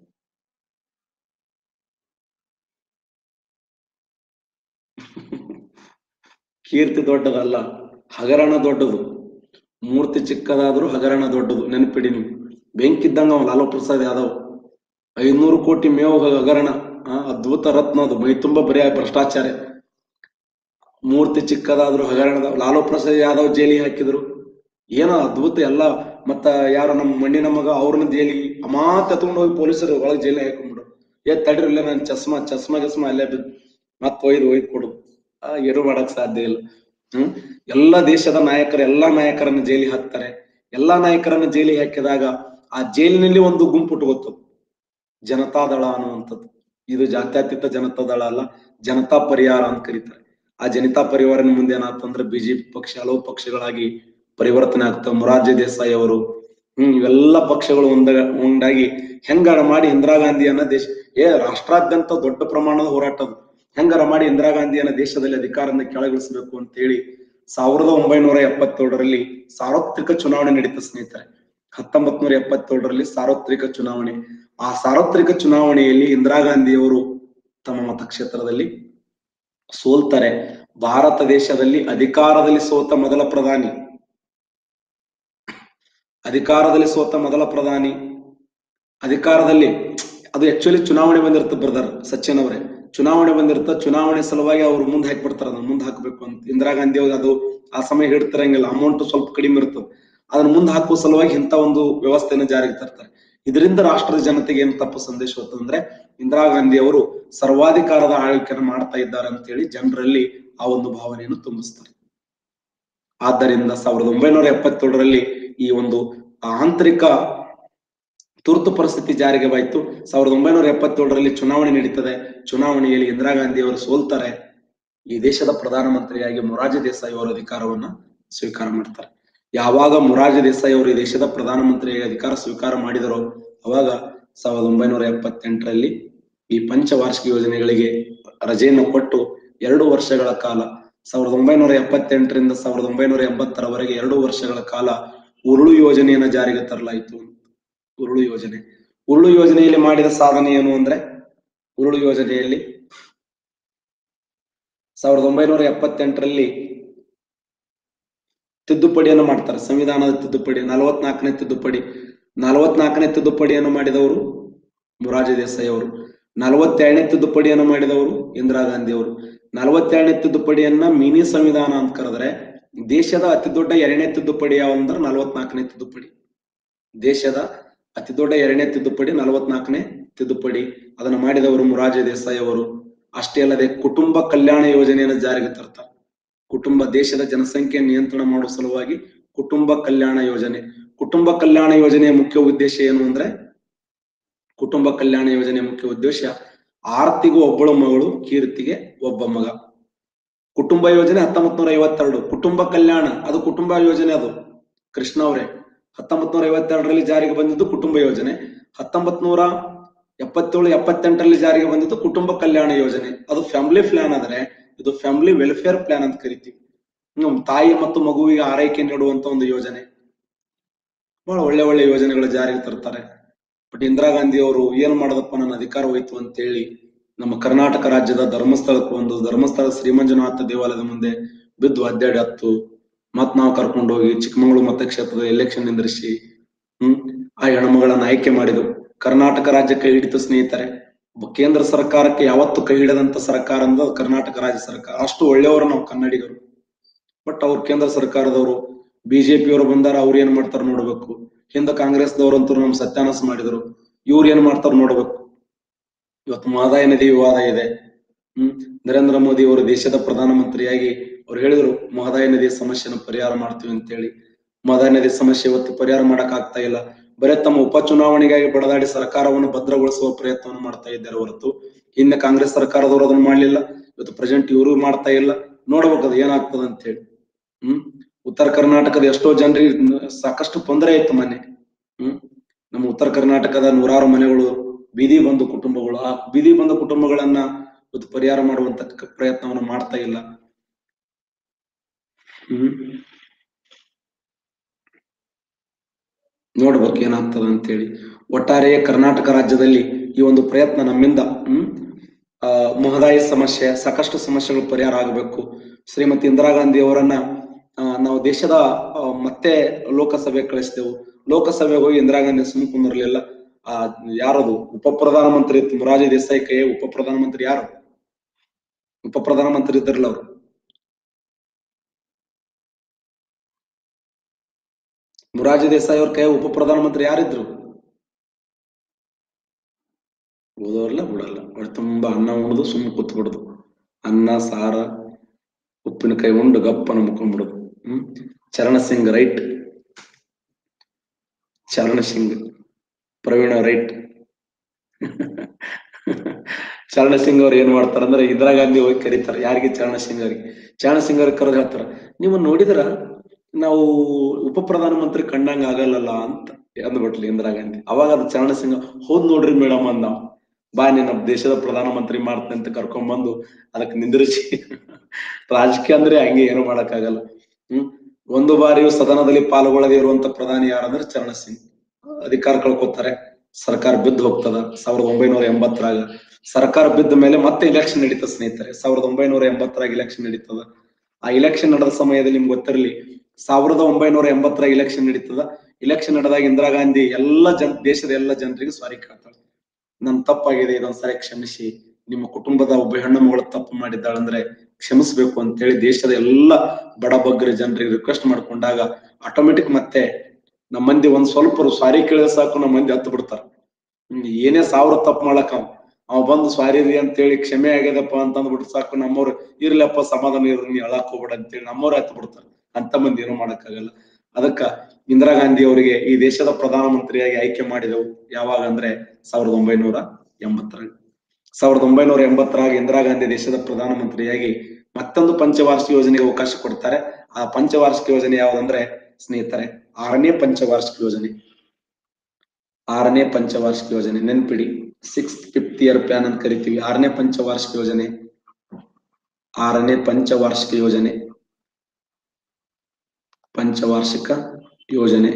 ಕೀರ್ತಿ ದೊಡ್ಡದಲ್ಲ ಹಗರಣ ದೊಡ್ಡದು ಮೂರ್ತಿ ಚಿಕ್ಕದಾದ್ರೂ ಹಗರಣ ದೊಡ್ಡದು ನೆನಪಿಡಿ ನೀವು ಬೆಂಕಿದ್ದಂಗ ಅವ ಲಾಲು ಪ್ರಸಾದ್ ಯಾದವ್ ಐನೂರು ಕೋಟಿ ಮೇವು ಹಗರಣ ಆ ಅದ್ಭುತ ರತ್ನ ಅದು ಮೈ ತುಂಬ ಬರೀ ಭ್ರಷ್ಟಾಚಾರ ಮೂರ್ತಿ ಚಿಕ್ಕದಾದ್ರು ಹಗರಣದ ಲಾಲು ಪ್ರಸಾದ್ ಯಾದವ್ ಜೈಲಿಗೆ ಹಾಕಿದ್ರು ಏನೋ ಅದ್ಭುತ ಎಲ್ಲ ಮತ್ತ ಯಾರು ನಮ್ಮ ಮಣ್ಣಿನ ಮಗ ಅವ್ರನ್ನ ಜೈಲಿಗೆ ಅಮಾತ್ ಎತ್ಕೊಂಡು ಹೋಗಿ ಪೊಲೀಸರು ಒಳಗೆ ಜೈಲಿಗೆ ಹಾಕೊಂಡ್ಬಿಡು ಏ ತಡ್ರಿಲ್ಲ ನನ್ ಚಸ್ಮಾ ಚಸ್ಮಾ ಚಸ್ಮಾ ಅಲ್ಲೇ ಬಿದ್ದು ಮತ್ ಒಯ್ದು ಒಯ್ದು ಕೊಡು ಆ ಏನು ಮಾಡಕ್ ಸಾಧ್ಯ ಇಲ್ಲ ಹ್ಮ್ ಎಲ್ಲಾ ದೇಶದ ನಾಯಕರು ಎಲ್ಲಾ ನಾಯಕರನ್ನ ಜೈಲಿಗೆ ಹಾಕ್ತಾರೆ ಎಲ್ಲಾ ನಾಯಕರನ್ನ ಜೈಲಿಗೆ ಹಾಕಿದಾಗ ಆ ಜೈಲಿನಲ್ಲಿ ಒಂದು ಗುಂಪು ಹುಟ್ಟುಗೊತ್ತು ಜನತಾದಳ ಅನ್ನುವಂಥದ್ದು ಇದು ಜಾತ್ಯತೀತ ಜನತಾದಳ ಅಲ್ಲ ಜನತಾ ಪರಿಹಾರ ಅಂತ ಕರೀತಾರೆ ಆ ಜನತಾ ಪರಿವಾರನ ಮುಂದೆ ಏನಾಗ್ತಂದ್ರೆ ಬಿಜೆಪಿ ಪಕ್ಷ ಹಲವು ಪಕ್ಷಗಳಾಗಿ ಪರಿವರ್ತನೆ ಆಗ್ತವೆ ಮೊರಾರ್ಜಿ ದೇಸಾಯಿ ಅವರು ಹ್ಮ್ ಇವೆಲ್ಲ ಪಕ್ಷಗಳು ಒಂದ ಒಂದಾಗಿ ಹೆಂಗಾರ ಮಾಡಿ ಇಂದಿರಾ ಗಾಂಧಿಯನ್ನ ದೇಶ ಏ ರಾಷ್ಟ್ರಾದ್ಯಂತ ದೊಡ್ಡ ಪ್ರಮಾಣದ ಹೋರಾಟ ಅದು ಹೆಂಗಾರ ಮಾಡಿ ಇಂದಿರಾ ಗಾಂಧಿಯನ್ನ ದೇಶದಲ್ಲಿ ಅಧಿಕಾರದಿಂದ ಕೆಳಗಿಳಿಸಬೇಕು ಅಂತ ಹೇಳಿ ಸಾವಿರದ ಒಂಬೈನೂರ ಎಪ್ಪತ್ತೇಳರಲ್ಲಿ ಸಾರ್ವತ್ರಿಕ ಚುನಾವಣೆ ನಡೀತು ಸ್ನೇಹಿತರೆ ಹತ್ತೊಂಬತ್ ನೂರ ಎಪ್ಪತ್ತೇಳರಲ್ಲಿ ಸಾರ್ವತ್ರಿಕ ಚುನಾವಣೆ ಆ ಸಾರ್ವತ್ರಿಕ ಚುನಾವಣೆಯಲ್ಲಿ ಇಂದಿರಾ ಗಾಂಧಿಯವರು ತಮ್ಮ ಮತಕ್ಷೇತ್ರದಲ್ಲಿ ಸೋಲ್ತಾರೆ ಭಾರತ ದೇಶದಲ್ಲಿ ಅಧಿಕಾರದಲ್ಲಿ ಸೋತ ಮೊದಲ ಪ್ರಧಾನಿ ಅಧಿಕಾರದಲ್ಲಿ ಸೋತ ಮೊದಲ ಪ್ರಧಾನಿ ಅಧಿಕಾರದಲ್ಲಿ ಅದು ಆಕ್ಚುಲಿ ಚುನಾವಣೆ ಬಂದಿರುತ್ತೆ ಬ್ರದರ್ ಸಚಿನ್ ಅವರೇ ಚುನಾವಣೆ ಬಂದಿರುತ್ತೆ ಚುನಾವಣೆ ಸಲುವಾಗಿ ಅವ್ರು ಮುಂದೆ ಹಾಕ್ಬಿಡ್ತಾರ ಅದನ್ನ ಮುಂದೆ ಹಾಕ್ಬೇಕು ಅಂತ ಇಂದಿರಾ ಗಾಂಧಿ ಅವ್ರಿಗೆ ಅದು ಆ ಸಮಯ ಹಿಡ್ತಿರಂಗಿಲ್ಲ ಅಮೌಂಟ್ ಸ್ವಲ್ಪ ಕಡಿಮೆ ಇರ್ತದೆ ಅದನ್ನ ಮುಂದೆ ಹಾಕುವ ಸಲುವಾಗಿ ಇಂಥ ಒಂದು ವ್ಯವಸ್ಥೆನ ಜಾರಿಗೆ ತರ್ತಾರೆ ಇದರಿಂದ ರಾಷ್ಟ್ರದ ಜನತೆಗೆ ಏನು ತಪ್ಪು ಸಂದೇಶ ಹೋಗ್ತದಂದ್ರೆ ಇಂದಿರಾ ಗಾಂಧಿ ಅವರು ಸರ್ವಾಧಿಕಾರದ ಆಳ್ವಿಕೆಯನ್ನು ಮಾಡ್ತಾ ಇದ್ದಾರೆ ಅಂತ ಹೇಳಿ ಜನರಲ್ಲಿ ಆ ಒಂದು ಭಾವನೆಯನ್ನು ತುಂಬಿಸ್ತಾರೆ ಆದ್ದರಿಂದ ಸಾವಿರದ ಒಂಬೈನೂರ ಎಪ್ಪತ್ತೇಳರಲ್ಲಿ ಈ ಒಂದು ಆಂತರಿಕ ತುರ್ತು ಪರಿಸ್ಥಿತಿ ಜಾರಿಗೆ ಬಾಯ್ತು ಸಾವಿರದ ಒಂಬೈನೂರ ಎಪ್ಪತ್ತೇಳರಲ್ಲಿ ಚುನಾವಣೆ ನಡೀತದೆ ಚುನಾವಣೆಯಲ್ಲಿ ಇಂದಿರಾ ಗಾಂಧಿ ಅವರು ಸೋಲ್ತಾರೆ ಈ ದೇಶದ ಪ್ರಧಾನಮಂತ್ರಿಯಾಗಿ ಮೊರಾರ್ಜಿ ದೇಸಾಯಿ ಅವರು ಅಧಿಕಾರವನ್ನ ಸ್ವೀಕಾರ ಮಾಡ್ತಾರೆ ಯಾವಾಗ ಮೊರಾರ್ಜಿ ದೇಸಾಯಿ ಅವರು ಈ ದೇಶದ ಪ್ರಧಾನಮಂತ್ರಿಯಾಗಿ ಅಧಿಕಾರ ಸ್ವೀಕಾರ ಮಾಡಿದರೋ ಅವಾಗ ಸಾವಿರದ ಒಂಬೈನೂರ ಎಪ್ಪತ್ತೆಂಟರಲ್ಲಿ ಈ ಪಂಚವಾರ್ಷಿಕ ಯೋಜನೆಗಳಿಗೆ ರಜೆಯನ್ನು ಕೊಟ್ಟು ಎರಡು ವರ್ಷಗಳ ಕಾಲ ಸಾವಿರದ ಒಂಬೈನೂರ ಎಪ್ಪತ್ತೆಂಟರಿಂದ ಸಾವಿರದ ಒಂಬೈನೂರ ಎಂಬತ್ತರವರೆಗೆ ಎರಡು ವರ್ಷಗಳ ಕಾಲ ಉರುಳು ಯೋಜನೆಯನ್ನ ಜಾರಿಗೆ ತರಲಾಯಿತು ಉರುಳು ಯೋಜನೆ ಉರುಳು ಯೋಜನೆಯಲ್ಲಿ ಮಾಡಿದ ಸಾಧನೆ ಏನು ಅಂದ್ರೆ ಉರುಳು ಯೋಜನೆಯಲ್ಲಿ ಸಾವಿರದ ಒಂಬೈನೂರ ಎಪ್ಪತ್ತೆಂಟರಲ್ಲಿ ತಿದ್ದುಪಡಿಯನ್ನು ಮಾಡ್ತಾರೆ ಸಂವಿಧಾನದ ತಿದ್ದುಪಡಿ ನಲವತ್ನಾಲ್ಕನೇ ತಿದ್ದುಪಡಿ ನಲವತ್ನಾಲ್ಕನೇ ತಿದ್ದುಪಡಿಯನ್ನು ಮಾಡಿದವರು ಮೊರಾರ್ಜಿ ದೇಸಾಯಿ ಅವರು ನಲವತ್ತೆರಡನೇ ತಿದ್ದುಪಡಿಯನ್ನು ಮಾಡಿದವರು ಇಂದಿರಾ ಗಾಂಧಿ ಅವರು ನಲವತ್ತೆರಡನೇ ತಿದ್ದುಪಡಿಯನ್ನ ಮಿನಿ ಸಂವಿಧಾನ ಅಂತ ಕರೆದ್ರೆ ದೇಶದ ಅತಿ ದೊಡ್ಡ ಎರಡನೇ ತಿದ್ದುಪಡಿ ಯಾವಂದ್ರೆ ನಲವತ್ನಾಲ್ಕನೇ ತಿದ್ದುಪಡಿ ದೇಶದ ಅತಿ ದೊಡ್ಡ ಎರಡನೇ ತಿದ್ದುಪಡಿ ನಲವತ್ನಾಲ್ಕನೇ ತಿದ್ದುಪಡಿ ಅದನ್ನು ಮಾಡಿದವರು ಮೊರಾರ್ಜಿ ದೇಸಾಯಿ ಅವರು ಅಷ್ಟೇ ಅಲ್ಲದೆ ಕುಟುಂಬ ಕಲ್ಯಾಣ ಯೋಜನೆಯನ್ನು ಜಾರಿಗೆ ತರ್ತಾರೆ ಕುಟುಂಬ ದೇಶದ ಜನಸಂಖ್ಯೆ ನಿಯಂತ್ರಣ ಮಾಡುವ ಸಲುವಾಗಿ ಕುಟುಂಬ ಕಲ್ಯಾಣ ಯೋಜನೆ ಕುಟುಂಬ ಕಲ್ಯಾಣ ಯೋಜನೆಯ ಮುಖ್ಯ ಉದ್ದೇಶ ಏನು ಅಂದ್ರೆ ಕುಟುಂಬ ಕಲ್ಯಾಣ ಯೋಜನೆಯ ಮುಖ್ಯ ಉದ್ದೇಶ ಆರ್ತಿಗೂ ಒಬ್ಬಳು ಮಗಳು ಕೀರ್ತಿಗೆ ಒಬ್ಬ ಮಗ ಕುಟುಂಬ ಯೋಜನೆ ಹತ್ತೊಂಬತ್ ನೂರ ಐವತ್ತೆರಡು ಕುಟುಂಬ ಕಲ್ಯಾಣ ಅದು ಕುಟುಂಬ ಯೋಜನೆ ಅದು ಕೃಷ್ಣ ಅವರೇ ಹತ್ತೊಂಬತ್ ನೂರ ಐವತ್ತೆರಡರಲ್ಲಿ ಜಾರಿಗೆ ಬಂದಿದ್ದು ಕುಟುಂಬ ಯೋಜನೆ ಹತ್ತೊಂಬತ್ ನೂರ ಎಪ್ಪತ್ತೇಳು ಎಪ್ಪತ್ತೆಂಟರಲ್ಲಿ ಜಾರಿಗೆ ಬಂದಿದ್ದು ಕುಟುಂಬ ಕಲ್ಯಾಣ ಯೋಜನೆ ಅದು ಫ್ಯಾಮಿಲಿ ಪ್ಲಾನ್ ಆದ್ರೆ ಇದು ಫ್ಯಾಮಿಲಿ ವೆಲ್ಫೇರ್ ಪ್ಲಾನ್ ಅಂತ ಕರಿತೀವಿ ಹ್ಮ್ ತಾಯಿ ಮತ್ತು ಮಗುವಿಗೆ ಆರೈಕೆ ನೀಡುವಂತ ಒಂದು ಯೋಜನೆ ಬಹಳ ಒಳ್ಳೆ ಒಳ್ಳೆ ಯೋಜನೆಗಳು ಜಾರಿಗೆ ತರ್ತಾರೆ ಬಟ್ ಇಂದಿರಾ ಗಾಂಧಿ ಅವರು ಏನ್ ಮಾಡೋದಪ್ಪ ನನ್ನ ಅಧಿಕಾರ ಹೋಯ್ತು ಅಂತ ಹೇಳಿ ನಮ್ಮ ಕರ್ನಾಟಕ ರಾಜ್ಯದ ಧರ್ಮಸ್ಥಳಕ್ಕೆ ಒಂದು ಧರ್ಮಸ್ಥಳ ಶ್ರೀಮಂಜುನಾಥ ದೇವಾಲಯದ ಮುಂದೆ ಬಿದ್ದು ಅಡ್ಡಾಡಿ ಹತ್ತು ಮತ್ ನಾವು ಕರ್ಕೊಂಡು ಹೋಗಿ ಚಿಕ್ಕಮಗಳೂರು ಮತಕ್ಷೇತ್ರದ ಎಲೆಕ್ಷನ್ ನಿಂದ್ರಿಸಿ ಹ್ಮ್ ಆ ಹೆಣ್ಮಗಳನ್ನ ಆಯ್ಕೆ ಮಾಡಿದ್ರು ಕರ್ನಾಟಕ ರಾಜ್ಯ ಕೈ ಹಿಡಿತು ಸ್ನೇಹಿತರೆ ಒಬ್ಬ ಕೇಂದ್ರ ಸರ್ಕಾರಕ್ಕೆ ಯಾವತ್ತು ಕೈ ಹಿಡದಂತ ಸರ್ಕಾರ ಅಂದ್ರೆ ಅದು ಕರ್ನಾಟಕ ರಾಜ್ಯ ಸರ್ಕಾರ ಅಷ್ಟು ಒಳ್ಳೆಯವರು ನಾವು ಕನ್ನಡಿಗರು ಬಟ್ ಅವ್ರು ಕೇಂದ್ರ ಸರ್ಕಾರದವರು ಬಿಜೆಪಿ ಅವರು ಬಂದಾರ ಅವ್ರು ಏನ್ ಮಾಡ್ತಾರ ನೋಡ್ಬೇಕು ಹಿಂದೆ ಕಾಂಗ್ರೆಸ್ದವ್ರಂತೂ ನಮ್ ಸತ್ಯಾನಾಶ ಮಾಡಿದ್ರು ಇವ್ರು ಏನ್ ಮಾಡ್ತಾರ ನೋಡ್ಬೇಕು ಇವತ್ತು ಮಹದಾಯಿ ನದಿ ವಿವಾದ ಇದೆ ಹ್ಮ್ ನರೇಂದ್ರ ಮೋದಿ ಅವರು ದೇಶದ ಪ್ರಧಾನಮಂತ್ರಿಯಾಗಿ ಅವ್ರು ಹೇಳಿದ್ರು ಮಹದಾಯಿ ನದಿ ಸಮಸ್ಯೆನ ಪರಿಹಾರ ಮಾಡ್ತೀವಿ ಅಂತ ಹೇಳಿ ಮಹದಾಯಿ ನದಿ ಸಮಸ್ಯೆ ಇವತ್ತು ಪರಿಹಾರ ಮಾಡಕ್ ಆಗ್ತಾ ಇಲ್ಲ ಬರೇ ತಮ್ಮ ಉಪಚುನಾವಣೆಗಾಗಿ ಬಡದಾಡಿ ಸರ್ಕಾರವನ್ನು ಭದ್ರಗೊಳಿಸುವ ಪ್ರಯತ್ನವನ್ನು ಮಾಡ್ತಾ ಇದ್ದಾರೆ ಹೊರತು ಹಿಂದೆ ಕಾಂಗ್ರೆಸ್ ಸರ್ಕಾರದವರು ಅದನ್ನ ಮಾಡ್ಲಿಲ್ಲ ಇವತ್ತು ಪ್ರೆಸೆಂಟ್ ಇವರು ಮಾಡ್ತಾ ಇಲ್ಲ ನೋಡ್ಬೇಕು ಅದು ಏನಾಗ್ತದ ಅಂತ ಹೇಳಿ ಹ್ಮ್ ಉತ್ತರ ಕರ್ನಾಟಕದ ಎಷ್ಟೋ ಜನರಿಗೆ ಸಾಕಷ್ಟು ತೊಂದರೆ ಆಯ್ತು ಮೊನ್ನೆ ಹ್ಮ್ ನಮ್ಮ ಉತ್ತರ ಕರ್ನಾಟಕದ ನೂರಾರು ಮನೆಗಳು ಬೀದಿ ಬಂದು ಕುಟುಂಬಗಳು ಆ ಬೀದಿ ಬಂದ ಕುಟುಂಬಗಳನ್ನ ಇವತ್ತು ಪರಿಹಾರ ಮಾಡುವಂತ ಕ- ಪ್ರಯತ್ನವನ್ನು ಮಾಡ್ತಾ ಇಲ್ಲ ಹ್ಮ್ ನೋಡ್ಬೇಕು ಏನಾಗ್ತದ ಅಂತೇಳಿ ಒಟ್ಟಾರೆ ಕರ್ನಾಟಕ ರಾಜ್ಯದಲ್ಲಿ ಈ ಒಂದು ಪ್ರಯತ್ನ ನಮ್ಮಿಂದ ಹ್ಮ್ ಆ ಮಹದಾಯಿ ಸಮಸ್ಯೆ ಸಾಕಷ್ಟು ಸಮಸ್ಯೆಗಳು ಪರಿಹಾರ ಆಗಬೇಕು ಶ್ರೀಮತಿ ಇಂದಿರಾ ಗಾಂಧಿ ಅವರನ್ನ ಆ, ನಾವು ದೇಶದ ಆ, ಮತ್ತೆ ಲೋಕಸಭೆ ಕಳಿಸಿದೆವು ಲೋಕಸಭೆಗೆ ಹೋಗಿ ಇಂದಿರಾ ಗಾಂಧಿ ಸುಮ್ ಕುಂದಿರ್ಲಿಲ್ಲ ಆ ಯಾರದು ಉಪ ಪ್ರಧಾನಮಂತ್ರಿ ಇತ್ತು ಮೊರಾರ್ಜಿ ದೇಸಾಯಿ ಕೈ ಉಪ ಪ್ರಧಾನಮಂತ್ರಿ ಯಾರು ಉಪ ಪ್ರಧಾನಮಂತ್ರಿ ಇದ್ರಲ್ಲ ಅವರು ಮೊರಾರ್ಜಿ ದೇಸಾಯಿ ಅವ್ರ ಕೈ ಉಪ ಪ್ರಧಾನಮಂತ್ರಿ ಯಾರಿದ್ರು ಓದೋರ್ಲ ಬಿಡಲ್ಲ ಅವ್ರು ತುಂಬಾ ಅನ್ನ ಉಣ್ದು ಸುಮ್ಮನೆ ಕೂತ್ ಬಿಡುದು ಅನ್ನ ಸಾರ ಉಪ್ಪಿನಕಾಯಿ ಉಂಡು ಗಪ್ಪನ ಮುಕ್ಕೊಂಡ್ಬಿಡುದು ಹ್ಮ್ ಚರಣ ಸಿಂಗ್ ರೈಟ್ ಚರಣ ಸಿಂಗ್ ಪ್ರವೀಣ ರೈಟ್ ಚರಣ ಸಿಂಗ್ ಅವ್ರು ಏನ್ ಮಾಡ್ತಾರ ಅಂದ್ರೆ ಇಂದಿರಾ ಗಾಂಧಿ ಹೋಗಿ ಕರೀತಾರೆ ಯಾರಿಗೆ ಚರಣ ಸಿಂಗ್ ಅವ್ರಿಗೆ ಚರಣ ಸಿಂಗ್ ಅವ್ರಿಗೆ ಕರೆದು ಹೇಳ್ತಾರ ನೀವು ನೋಡಿದ್ರ ನಾವು ಉಪ ಪ್ರಧಾನಮಂತ್ರಿ ಕಂಡಂಗ ಆಗಲ್ಲಲ್ಲ ಅಂತ ಅಂದ್ಬಿಟ್ಲಿ ಇಂದಿರಾ ಗಾಂಧಿ ಅವಾಗ ಅದು ಚರಣ ಸಿಂಗ್ ಹೌದ್ ನೋಡ್ರಿ ಮೇಡಮ್ ಅಂದ ಅವ. ಬಾ ನೀನ್ ನಮ್ಮ ದೇಶದ ಪ್ರಧಾನಮಂತ್ರಿ ಮಾಡ್ತೇನೆ ಅಂತ ಕರ್ಕೊಂಡ್ ಬಂದು ಅದಕ್ಕೆ ನಿಂದ್ರಿಸಿ ರಾಜಕೀಯ ಅಂದ್ರೆ ಹಂಗೆ ಏನು ಮಾಡಕ್ಕಾಗಲ್ಲ ಹ್ಮ್ ಒಂದು ಬಾರಿಯೂ ಸದನದಲ್ಲಿ ಪಾಲ್ಗೊಳ್ಳದೆ ಇರುವಂತ ಪ್ರಧಾನಿ ಯಾರಂದ್ರೆ ಚರಣ ಸಿಂಗ್ ಅಧಿಕಾರ ಕಳ್ಕೊತಾರೆ ಸರ್ಕಾರ ಬಿದ್ದು ಹೋಗ್ತದ ಸಾವಿರದ ಒಂಬೈನೂರ ಎಂಬತ್ತರಾಗ ಸರ್ಕಾರ ಬಿದ್ದ ಮೇಲೆ ಮತ್ತೆ ಇಲೆಕ್ಷನ್ ನಡೀತದ ಸ್ನೇಹಿತರೆ ಸಾವಿರದ ಒಂಬೈನೂರ ಎಂಬತ್ತರಾಗ ಇಲೆಕ್ಷನ್ ನಡೀತದ ಆ ಇಲೆಕ್ಷನ್ ನಡೆದ ಸಮಯದಲ್ಲಿ ನಿಮ್ಗೆ ಗೊತ್ತಿರಲಿ ಸಾವಿರದ ಒಂಬೈನೂರ ಎಂಬತ್ತರಾಗ ಇಲೆಕ್ಷನ್ ನಡೀತದ ಇಲೆಕ್ಷನ್ ನಡೆದಾಗ ಇಂದಿರಾ ಗಾಂಧಿ ಎಲ್ಲ ಜನ ದೇಶದ ಎಲ್ಲ ಜನರಿಗೆ ಸಾರಿ ಕೇಳ್ತಾಳೆ ನನ್ ತಪ್ಪಾಗಿದೆ ಇದೊಂದ್ಸರಿ ಕ್ಷಮಿಸಿ ನಿಮ್ಮ ಕುಟುಂಬದ ಒಬ್ಬ ಹೆಣ್ಣು ಮಗಳು ತಪ್ಪು ಮಾಡಿದ್ದಾಳಂದ್ರೆ ಕ್ಷಮಿಸ್ಬೇಕು ಅಂತೇಳಿ ದೇಶದ ಎಲ್ಲ ಬಡ ಬಗ್ಗರ ಜನರಿಗೆ ರಿಕ್ವೆಸ್ಟ್ ಮಾಡ್ಕೊಂಡಾಗ ಆಟೋಮೆಟಿಕ್ ಮತ್ತೆ ನಮ್ಮ ಮಂದಿ ಒಂದ್ ಸ್ವಲ್ಪ ಸಾರಿ ಕೇಳಿದ್ರೆ ಸಾಕು ನಮ್ಮ ಮಂದಿ ಹತ್ತು ಬಿಡ್ತಾರ ಹ್ಮ್, ಏನೇ ಸಾವಿರ ತಪ್ಪು ಮಾಡಕ್ ಅವ ಅವ ಬಂದು ಸ್ವಾರಿ ರೀ ಅಂತೇಳಿ ಕ್ಷಮೆ ಆಗ್ಯದಪ್ಪ ಅಂತ ಅಂದ್ಬಿಟ್ಟು ಸಾಕು ನಮ್ಮವ್ರು ಇರ್ಲಪ್ಪ ಸಮಾಧಾನ ಇರ್ರಿ ನೀ ಅಳಕ್ ಹೋಗ್ಬೇಡ ಅಂತೇಳಿ ನಮ್ಮವ್ರು ಹತ್ತು ಬಿಡ್ತಾರ ಅಂತ ಮಂದಿ ಏನೂ ಮಾಡಕ್ಕಾಗಲ್ಲ ಅದಕ್ಕ ಇಂದಿರಾ ಗಾಂಧಿ ಅವರಿಗೆ ಈ ದೇಶದ ಪ್ರಧಾನಮಂತ್ರಿಯಾಗಿ ಆಯ್ಕೆ ಮಾಡಿದೆವು ಯಾವಾಗ ಅಂದ್ರೆ ಸಾವಿರದ ಒಂಬೈನೂರ ಎಂಬತ್ತರಾಗ ಸಾವಿರದ ಒಂಬೈನೂರ ಎಂಬತ್ತರಾಗ ಇಂದಿರಾ ಗಾಂಧಿ ದೇಶದ ಪ್ರಧಾನಮಂತ್ರಿಯಾಗಿ ಮತ್ತೊಂದು ಪಂಚವಾರ್ಷಿಕ ಯೋಜನೆಗೆ ಅವಕಾಶ ಕೊಡ್ತಾರೆ ಆ ಪಂಚವಾರ್ಷಿಕ ಯೋಜನೆ ಯಾವ್ದಂದ್ರೆ ಸ್ನೇಹಿತರೆ ಆರನೇ ಪಂಚವಾರ್ಷಿಕ ಯೋಜನೆ ಆರನೇ ಪಂಚವಾರ್ಷಿಕ ಯೋಜನೆ ನೆನ್ಪಿಡಿ ಸಿಕ್ಸ್ ಫಿಫ್ತ್ ಇಯರ್ ಪ್ಲಾನ್ ಅಂತ ಕರಿತೀವಿ ಆರನೇ ಪಂಚವಾರ್ಷಿಕ ಯೋಜನೆ ಆರನೇ ಪಂಚವಾರ್ಷಿಕ ಯೋಜನೆ ಪಂಚವಾರ್ಷಿಕ ಯೋಜನೆ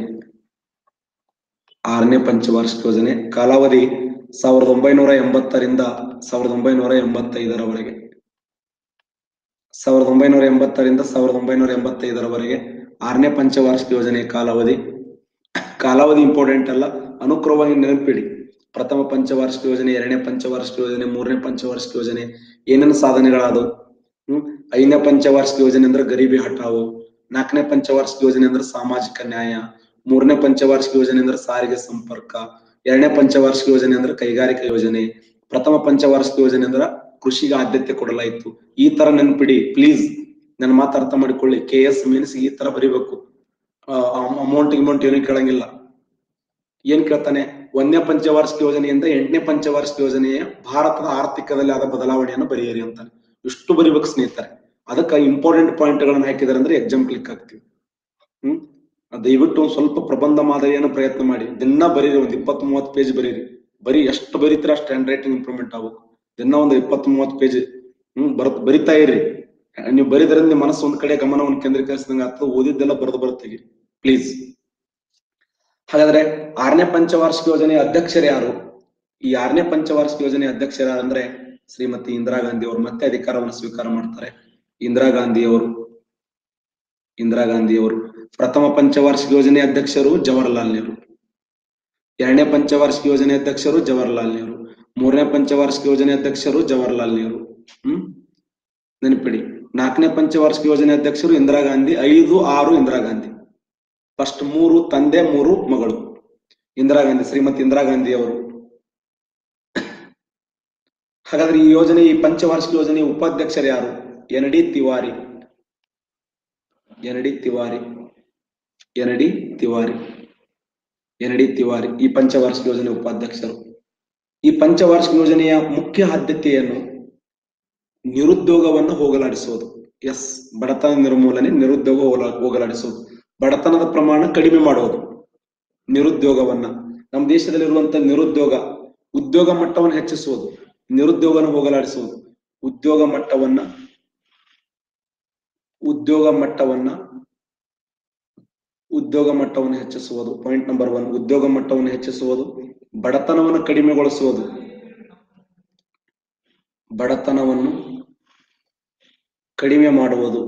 ಆರನೇ ಪಂಚವಾರ್ಷಿಕ ಯೋಜನೆ ಕಾಲಾವಧಿ ಸಾವಿರದ ಒಂಬೈನೂರ ಎಂಬತ್ತರಿಂದ ಸಾವಿರದ ಒಂಬೈನೂರ ಎಂಬತ್ತೈದರವರೆಗೆ ಸಾವಿರದ ಒಂಬೈನೂರ ಎಂಬತ್ತರಿಂದ ಸಾವಿರದ ಒಂಬೈನೂರ ಎಂಬತ್ತೈದರವರೆಗೆ ಆರನೇ ಪಂಚವಾರ್ಷಿಕ ಯೋಜನೆ ಕಾಲಾವಧಿ ಕಾಲಾವಧಿ ಇಂಪಾರ್ಟೆಂಟ್ ಅಲ್ಲ ಅನುಕ್ರಮವಾಗಿ ನೆನಪಿಡಿ ಪ್ರಥಮ ಪಂಚವಾರ್ಷಿಕ ಯೋಜನೆ ಎರಡನೇ ಪಂಚವಾರ್ಷಿಕ ಯೋಜನೆ ಮೂರನೇ ಪಂಚವಾರ್ಷಿಕ ಯೋಜನೆ ಏನೇನು ಸಾಧನೆಗಳಾದವು ಹ್ಮ್ ಐದನೇ ಪಂಚವಾರ್ಷಿಕ ಯೋಜನೆ ಅಂದ್ರೆ ಗರೀಬಿ ಹಠಾವು ನಾಲ್ಕನೇ ಪಂಚವಾರ್ಷಿಕ ಯೋಜನೆ ಅಂದ್ರೆ ಸಾಮಾಜಿಕ ನ್ಯಾಯ ಮೂರನೇ ಪಂಚವಾರ್ಷಿಕ ಯೋಜನೆ ಅಂದ್ರೆ ಸಾರಿಗೆ ಸಂಪರ್ಕ ಎರಡನೇ ಪಂಚವಾರ್ಷಿಕ ಯೋಜನೆ ಅಂದ್ರೆ ಕೈಗಾರಿಕಾ ಯೋಜನೆ ಪ್ರಥಮ ಪಂಚವಾರ್ಷಿಕ ಯೋಜನೆ ಅಂದ್ರೆ ಕೃಷಿಗೆ ಆದ್ಯತೆ ಕೊಡಲಾಯಿತು ಈ ತರ ನೆನ್ಪಿಡಿ ಪ್ಲೀಸ್ ನನ್ನ ಮಾತು ಅರ್ಥ ಮಾಡಿಕೊಳ್ಳಿ ಕೆ ಎಸ್ ಮೀನ್ಸ್ ಈ ತರ ಬರಿಬೇಕು ಅಮೌಂಟ್ ಅಮೌಂಟ್ ಏನು ಕೇಳಂಗಿಲ್ಲ ಏನ್ ಕೇಳ್ತಾನೆ ಒಂದನೇ ಪಂಚವಾರ್ಷಿಕ ಯೋಜನೆಯಿಂದ ಎಂಟನೇ ಪಂಚವಾರ್ಷಿಕ ಯೋಜನೆಯ ಭಾರತದ ಆರ್ಥಿಕದಲ್ಲಿ ಆದ ಬದಲಾವಣೆಯನ್ನು ಬರೆಯಿರಿ ಅಂತಾನೆ ಇಷ್ಟು ಬರಿಬೇಕು ಸ್ನೇಹಿತರೆ ಅದಕ್ಕೆ ಇಂಪಾರ್ಟೆಂಟ್ ಪಾಯಿಂಟ್ ಗಳನ್ನ ಹಾಕಿದಾರೆ ಅಂದ್ರೆ ಎಕ್ಸಾಮ್ ಕ್ಲಿಕ್ ಆಗ್ತೀವಿ ಹ್ಮ್ ದಯವಿಟ್ಟು ಒಂದ್ ಸ್ವಲ್ಪ ಪ್ರಬಂಧ ಮಾದರಿಯನ್ನು ಪ್ರಯತ್ನ ಮಾಡಿ ದಿನ ಬರೀರಿ ಒಂದ್ ಇಪ್ಪತ್ ಮೂವತ್ ಪೇಜ್ ಬರೀರಿ ಬರೀ ಎಷ್ಟು ಬರೀತೀರ ಅಷ್ಟು ಹ್ಯಾಂಡ್ ರೈಟಿಂಗ್ ಇಂಪ್ರೂವ್ಮೆಂಟ್ ಆಗ್ಬೇಕು ದಿನ ಒಂದ್ ಇಪ್ಪತ್ ಮೂವತ್ ಪೇಜ್ ಹ್ಮ್ ಬರ್ ಬರಿತಾ ಇರ್ರಿ ನೀವು ಬರೀದ್ರಿಂದ ನಿಮ್ಮ ಮನಸ್ಸು ಒಂದ್ ಕಡೆ ಗಮನವನ್ನು ಕೇಂದ್ರೀಕರಿಸಿದಂಗ ಆಗ್ತದೆ ಓದಿದ್ದೆಲ್ಲ ಬರೆದು ಬರುತ್ತೀವಿ ಪ್ಲೀಸ್ ಹಾಗಾದ್ರೆ ಆರನೇ ಪಂಚವಾರ್ಷಿಕ ಯೋಜನೆಯ ಅಧ್ಯಕ್ಷರು ಯಾರು ಈ ಆರನೇ ಪಂಚವಾರ್ಷಿಕ ಯೋಜನೆಯ ಅಧ್ಯಕ್ಷರು ಯಾರು ಅಂದ್ರೆ ಶ್ರೀಮತಿ ಇಂದಿರಾ ಗಾಂಧಿ ಅವರು ಮತ್ತೆ ಅಧಿಕಾರವನ್ನು ಸ್ವೀಕಾರ ಮಾಡ್ತಾರೆ ಇಂದಿರಾ ಗಾಂಧಿ ಅವರು ಇಂದಿರಾ ಗಾಂಧಿ ಅವರು ಪ್ರಥಮ ಪಂಚವಾರ್ಷಿಕ ಯೋಜನೆ ಅಧ್ಯಕ್ಷರು ಜವಾಹರ್ಲಾಲ್ ನೆಹರು ಎರಡನೇ ಪಂಚವಾರ್ಷಿಕ ಯೋಜನೆ ಅಧ್ಯಕ್ಷರು ಜವಾಹರ್ಲಾಲ್ ನೆಹರು ಮೂರನೇ ಪಂಚವಾರ್ಷಿಕ ಯೋಜನೆ ಅಧ್ಯಕ್ಷರು ಜವಾಹರ್ಲಾಲ್ ನೆಹರು ಹ್ಮ್ ನೆನಪಿಡಿ ನಾಲ್ಕನೇ ಪಂಚವಾರ್ಷಿಕ ಯೋಜನೆ ಅಧ್ಯಕ್ಷರು ಇಂದಿರಾ ಗಾಂಧಿ ಐದು ಆರು ಇಂದಿರಾ ಗಾಂಧಿ ಫಸ್ಟ್ ಮೂರು ತಂದೆ ಮೂರು ಮಗಳು ಇಂದಿರಾ ಗಾಂಧಿ ಶ್ರೀಮತಿ ಇಂದಿರಾ ಗಾಂಧಿ ಅವರು ಹಾಗಾದ್ರೆ ಈ ಯೋಜನೆ ಈ ಪಂಚವಾರ್ಷಿಕ ಯೋಜನೆ ಉಪಾಧ್ಯಕ್ಷರು ಯಾರು N D Tiwari N D Tiwari N D Tiwari N D Tiwari ಈ ಪಂಚವಾರ್ಷಿಕ ಯೋಜನೆ ಉಪಾಧ್ಯಕ್ಷರು ಈ ಪಂಚವಾರ್ಷಿಕ ಯೋಜನೆಯ ಮುಖ್ಯ ಆದ್ಯತೆಯನ್ನು ನಿರುದ್ಯೋಗವನ್ನು ಹೋಗಲಾಡಿಸುವುದು ಎಸ್ ಬಡತನ ನಿರ್ಮೂಲನೆ ನಿರುದ್ಯೋಗ ಹೋಗಲ- ಹೋಗಲಾಡಿಸುವುದು ಬಡತನದ ಪ್ರಮಾಣ ಕಡಿಮೆ ಮಾಡುವುದು ನಿರುದ್ಯೋಗವನ್ನ ನಮ್ಮ ದೇಶದಲ್ಲಿರುವಂತ ನಿರುದ್ಯೋಗ ಉದ್ಯೋಗ ಮಟ್ಟವನ್ನು ಹೆಚ್ಚಿಸುವುದು ನಿರುದ್ಯೋಗನ ಹೋಗಲಾಡಿಸುವುದು ಉದ್ಯೋಗ ಮಟ್ಟವನ್ನ ಉದ್ಯೋಗ ಮಟ್ಟವನ್ನ ಉದ್ಯೋಗ ಮಟ್ಟವನ್ನು ಹೆಚ್ಚಿಸುವುದು ಪಾಯಿಂಟ್ ನಂಬರ್ ಒನ್ ಉದ್ಯೋಗ ಮಟ್ಟವನ್ನು ಹೆಚ್ಚಿಸುವುದು ಬಡತನವನ್ನು ಕಡಿಮೆಗೊಳಿಸುವುದು ಬಡತನವನ್ನು ಕಡಿಮೆ ಮಾಡುವುದು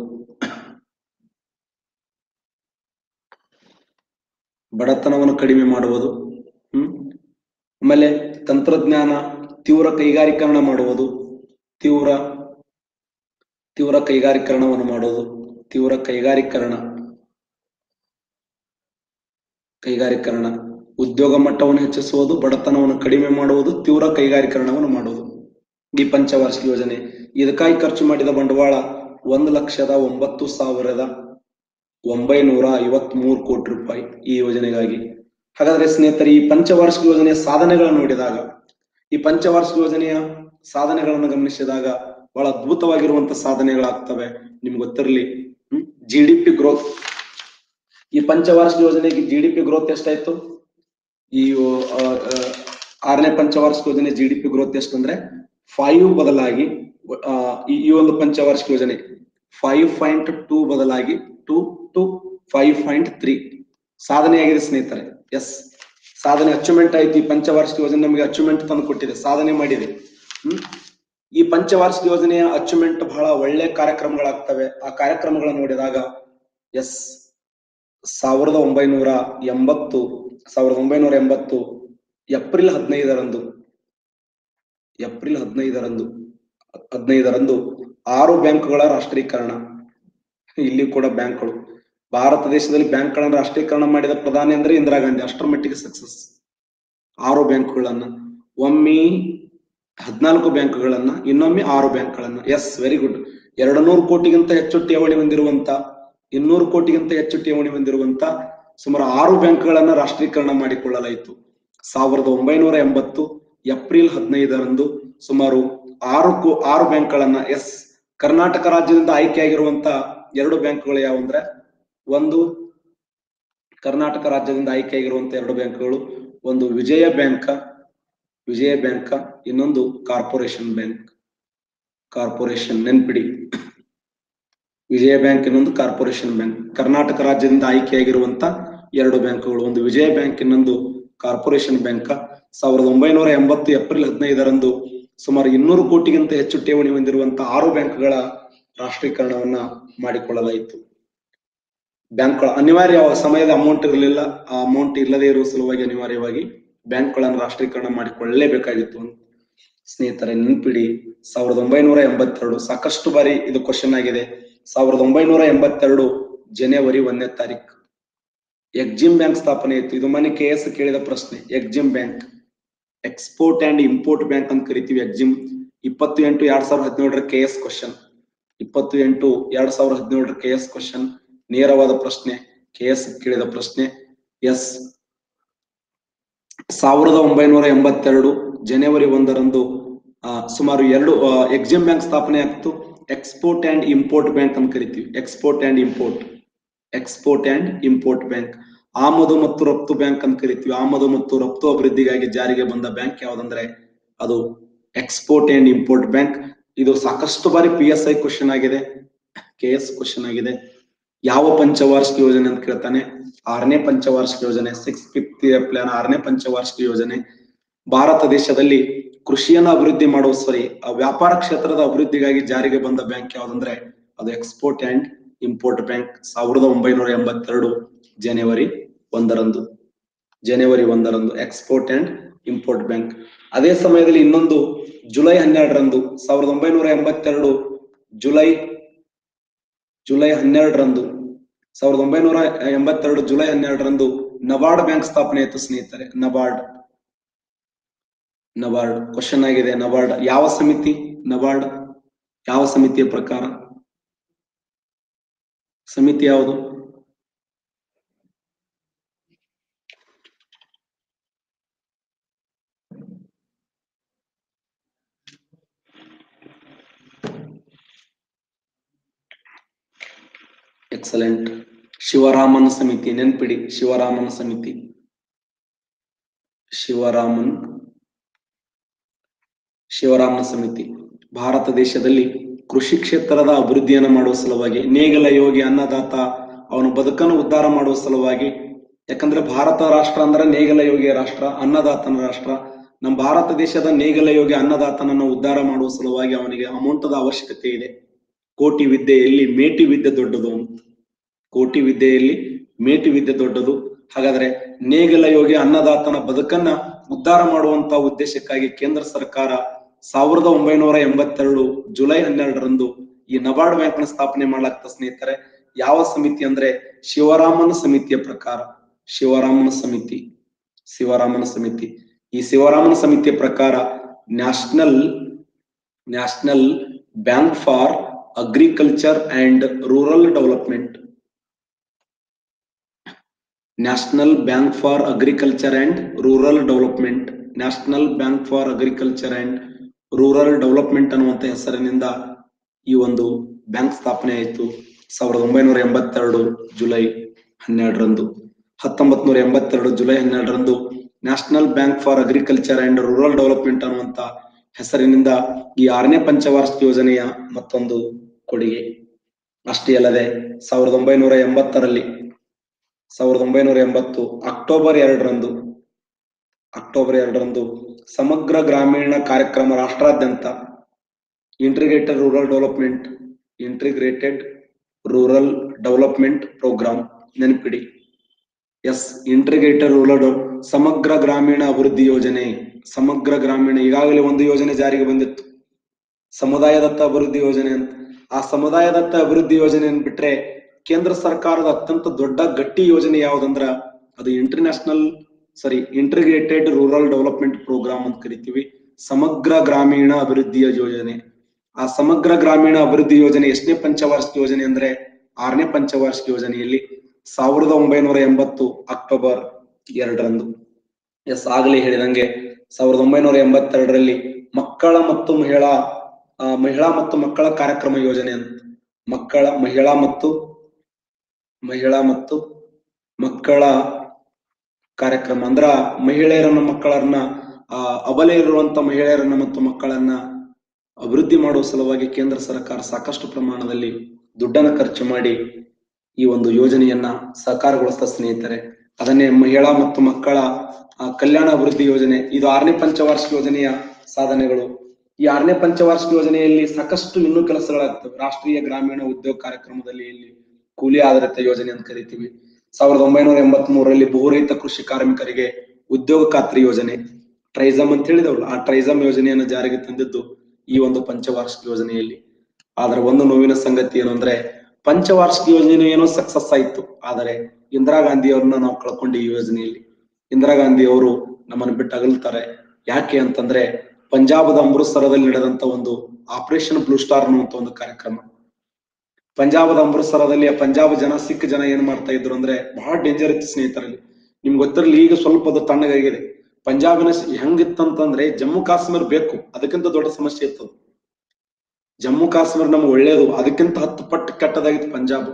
ಬಡತನವನ್ನು ಕಡಿಮೆ ಮಾಡುವುದು ಹ್ಮ್ ಆಮೇಲೆ ತಂತ್ರಜ್ಞಾನ ತೀವ್ರ ಕೈಗಾರೀಕರಣ ಮಾಡುವುದು ತೀವ್ರ ತೀವ್ರ ಕೈಗಾರೀಕರಣವನ್ನು ಮಾಡುವುದು ತೀವ್ರ ಕೈಗಾರೀಕರಣ ಕೈಗಾರೀಕರಣ ಉದ್ಯೋಗ ಮಟ್ಟವನ್ನು ಹೆಚ್ಚಿಸುವುದು ಬಡತನವನ್ನು ಕಡಿಮೆ ಮಾಡುವುದು ತೀವ್ರ ಕೈಗಾರೀಕರಣವನ್ನು ಮಾಡುವುದು ಈ ಪಂಚವಾರ್ಷಿಕ ಯೋಜನೆ ಇದಕ್ಕಾಗಿ ಖರ್ಚು ಮಾಡಿದ ಬಂಡವಾಳ ಒಂದು ಲಕ್ಷದ ಒಂಬತ್ತು ಸಾವಿರದ ಒಂಬೈನೂರ ಐವತ್ ಮೂರು ಕೋಟಿ ರೂಪಾಯಿ ಈ ಯೋಜನೆಗಾಗಿ ಹಾಗಾದ್ರೆ ಸ್ನೇಹಿತರೆ ಈ ಪಂಚವಾರ್ಷಿಕ ಯೋಜನೆಯ ಸಾಧನೆಗಳನ್ನು ನೋಡಿದಾಗ ಈ ಪಂಚವಾರ್ಷಿಕ ಯೋಜನೆಯ ಸಾಧನೆಗಳನ್ನು ಗಮನಿಸಿದಾಗ ಬಹಳ ಅದ್ಭುತವಾಗಿರುವಂತ ಸಾಧನೆಗಳಾಗ್ತವೆ ನಿಮ್ಗೆ ಗೊತ್ತಿರಲಿ ಜಿ ಡಿ ಪಿ ಗ್ರೋತ್ ಈ ಪಂಚವಾರ್ಷಿಕ ಯೋಜನೆಗೆ ಜಿ ಡಿ ಪಿ ಗ್ರೋತ್ ಎಷ್ಟಾಯ್ತು ಈ ಆ, ಆ, ಆರನೇ ಪಂಚವಾರ್ಷಿಕ ಯೋಜನೆ ಜಿ ಡಿ ಪಿ ಗ್ರೋತ್ ಎಷ್ಟು ಅಂದ್ರೆ ಫೈವ್ ಬದಲಾಗಿ ಆ, ಈ ಈ ಒಂದು ಪಂಚವಾರ್ಷಿಕ ಯೋಜನೆ ಫೈವ್ ಪಾಯಿಂಟ್ ಟೂ ಬದಲಾಗಿ two to five point three ಸಾಧನೆಯಾಗಿದೆ ಸ್ನೇಹಿತರೆ ಎಸ್ ಸಾಧನೆ ಅಚೀವ್ಮೆಂಟ್ ಆಯ್ತು ಈ ಪಂಚವಾರ್ಷಿಕ ಯೋಜನೆ ನಮಗೆ ಅಚೀವ್ಮೆಂಟ್ ತಂದು ಕೊಟ್ಟಿದೆ ಸಾಧನೆ ಮಾಡಿದೆ ಹ್ಮ್ ಈ ಪಂಚವಾರ್ಷಿಕ ಯೋಜನೆಯ ಅಚೀವ್ಮೆಂಟ್ ಬಹಳ ಒಳ್ಳೆ ಕಾರ್ಯಕ್ರಮಗಳಾಗ್ತವೆ ಆ ಕಾರ್ಯಕ್ರಮಗಳನ್ನು ನೋಡಿದಾಗ ಎಸ್ ಸಾವಿರದ ಒಂಬೈನೂರ ಎಂಬತ್ತು ಸಾವಿರದ ಒಂಬೈನೂರ ಎಂಬತ್ತು ಏಪ್ರಿಲ್ ಹದಿನೈದರಂದು ಏಪ್ರಿಲ್ ಹದಿನೈದರಂದು ಹದಿನೈದರಂದು ಆರು ಬ್ಯಾಂಕ್ಗಳ ರಾಷ್ಟ್ರೀಕರಣ ಇಲ್ಲಿ ಕೂಡ ಬ್ಯಾಂಕ್ಗಳು ಭಾರತ ದೇಶದಲ್ಲಿ ಬ್ಯಾಂಕ್ಗಳನ್ನು ರಾಷ್ಟ್ರೀಕರಣ ಮಾಡಿದ ಪ್ರಧಾನಿ ಅಂದ್ರೆ ಇಂದಿರಾ ಗಾಂಧಿ ಅಷ್ಟರ ಮಟ್ಟಿಗೆ ಸಕ್ಸಸ್ ಆರು ಬ್ಯಾಂಕ್ಗಳನ್ನ ಒಮ್ಮೆ ಹದಿನಾಲ್ಕು ಬ್ಯಾಂಕ್ಗಳನ್ನ ಇನ್ನೊಮ್ಮೆ ಆರು ಬ್ಯಾಂಕ್ಗಳನ್ನ ಎಸ್ ವೆರಿ ಗುಡ್ ಎರಡು ನೂರು ಕೋಟಿಗಿಂತ ಹೆಚ್ಚು ಠೇವಣಿ ಹೊಂದಿರುವಂತ ಇನ್ನೂರು ಕೋಟಿಗಿಂತ ಹೆಚ್ಚು ಠೇವಣಿ ಹೊಂದಿರುವಂತ ಸುಮಾರು ಆರು ಬ್ಯಾಂಕ್ಗಳನ್ನ ರಾಷ್ಟ್ರೀಕರಣ ಮಾಡಿಕೊಳ್ಳಲಾಯಿತು ಸಾವಿರದ ಒಂಬೈನೂರ ಎಂಬತ್ತು ಏಪ್ರಿಲ್ ಹದಿನೈದರಂದು ಸುಮಾರು ಆರು ಕೋ ಆರು ಬ್ಯಾಂಕ್ಗಳನ್ನ ಎಸ್ ಕರ್ನಾಟಕ ರಾಜ್ಯದಿಂದ ಆಯ್ಕೆಯಾಗಿರುವಂತ ಎರಡು ಬ್ಯಾಂಕ್ಗಳು ಯಾವಂದ್ರೆ ಒಂದು ಕರ್ನಾಟಕ ರಾಜ್ಯದಿಂದ ಆಯ್ಕೆಯಾಗಿರುವಂತ ಎರಡು ಬ್ಯಾಂಕ್ಗಳು ಒಂದು ವಿಜಯ ಬ್ಯಾಂಕ್ ವಿಜಯ ಬ್ಯಾಂಕ್ ಇನ್ನೊಂದು ಕಾರ್ಪೊರೇಷನ್ ಬ್ಯಾಂಕ್ ಕಾರ್ಪೊರೇಷನ್ ನೆನ್ಪಿಡಿ ವಿಜಯ ಬ್ಯಾಂಕ್ ಇನ್ನೊಂದು ಕಾರ್ಪೊರೇಷನ್ ಬ್ಯಾಂಕ್ ಕರ್ನಾಟಕ ರಾಜ್ಯದಿಂದ ಆಯ್ಕೆಯಾಗಿರುವಂತ ಎರಡು ಬ್ಯಾಂಕ್ಗಳು ಒಂದು ವಿಜಯ ಬ್ಯಾಂಕ್ ಇನ್ನೊಂದು ಕಾರ್ಪೊರೇಷನ್ ಬ್ಯಾಂಕ್ ಸಾವಿರದ ಒಂಬೈನೂರ ಎಂಬತ್ತು ಏಪ್ರಿಲ್ ಹದಿನೈದರಂದು ಸುಮಾರು ಇನ್ನೂರು ಕೋಟಿಗಿಂತ ಹೆಚ್ಚು ಠೇವಣಿ ಹೊಂದಿರುವಂತಹ ಆರು ಬ್ಯಾಂಕ್ಗಳ ರಾಷ್ಟ್ರೀಕರಣವನ್ನ ಮಾಡಿಕೊಳ್ಳಲಾಯಿತು ಬ್ಯಾಂಕ್ಗಳ ಅನಿವಾರ್ಯ ಸಮಯದ ಅಮೌಂಟ್ ಇರಲಿಲ್ಲ ಆ ಅಮೌಂಟ್ ಇಲ್ಲದೆ ಇರುವ ಸಲುವಾಗಿ ಅನಿವಾರ್ಯವಾಗಿ ಬ್ಯಾಂಕ್ಗಳನ್ನು ರಾಷ್ಟ್ರೀಕರಣ ಮಾಡಿಕೊಳ್ಳಲೇಬೇಕಾಗಿತ್ತು ಅಂತ ಸ್ನೇಹಿತರೆ ನೆನ್ಪಿಡಿ ಸಾವಿರದ ಒಂಬೈನೂರ ಎಂಬತ್ತೆರಡು ಸಾಕಷ್ಟು ಬಾರಿ ಇದು ಕ್ವಶನ್ ಆಗಿದೆ ಸಾವಿರದ ಒಂಬೈನೂರ ಎಂಬತ್ತೆರಡು ಜನವರಿ ಒಂದನೇ ತಾರೀಕು ಎಕ್ಸಿಮ್ ಬ್ಯಾಂಕ್ ಸ್ಥಾಪನೆ ಇತ್ತು ಇದು ಮನೆ ಕೆ ಎಸ್ ಕೇಳಿದ ಪ್ರಶ್ನೆ EXIM bank export and import bank ಅಂತ ಕರಿತೀವಿ ಎಕ್ಸಿಮ್ ಇಪ್ಪತ್ತು ಎಂಟು ಎರಡ್ ಸಾವಿರದ ಹದಿನೇಳರ ಕೆ ಎಸ್ ಕ್ವಶನ್ ಇಪ್ಪತ್ತು ಎಂಟು ಎರಡ್ ಸಾವಿರದ ಹದಿನೇಳರ ಕೆ ಎಸ್ ಕ್ವಶನ್ ನೇರವಾದ ಪ್ರಶ್ನೆ ಕೆ ಎಸ್ ಕೇಳಿದ ಪ್ರಶ್ನೆ ಎಸ್ ಸಾವಿರದ ಒಂಬೈನೂರ ಎಂಬತ್ತೆರಡು ಜನವರಿ ಒಂದರಂದು ಆ, ಸುಮಾರು ಎರಡು ಎಕ್ಸಿಮ್ ಬ್ಯಾಂಕ್ ಸ್ಥಾಪನೆ ಆಗ್ತು ಎಕ್ಸ್ಪೋರ್ಟ್ ಅಂಡ್ ಇಂಪೋರ್ಟ್ ಬ್ಯಾಂಕ್ ಅಂತ ಕರಿತೀವಿ export and import export and import bank ಆಮದು ಮತ್ತು ರಫ್ತು ಬ್ಯಾಂಕ್ ಅಂತ ಕರಿತೀವಿ ಆಮದು ಮತ್ತು ರಫ್ತು ಅಭಿವೃದ್ಧಿಗಾಗಿ ಜಾರಿಗೆ ಬಂದ ಬ್ಯಾಂಕ್ ಯಾವ್ದಂದ್ರೆ ಅದು ಎಕ್ಸ್ಪೋರ್ಟ್ ಅಂಡ್ ಇಂಪೋರ್ಟ್ ಬ್ಯಾಂಕ್ ಇದು ಸಾಕಷ್ಟು ಬಾರಿ ಪಿ ಎಸ್ ಐ ಕ್ವಶನ್ ಆಗಿದೆ ಕೆ ಎಸ್ ಕ್ವಶನ್ ಆಗಿದೆ ಯಾವ ಪಂಚವಾರ್ಷಿಕ ಯೋಜನೆ ಅಂತ ಕೇಳ್ತಾನೆ ಆರನೇ ಪಂಚವಾರ್ಷಿಕ ಯೋಜನೆ ಸಿಕ್ಸ್ ಫಿಫ್ತ್ ಪ್ಲಾನ್ ಆರನೇ ಪಂಚವಾರ್ಷಿಕ ಯೋಜನೆ ಭಾರತ ದೇಶದಲ್ಲಿ ಕೃಷಿಯನ್ನ ಅಭಿವೃದ್ಧಿ ಮಾಡುವ ಸರಿ ಆ ವ್ಯಾಪಾರ ಕ್ಷೇತ್ರದ ಅಭಿವೃದ್ಧಿಗಾಗಿ ಜಾರಿಗೆ ಬಂದ ಬ್ಯಾಂಕ್ ಯಾವ್ದಂದ್ರೆ ಅದು ಎಕ್ಸ್ಪೋರ್ಟ್ ಅಂಡ್ ಇಂಪೋರ್ಟ್ ಬ್ಯಾಂಕ್ ಸಾವಿರದ ಒಂಬೈನೂರ ಎಂಬತ್ತೆರಡು ಜನವರಿ ಒಂದರಂದು ಜನವರಿ ಒಂದರಂದು ಎಕ್ಸ್ಪೋರ್ಟ್ ಅಂಡ್ ಇಂಪೋರ್ಟ್ ಬ್ಯಾಂಕ್ ಅದೇ ಸಮಯದಲ್ಲಿ ಇನ್ನೊಂದು ಜುಲೈ ಹನ್ನೆರಡರಂದು ಸಾವಿರದ ಒಂಬೈನೂರ ಎಂಬತ್ತೆರಡು ಜುಲೈ ಜುಲೈ ಹನ್ನೆರಡರಂದು ಸಾವಿರದ ಒಂಬೈನೂರ ಎಂಬತ್ತೆರಡು ಜುಲೈ ಹನ್ನೆರಡರಂದು ನಬಾರ್ಡ್ ಬ್ಯಾಂಕ್ ಸ್ಥಾಪನೆ ಆಯಿತು ಸ್ನೇಹಿತರೆ ನಬಾರ್ಡ್ ನಬಾರ್ಡ್ ಕ್ವಶನ್ ಆಗಿದೆ ನಬಾರ್ಡ್ ಯಾವ ಸಮಿತಿ ನಬಾರ್ಡ್ ಯಾವ ಸಮಿತಿಯ ಪ್ರಕಾರ ಸಮಿತಿ ಯಾವುದು ಎಕ್ಸಲೆಂಟ್ ಶಿವರಾಮನ್ ಸಮಿತಿ ನೆನ್ಪಿಡಿ ಶಿವರಾಮನ್ ಸಮಿತಿ ಶಿವರಾಮನ್ ಶಿವರಾಮನ್ ಸಮಿತಿ ಭಾರತ ದೇಶದಲ್ಲಿ ಕೃಷಿ ಕ್ಷೇತ್ರದ ಅಭಿವೃದ್ಧಿಯನ್ನು ಮಾಡುವ ಸಲುವಾಗಿ ನೇಗಲ ಯೋಗಿ ಅನ್ನದಾತ ಅವನ ಬದುಕನ್ನು ಉದ್ಧಾರ ಮಾಡುವ ಸಲುವಾಗಿ ಯಾಕಂದ್ರೆ ಭಾರತ ರಾಷ್ಟ್ರ ಅಂದ್ರೆ ನೇಗಲ ಯೋಗಿಯ ರಾಷ್ಟ್ರ ಅನ್ನದಾತನ ರಾಷ್ಟ್ರ ನಮ್ಮ ಭಾರತ ದೇಶದ ನೇಗಲ ಯೋಗಿ ಅನ್ನದಾತನನ್ನು ಉದ್ಧಾರ ಮಾಡುವ ಸಲುವಾಗಿ ಅವನಿಗೆ ಅಮೌಂಟದ ಅವಶ್ಯಕತೆ ಇದೆ ಕೋಟಿ ವಿದ್ಯೆಯಲ್ಲಿ ಮೇಟಿ ವಿದ್ಯೆ ದೊಡ್ಡದು ಅಂತ ಕೋಟಿ ವಿದ್ಯೆಯಲ್ಲಿ ಮೇಟಿ ವಿದ್ಯೆ ದೊಡ್ಡದು ಹಾಗಾದ್ರೆ ನೇಗಲ ಯೋಗಿ ಅನ್ನದಾತನ ಬದುಕನ್ನ ಉದ್ಧಾರ ಮಾಡುವಂತ ಉದ್ದೇಶಕ್ಕಾಗಿ ಕೇಂದ್ರ ಸರ್ಕಾರ ಸಾವಿರದ ಒಂಬೈನೂರ ಎಂಬತ್ತೆರಡು ಜುಲೈ ಹನ್ನೆರಡರಂದು ಈ ನಬಾರ್ಡ್ ಬ್ಯಾಂಕ್ ನ ಸ್ಥಾಪನೆ ಮಾಡಲಾಗ್ತ ಸ್ನೇಹಿತರೆ ಯಾವ ಸಮಿತಿ ಅಂದ್ರೆ ಶಿವರಾಮನ ಸಮಿತಿಯ ಪ್ರಕಾರ ಶಿವರಾಮನ ಸಮಿತಿ ಶಿವರಾಮನ ಸಮಿತಿ ಈ ಶಿವರಾಮನ ಸಮಿತಿಯ ಪ್ರಕಾರ national national bank for agriculture and rural development national bank for agriculture and rural development national bank for agriculture and rural development ಅನ್ನುವಂತ ಹೆಸರಿನಿಂದ ಈ ಒಂದು ಬ್ಯಾಂಕ್ ಸ್ಥಾಪನೆ ಆಯಿತು ಸಾವಿರದ ಒಂಬೈನೂರ ಎಂಬತ್ತೆರಡು ಜುಲೈ ಹನ್ನೆರಡರಂದು ಹತ್ತೊಂಬತ್ ನೂರ ಎಂಬತ್ತೆರಡು ಜುಲೈ ಹನ್ನೆರಡರಂದು national bank for agriculture and rural development ಅನ್ನುವಂತ ಹೆಸರಿನಿಂದ ಈ ಆರನೇ ಪಂಚವಾರ್ಷಿಕ ಯೋಜನೆಯ ಮತ್ತೊಂದು ಕೊಡುಗೆ ಅಷ್ಟೇ ಅಲ್ಲದೆ ಸಾವಿರದ ಒಂಬೈನೂರ ಎಂಬತ್ತರಲ್ಲಿ ಸಾವಿರದ ಒಂಬೈನೂರ ಎಂಬತ್ತು ಅಕ್ಟೋಬರ್ ಎರಡರಂದು ಅಕ್ಟೋಬರ್ ಎರಡರಂದು ಸಮಗ್ರ ಗ್ರಾಮೀಣ ಕಾರ್ಯಕ್ರಮ ರಾಷ್ಟ್ರಾದ್ಯಂತ integrated rural development integrated rural development programme ನೆನಪಿಡಿ ಎಸ್ ಇಂಟಿಗ್ರೇಟೆಡ್ ರೂರಲ್ ಸಮಗ್ರ ಗ್ರಾಮೀಣ ಅಭಿವೃದ್ಧಿ ಯೋಜನೆ ಸಮಗ್ರ ಗ್ರಾಮೀಣ ಈಗಾಗಲೇ ಒಂದು ಯೋಜನೆ ಜಾರಿಗೆ ಬಂದಿತ್ತು ಸಮುದಾಯದತ್ತ ಅಭಿವೃದ್ಧಿ ಯೋಜನೆ ಅಂತ ಆ ಸಮುದಾಯದತ್ತ ಅಭಿವೃದ್ಧಿ ಯೋಜನೆಯನ್ನು ಬಿಟ್ರೆ ಕೇಂದ್ರ ಸರ್ಕಾರದ ಅತ್ಯಂತ ದೊಡ್ಡ ಗಟ್ಟಿ ಯೋಜನೆ ಯಾವ್ದಂದ್ರ ಅದು international sorry integrated rural development programme ಅಂತ ಕರಿತೀವಿ ಸಮಗ್ರ ಗ್ರಾಮೀಣ ಅಭಿವೃದ್ಧಿಯ ಯೋಜನೆ ಆ ಸಮಗ್ರ ಗ್ರಾಮೀಣ ಅಭಿವೃದ್ಧಿ ಯೋಜನೆ ಎಷ್ಟನೇ ಪಂಚವಾರ್ಷಿಕ ಯೋಜನೆ ಅಂದ್ರೆ ಆರನೇ ಪಂಚವಾರ್ಷಿಕ ಯೋಜನೆಯಲ್ಲಿ ಸಾವಿರದ ಒಂಬೈನೂರ ಎಂಬತ್ತು ಅಕ್ಟೋಬರ್ ಎರಡರಂದು ಎಸ್ ಆಗಲೇ ಹೇಳಿದಂಗೆ ಸಾವಿರದ ಒಂಬೈನೂರ ಎಂಬತ್ತೆರಡರಲ್ಲಿ ಮಕ್ಕಳ ಮತ್ತು ಮಹಿಳಾ ಆ, ಮಹಿಳಾ ಮತ್ತು ಮಕ್ಕಳ ಕಾರ್ಯಕ್ರಮ ಯೋಜನೆ ಅಂತ ಮಕ್ಕಳ ಮಹಿಳಾ ಮತ್ತು ಮಹಿಳಾ ಮತ್ತು ಮಕ್ಕಳ ಕಾರ್ಯಕ್ರಮ ಅಂದ್ರ ಮಹಿಳೆಯರನ್ನ ಮಕ್ಕಳನ್ನ ಆ ಅಬಲೆ ಇರುವಂತ ಮಹಿಳೆಯರನ್ನ ಮತ್ತು ಮಕ್ಕಳನ್ನ ಅಭಿವೃದ್ಧಿ ಮಾಡುವ ಸಲುವಾಗಿ ಕೇಂದ್ರ ಸರ್ಕಾರ ಸಾಕಷ್ಟು ಪ್ರಮಾಣದಲ್ಲಿ ದುಡ್ಡನ್ನ ಖರ್ಚು ಮಾಡಿ ಈ ಒಂದು ಯೋಜನೆಯನ್ನ ಸಾಕಾರಗೊಳಿಸ್ತಾ ಸ್ನೇಹಿತರೆ ಅದನ್ನೇ ಮಹಿಳಾ ಮತ್ತು ಮಕ್ಕಳ ಆ, ಕಲ್ಯಾಣ ಅಭಿವೃದ್ಧಿ ಯೋಜನೆ ಇದು ಆರನೇ ಪಂಚವಾರ್ಷಿಕ ಯೋಜನೆಯ ಸಾಧನೆಗಳು ಈ ಆರನೇ ಪಂಚವಾರ್ಷಿಕ ಯೋಜನೆಯಲ್ಲಿ ಸಾಕಷ್ಟು ಇನ್ನೂ ಕೆಲಸಗಳಾಗ್ತವೆ ರಾಷ್ಟ್ರೀಯ ಗ್ರಾಮೀಣ ಉದ್ಯೋಗ ಕಾರ್ಯಕ್ರಮದಲ್ಲಿ ಇಲ್ಲಿ ಕೂಲಿ ಆಧಾರಿತ ಯೋಜನೆ ಅಂತ ಕರಿತೀವಿ ಸಾವಿರದ ಒಂಬೈನೂರ ಎಂಬತ್ ಮೂರರಲ್ಲಿ ಬಹುರಹಿತ ಕೃಷಿ ಕಾರ್ಮಿಕರಿಗೆ ಉದ್ಯೋಗ ಖಾತ್ರಿ ಯೋಜನೆ ಟ್ರೈಸಮ್ ಅಂತ ಹೇಳಿದವಲ್ಲ ಆ ಟ್ರೈಸಮ್ ಯೋಜನೆಯನ್ನು ಜಾರಿಗೆ ತಂದಿದ್ದು ಈ ಒಂದು ಪಂಚವಾರ್ಷಿಕ ಯೋಜನೆಯಲ್ಲಿ ಆದ್ರೆ ಒಂದು ನೋವಿನ ಸಂಗತಿ ಏನು ಅಂದ್ರೆ ಪಂಚವಾರ್ಷಿಕ ಯೋಜನೆ ಏನೋ ಸಕ್ಸಸ್ ಆಯ್ತು ಆದರೆ ಇಂದಿರಾ ಗಾಂಧಿ ಅವ್ರನ್ನ ನಾವು ಕಳ್ಕೊಂಡು ಈ ಯೋಜನೆಯಲ್ಲಿ ಇಂದಿರಾ ಗಾಂಧಿ ಅವರು ನಮ್ಮನ್ನು ಬಿಟ್ಟು ಅಗಲ್ತಾರೆ ಯಾಕೆ ಅಂತಂದ್ರೆ ಪಂಜಾಬದ ಅಮೃತಸರದಲ್ಲಿ ನಡೆದಂತ ಒಂದು ಆಪರೇಷನ್ ಬ್ಲೂ ಸ್ಟಾರ್ ಅನ್ನುವಂತ ಒಂದು ಕಾರ್ಯಕ್ರಮ ಪಂಜಾಬದ ಅಮೃತಸರದಲ್ಲಿ ಆ ಪಂಜಾಬ್ ಜನ ಸಿಖ್ ಜನ ಏನ್ ಮಾಡ್ತಾ ಇದ್ರು ಅಂದ್ರೆ ಬಹಳ ಡೇಂಜರ್ ಇತ್ತು ಸ್ನೇಹಿತರಲ್ಲಿ ನಿಮ್ಗೆ ಗೊತ್ತಿರಲಿ ಈಗ ಸ್ವಲ್ಪ ಅದು ತಣ್ಣಗಾಗಿದೆ ಪಂಜಾಬಿನ ಸ- ಹೆಂಗಿತ್ತಂತಂದ್ರೆ ಜಮ್ಮು ಕಾಶ್ಮೀರ ಬೇಕು ಅದಕ್ಕಿಂತ ದೊಡ್ಡ ಸಮಸ್ಯೆ ಇತ್ತು ಅದು. ಜಮ್ಮು ಕಾಶ್ಮೀರ ನಮ್ಗೆ ಒಳ್ಳೇದು ಅದಕ್ಕಿಂತ ಹತ್ತು ಪಟ್ಟು ಕೆಟ್ಟದಾಗಿತ್ತು ಪಂಜಾಬ್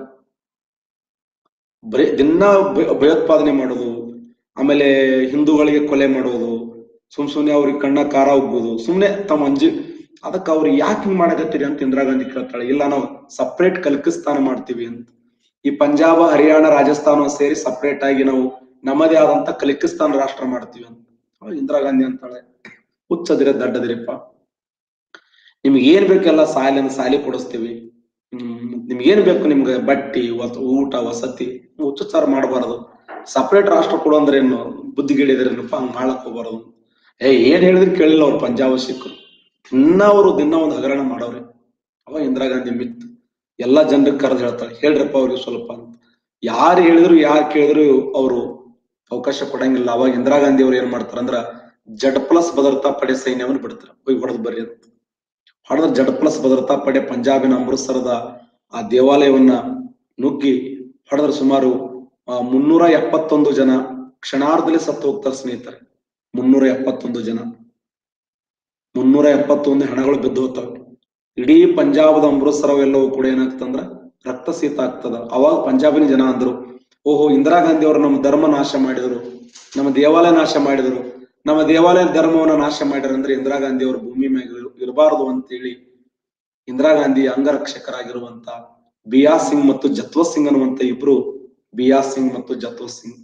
ಬರೀ ದಿನ ಭಯ- ಭಯೋತ್ಪಾದನೆ ಮಾಡೋದು ಆಮೇಲೆ ಹಿಂದೂಗಳಿಗೆ ಕೊಲೆ ಮಾಡೋದು ಸುಮ್ ಸುಮ್ನೆ ಅವ್ರಿಗೆ ಕಣ್ಣ ಕಾರ ಉಗ್ಗೋದು ಸುಮ್ನೆ ತಮ್ಮ ಅಂಜಿ ಅದಕ್ಕೆ ಅವ್ರು ಯಾಕೆ ಹಿಂಗ್ ಮಾಡಕತ್ತೀರಿ ಅಂತ ಇಂದಿರಾ ಗಾಂಧಿ ಕೇಳ್ತಾಳೆ ಇಲ್ಲ ನಾವು ಸಪ್ರೇಟ್ ಕಲ್ಕಿಸ್ತಾನ ಮಾಡ್ತೀವಿ ಅಂತ ಈ ಪಂಜಾಬ ಹರಿಯಾಣ ರಾಜಸ್ಥಾನ ಸೇರಿ ಸಪ್ರೇಟ್ ಆಗಿ ನಾವು ನಮ್ಮದೇ ಆದಂತ ಕಲಿಕಿಸ್ತಾನ ರಾಷ್ಟ್ರ ಮಾಡ್ತೀವಿ ಅಂತ ಅವಾಗ ಇಂದಿರಾ ಗಾಂಧಿ ಅಂತಾಳೆ ಹುಚ್ಚದಿರ ದಡ್ಡದಿರಿಪ್ಪ ನಿಮ್ಗೆ ಏನ್ ಬೇಕೆಲ್ಲ ಸಾಲಿನ ಸಾಲಿ ಕೊಡಿಸ್ತೀವಿ ಹ್ಮ್ ನಿಮ್ಗೆ ಏನ್ ಬೇಕು ನಿಮ್ಗೆ ಬಟ್ಟಿ ವಸ- ಊಟ ವಸತಿ ಹುಚ್ಚುಚ್ಚಾರ ಮಾಡಬಾರದು ಸಪ್ರೇಟ್ ರಾಷ್ಟ್ರ ಕೊಡು ಅಂದ್ರೆ ಏನು ಬುದ್ಧಿಗಿಳಿದ್ರೇನಪ್ಪ ಹಂಗ್ ಮಾಡಕ್ ಹೋಗ್ಬಾರದು ಏ ಏನ್ ಹೇಳಿದ್ರು ಕೇಳಿಲ್ಲ ಅವ್ರು ಪಂಜಾಬ್ ಸಿಕ್ಕರು ದಿನ ಅವರು ದಿನ ಒಂದು ಹಗರಣ ಮಾಡವ್ರೆ ಅವಾಗ ಇಂದಿರಾ ಗಾಂಧಿ ಮಿತ್ ಎಲ್ಲಾ ಜನರಿಗೆ ಕರೆದು ಹೇಳ್ತಾಳೆ ಹೇಳ್ರಪ್ಪ ಅವ್ರಿಗೆ ಸ್ವಲ್ಪ ಅಂತ ಯಾರು ಹೇಳಿದ್ರು ಯಾರು ಕೇಳಿದ್ರು ಅವರು ಅವಕಾಶ ಕೊಡಂಗಿಲ್ಲ ಅವಾಗ ಇಂದಿರಾ ಗಾಂಧಿ ಅವ್ರು ಏನ್ ಮಾಡ್ತಾರ ಅಂದ್ರ ಜಡ್ ಪ್ಲಸ್ ಭದ್ರತಾ ಪಡೆ ಸೈನ್ಯವನ್ನು ಬಿಡ್ತಾರ ಹೋಗಿ ಹೊಡೆದು ಬರ್ರಿ ಅಂತ ಹೊಡೆದ ಜಡ್ ಪ್ಲಸ್ ಭದ್ರತಾ ಪಡೆ ಪಂಜಾಬಿನ ಅಮೃತಸರದ ಆ ದೇವಾಲಯವನ್ನ ನುಗ್ಗಿ ಹೊಡೆದ್ರೆ ಸುಮಾರು ಆ, ಮುನ್ನೂರ ಎಪ್ಪತ್ತೊಂದು ಜನ ಕ್ಷಣಾರ್ಧದಲ್ಲಿ ಸತ್ತು ಹೋಗ್ತಾರೆ ಸ್ನೇಹಿತರೆ ಮುನ್ನೂರ ಎಪ್ಪತ್ತೊಂದು ಜನ ಮುನ್ನೂರ ಎಪ್ಪತ್ತೊಂದು ಹೆಣಗಳು ಬಿದ್ದು ಹೋಗ್ತವೆ ಇಡೀ ಪಂಜಾಬದ ಅಮೃತಸರವೆಲ್ಲವೂ ಕೂಡ ಏನಾಗ್ತಂದ್ರ ರಕ್ತಸೀತ ಆಗ್ತದ ಅವಾಗ ಪಂಜಾಬಿನ ಜನ ಅಂದ್ರು ಓಹೋ ಇಂದಿರಾ ಗಾಂಧಿ ಅವರು ನಮ್ಮ ಧರ್ಮ ನಾಶ ಮಾಡಿದ್ರು ನಮ್ಮ ದೇವಾಲಯ ನಾಶ ಮಾಡಿದ್ರು ನಮ್ಮ ದೇವಾಲಯ ಧರ್ಮವನ್ನ ನಾಶ ಮಾಡಿದ್ರು ಅಂದ್ರೆ ಇಂದಿರಾ ಗಾಂಧಿ ಅವರು ಭೂಮಿ ಮ್ಯಾಗ ಇರಬಾರದು ಅಂತೇಳಿ ಇಂದಿರಾ ಗಾಂಧಿ ಅಂಗರಕ್ಷಕರಾಗಿರುವಂತ ಬಿಯಾ ಸಿಂಗ್ ಮತ್ತು ಜತ್ವತ್ ಸಿಂಗ್ ಅನ್ನುವಂತ ಇಬ್ರು ಬಿಯಾ ಸಿಂಗ್ ಮತ್ತು ಜತ್ವತ್ ಸಿಂಗ್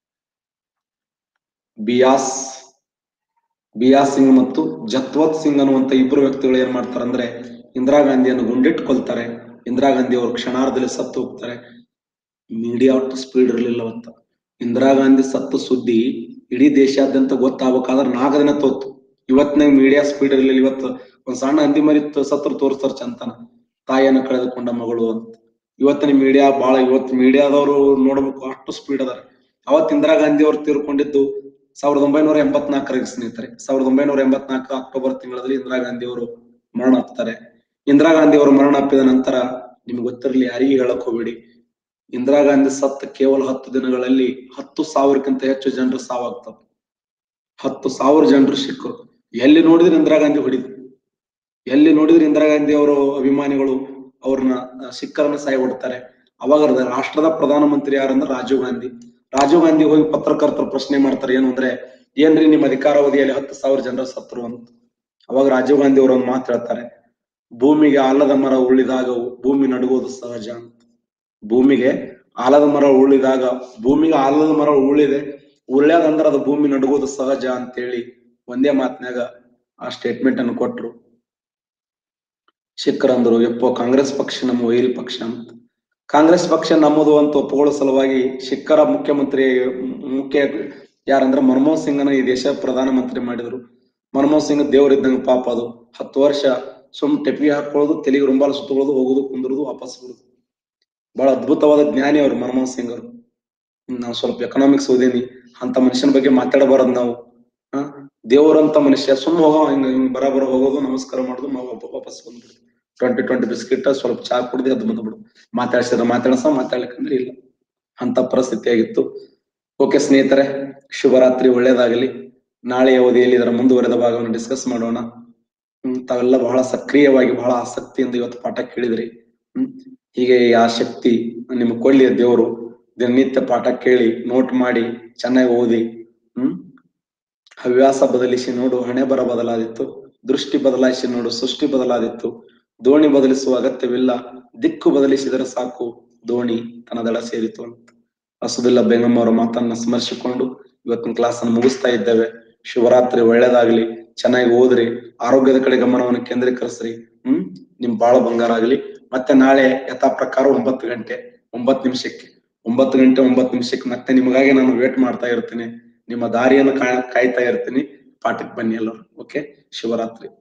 ಬಿಯಾಸ್ ಬಿಯಾ ಸಿಂಗ್ ಮತ್ತು ಜತ್ವತ್ ಸಿಂಗ್ ಅನ್ನುವಂತ ಇಬ್ರು ವ್ಯಕ್ತಿಗಳು ಏನ್ ಮಾಡ್ತಾರೆ ಅಂದ್ರೆ ಇಂದಿರಾ ಗಾಂಧಿಯನ್ನು ಗುಂಡಿಟ್ಟು ಕೊಲ್ತಾರೆ ಇಂದಿರಾ ಗಾಂಧಿ ಅವರು ಕ್ಷಣಾರ್ಧದಲ್ಲಿ ಸತ್ತು ಹೋಗ್ತಾರೆ ಮೀಡಿಯಾ ಒಟ್ಟು ಸ್ಪೀಡ್ ಇರಲಿಲ್ಲ ಅವತ್ತ ಇಂದಿರಾ ಗಾಂಧಿ ಸತ್ತು ಸುದ್ದಿ ಇಡೀ ದೇಶಾದ್ಯಂತ ಗೊತ್ತಾಗಬೇಕಾದ್ರೆ ನಾಲ್ಕು ದಿನ ತೋತು ಇವತ್ತಿನಾಗ ಮೀಡಿಯಾ ಸ್ಪೀಡ್ ಇರಲಿಲ್ಲ ಇವತ್ತು ಒಂದ್ ಸಣ್ಣ ಹಂದಿ ಮರಿ ತ- ಸತ್ರ ತೋರಿಸ್ತಾರ ಚಂತನ ತಾಯಿಯನ್ನು ಕಳೆದುಕೊಂಡ ಮಗಳು ಅಂತ ಇವತ್ತಿನ ಮೀಡಿಯಾ ಬಾಳ ಇವತ್ತು ಮೀಡಿಯಾದವರು ನೋಡ್ಬೇಕು ಅಷ್ಟು ಸ್ಪೀಡ್ ಅದಾರ ಅವತ್ತು ಇಂದಿರಾ ಗಾಂಧಿ ಅವರು ತೀರ್ಕೊಂಡಿದ್ದು ಸಾವಿರದ ಒಂಬೈನೂರ ಎಂಬತ್ನಾಲ್ಕರಿಗೆ ಸ್ನೇಹಿತರೆ ಸಾವಿರದ ಒಂಬೈನೂರ ಎಂಬತ್ನಾಲ್ಕು ಅಕ್ಟೋಬರ್ ತಿಂಗಳಲ್ಲಿ ಇಂದಿರಾ ಗಾಂಧಿ ಅವರು ಮರಣ ಅಪ್ತಾರೆ ಇಂದಿರಾ ಗಾಂಧಿ ಅವರು ಮರಣ ಅಪ್ಪಿದ ನಂತರ ನಿಮ್ಗೆ ಗೊತ್ತಿರಲಿ ಯಾರಿಗೆ ಹೇಳಕ್ ಹೋಗ್ಬೇಡಿ ಇಂದಿರಾ ಗಾಂಧಿ ಸತ್ತ ಕೇವಲ ಹತ್ತು ದಿನಗಳಲ್ಲಿ ಹತ್ತು ಸಾವಿರಕ್ಕಿಂತ ಹೆಚ್ಚು ಜನರು ಸಾವಾಗ್ತವೆ ಹತ್ತು ಸಾವಿರ ಜನರು ಸಿಕ್ಕರು ಎಲ್ಲಿ ನೋಡಿದ್ರೆ ಇಂದಿರಾ ಗಾಂಧಿ ಹೊಡಿದ್ರು ಎಲ್ಲಿ ನೋಡಿದ್ರೆ ಇಂದಿರಾ ಗಾಂಧಿ ಅವರು ಅಭಿಮಾನಿಗಳು ಅವ್ರನ್ನ ಆ, ಸಿಖ್ಖರನ್ನ ಸಾಯಿ ಹೊಡ್ತಾರೆ ಅವಾಗ ಅರ್ಧ ರಾಷ್ಟ್ರದ ಪ್ರಧಾನಮಂತ್ರಿ ಯಾರಂದ್ರೆ ರಾಜೀವ್ ಗಾಂಧಿ ರಾಜೀವ್ ಗಾಂಧಿ ಹೋಗಿ ಪತ್ರಕರ್ತರು ಪ್ರಶ್ನೆ ಮಾಡ್ತಾರೆ ಏನು ಅಂದ್ರೆ ಏನ್ರಿ ನಿಮ್ಮ ಅಧಿಕಾರಾವಧಿಯಲ್ಲಿ ಹತ್ತು ಸಾವಿರ ಜನರು ಸತ್ರು ಅಂತ ಅವಾಗ ರಾಜೀವ್ ಗಾಂಧಿ ಅವರು ಒಂದು ಮಾತು ಹೇಳ್ತಾರೆ ಭೂಮಿಗೆ ಆಲದ ಮರ ಉಳಿದಾಗ ಭೂಮಿ ನಡುಗೋದು ಸಹಜ ಅಂತ ಭೂಮಿಗೆ ಆಲದ ಮರ ಉಳಿದಾಗ ಭೂಮಿಗೆ ಆಲದ ಮರ ಉಳಿದೆ ಉಳ್ಳ್ಯಾದಂದ್ರ ಅದು ಭೂಮಿ ನಡುಗೋದು ಸಹಜ ಅಂತೇಳಿ ಒಂದೇ ಮಾತಿನಾಗ ಆ ಸ್ಟೇಟ್ಮೆಂಟ್ ಅನ್ನು ಕೊಟ್ರು ಸಿಖ್ಖರಂದ್ರು ಯಪ್ಪೋ ಕಾಂಗ್ರೆಸ್ ಪಕ್ಷ ನಮ್ಮ ವೈರಿ ಪಕ್ಷ ಅಂತ ಕಾಂಗ್ರೆಸ್ ಪಕ್ಷ ನಮ್ಮದು ಅಂತ ಒಪ್ಪಿಕೊಳ್ಳೋ ಸಲುವಾಗಿ ಸಿಖ್ಖರ ಮುಖ್ಯಮಂತ್ರಿ ಮುಖ್ಯ ಯಾರಂದ್ರೆ ಮನಮೋಹನ್ ಸಿಂಗ್ನ ಈ ದೇಶ ಪ್ರಧಾನಮಂತ್ರಿ ಮಾಡಿದ್ರು ಮನಮೋಹನ್ ಸಿಂಗ್ ದೇವರಿದ್ದಂಗ ಪಾಪ ಅದು ಹತ್ತು ವರ್ಷ ಸುಮ್ ಟೆಪಿಗೆ ಹಾಕೊಳ್ಳೋದು ತೆಲಿಗೆ ರುಂಬಾಲ ಸುತ್ತಕೊಳ್ಳೋದು ಹೋಗೋದು ಕುಂದ್ರದು ವಾಪಸ್ ಬರೋದು ಬಹಳ ಅದ್ಭುತವಾದ ಜ್ಞಾನಿ ಅವರು ಮನಮೋಹನ್ ಸಿಂಗ್ ಅವರು ನಾವು ಸ್ವಲ್ಪ ಎಕನಾಮಿಕ್ಸ್ ಓದೀನಿ ಅಂತ ಮನುಷ್ಯನ ಬಗ್ಗೆ ಮಾತಾಡಬಾರದು ನಾವು ಆ ದೇವರಂತ ಮನುಷ್ಯ ಸುಮ್ಮ ಹೋಗೋ ಹಿಂಗ ಹಿಂಗ್ ಬರಾಬರ ಹೋಗೋದು ನಮಸ್ಕಾರ ಮಾಡೋದು ಮ- ವಾಪ- ವಾಪಸ್ ಬಂದ್ಬಿಡು ಟ್ವೆಂಟಿ ಟ್ವೆಂಟಿ ಬಿಸ್ಕಿಟ್ ಸ್ವಲ್ಪ ಚಾ ಕುಡ್ದು ಅದು ಬಂದ್ಬಿಡು ಮಾತಾಡ್ಸಿದ್ರೆ ಮಾತಾಡ್ಸ ಮಾತಾಡ್ಲಿಕ್ಕಂದ್ರೆ ಇಲ್ಲ ಅಂತ ಪರಿಸ್ಥಿತಿ ಆಗಿತ್ತು ಓಕೆ ಸ್ನೇಹಿತರೆ ಶುಭರಾತ್ರಿ ಒಳ್ಳೇದಾಗಲಿ ನಾಳೆಯ ಅವಧಿಯಲ್ಲಿ ಇದರ ಮುಂದುವರೆದ ಭಾಗವನ್ನು ಡಿಸ್ಕಸ್ ಮಾಡೋಣ ಹ್ಮ್ ತಾವೆಲ್ಲ ಬಹಳ ಸಕ್ರಿಯವಾಗಿ ಬಹಳ ಆಸಕ್ತಿಯಿಂದ ಇವತ್ತು ಪಾಠ ಕೇಳಿದ್ರಿ ಹ್ಮ್ ಹೀಗೆ ಈ ಆಸಕ್ತಿ ನಿಮ್ಗೆ ಕೊಳ್ಳಿ ದೇವರು ದಿನನಿತ್ಯ ಪಾಠ ಕೇಳಿ ನೋಟ್ ಮಾಡಿ ಚೆನ್ನಾಗಿ ಓದಿ ಹ್ಮ್ ಹವ್ಯಾಸ ಬದಲಿಸಿ ನೋಡು ಹಣೆ ಬರ ಬದಲಾದಿತ್ತು ದೃಷ್ಟಿ ಬದಲಾಯಿಸಿ ನೋಡು ಸೃಷ್ಟಿ ಬದಲಾದಿತ್ತು ದೋಣಿ ಬದಲಿಸುವ ಅಗತ್ಯವಿಲ್ಲ ದಿಕ್ಕು ಬದಲಿಸಿದರೆ ಸಾಕು ದೋಣಿ ತನ್ನ ದಡ ಸೇರಿತು ಅಂತ ಹಸುದಿಲ್ಲ ಬೆಂಗಮ್ಮ ಅವರ ಮಾತನ್ನ ಸ್ಮರಿಸಿಕೊಂಡು ಇವತ್ತಿನ ಕ್ಲಾಸ್ ಅನ್ನು ಮುಗಿಸ್ತಾ ಇದ್ದೇವೆ ಶಿವರಾತ್ರಿ ಒಳ್ಳೇದಾಗ್ಲಿ ಚೆನ್ನಾಗಿ ಓದ್ರಿ ಆರೋಗ್ಯದ ಕಡೆ ಗಮನವನ್ನು ಕೇಂದ್ರೀಕರಿಸ್ರಿ ಹ್ಮ್ ನಿಮ್ ಬಾಳ ಬಂಗಾರ ಆಗ್ಲಿ ಮತ್ತೆ ನಾಳೆ ಯಥಾ ಪ್ರಕಾರ ಒಂಬತ್ತು ಗಂಟೆ ಒಂಬತ್ತು ನಿಮಿಷಕ್ಕೆ ಒಂಬತ್ತು ಗಂಟೆ ಒಂಬತ್ತು ನಿಮಿಷಕ್ಕೆ ಮತ್ತೆ ನಿಮಗಾಗಿ ನಾನು ವೇಟ್ ಮಾಡ್ತಾ ಇರ್ತೀನಿ ನಿಮ್ಮ ದಾರಿಯನ್ನು ಕಾಯ್ ಕಾಯ್ತಾ ಇರ್ತೀನಿ ಪಾಠಕ್ಕೆ ಬನ್ನಿ ಎಲ್ಲರೂ ಓಕೆ ಶಿವರಾತ್ರಿ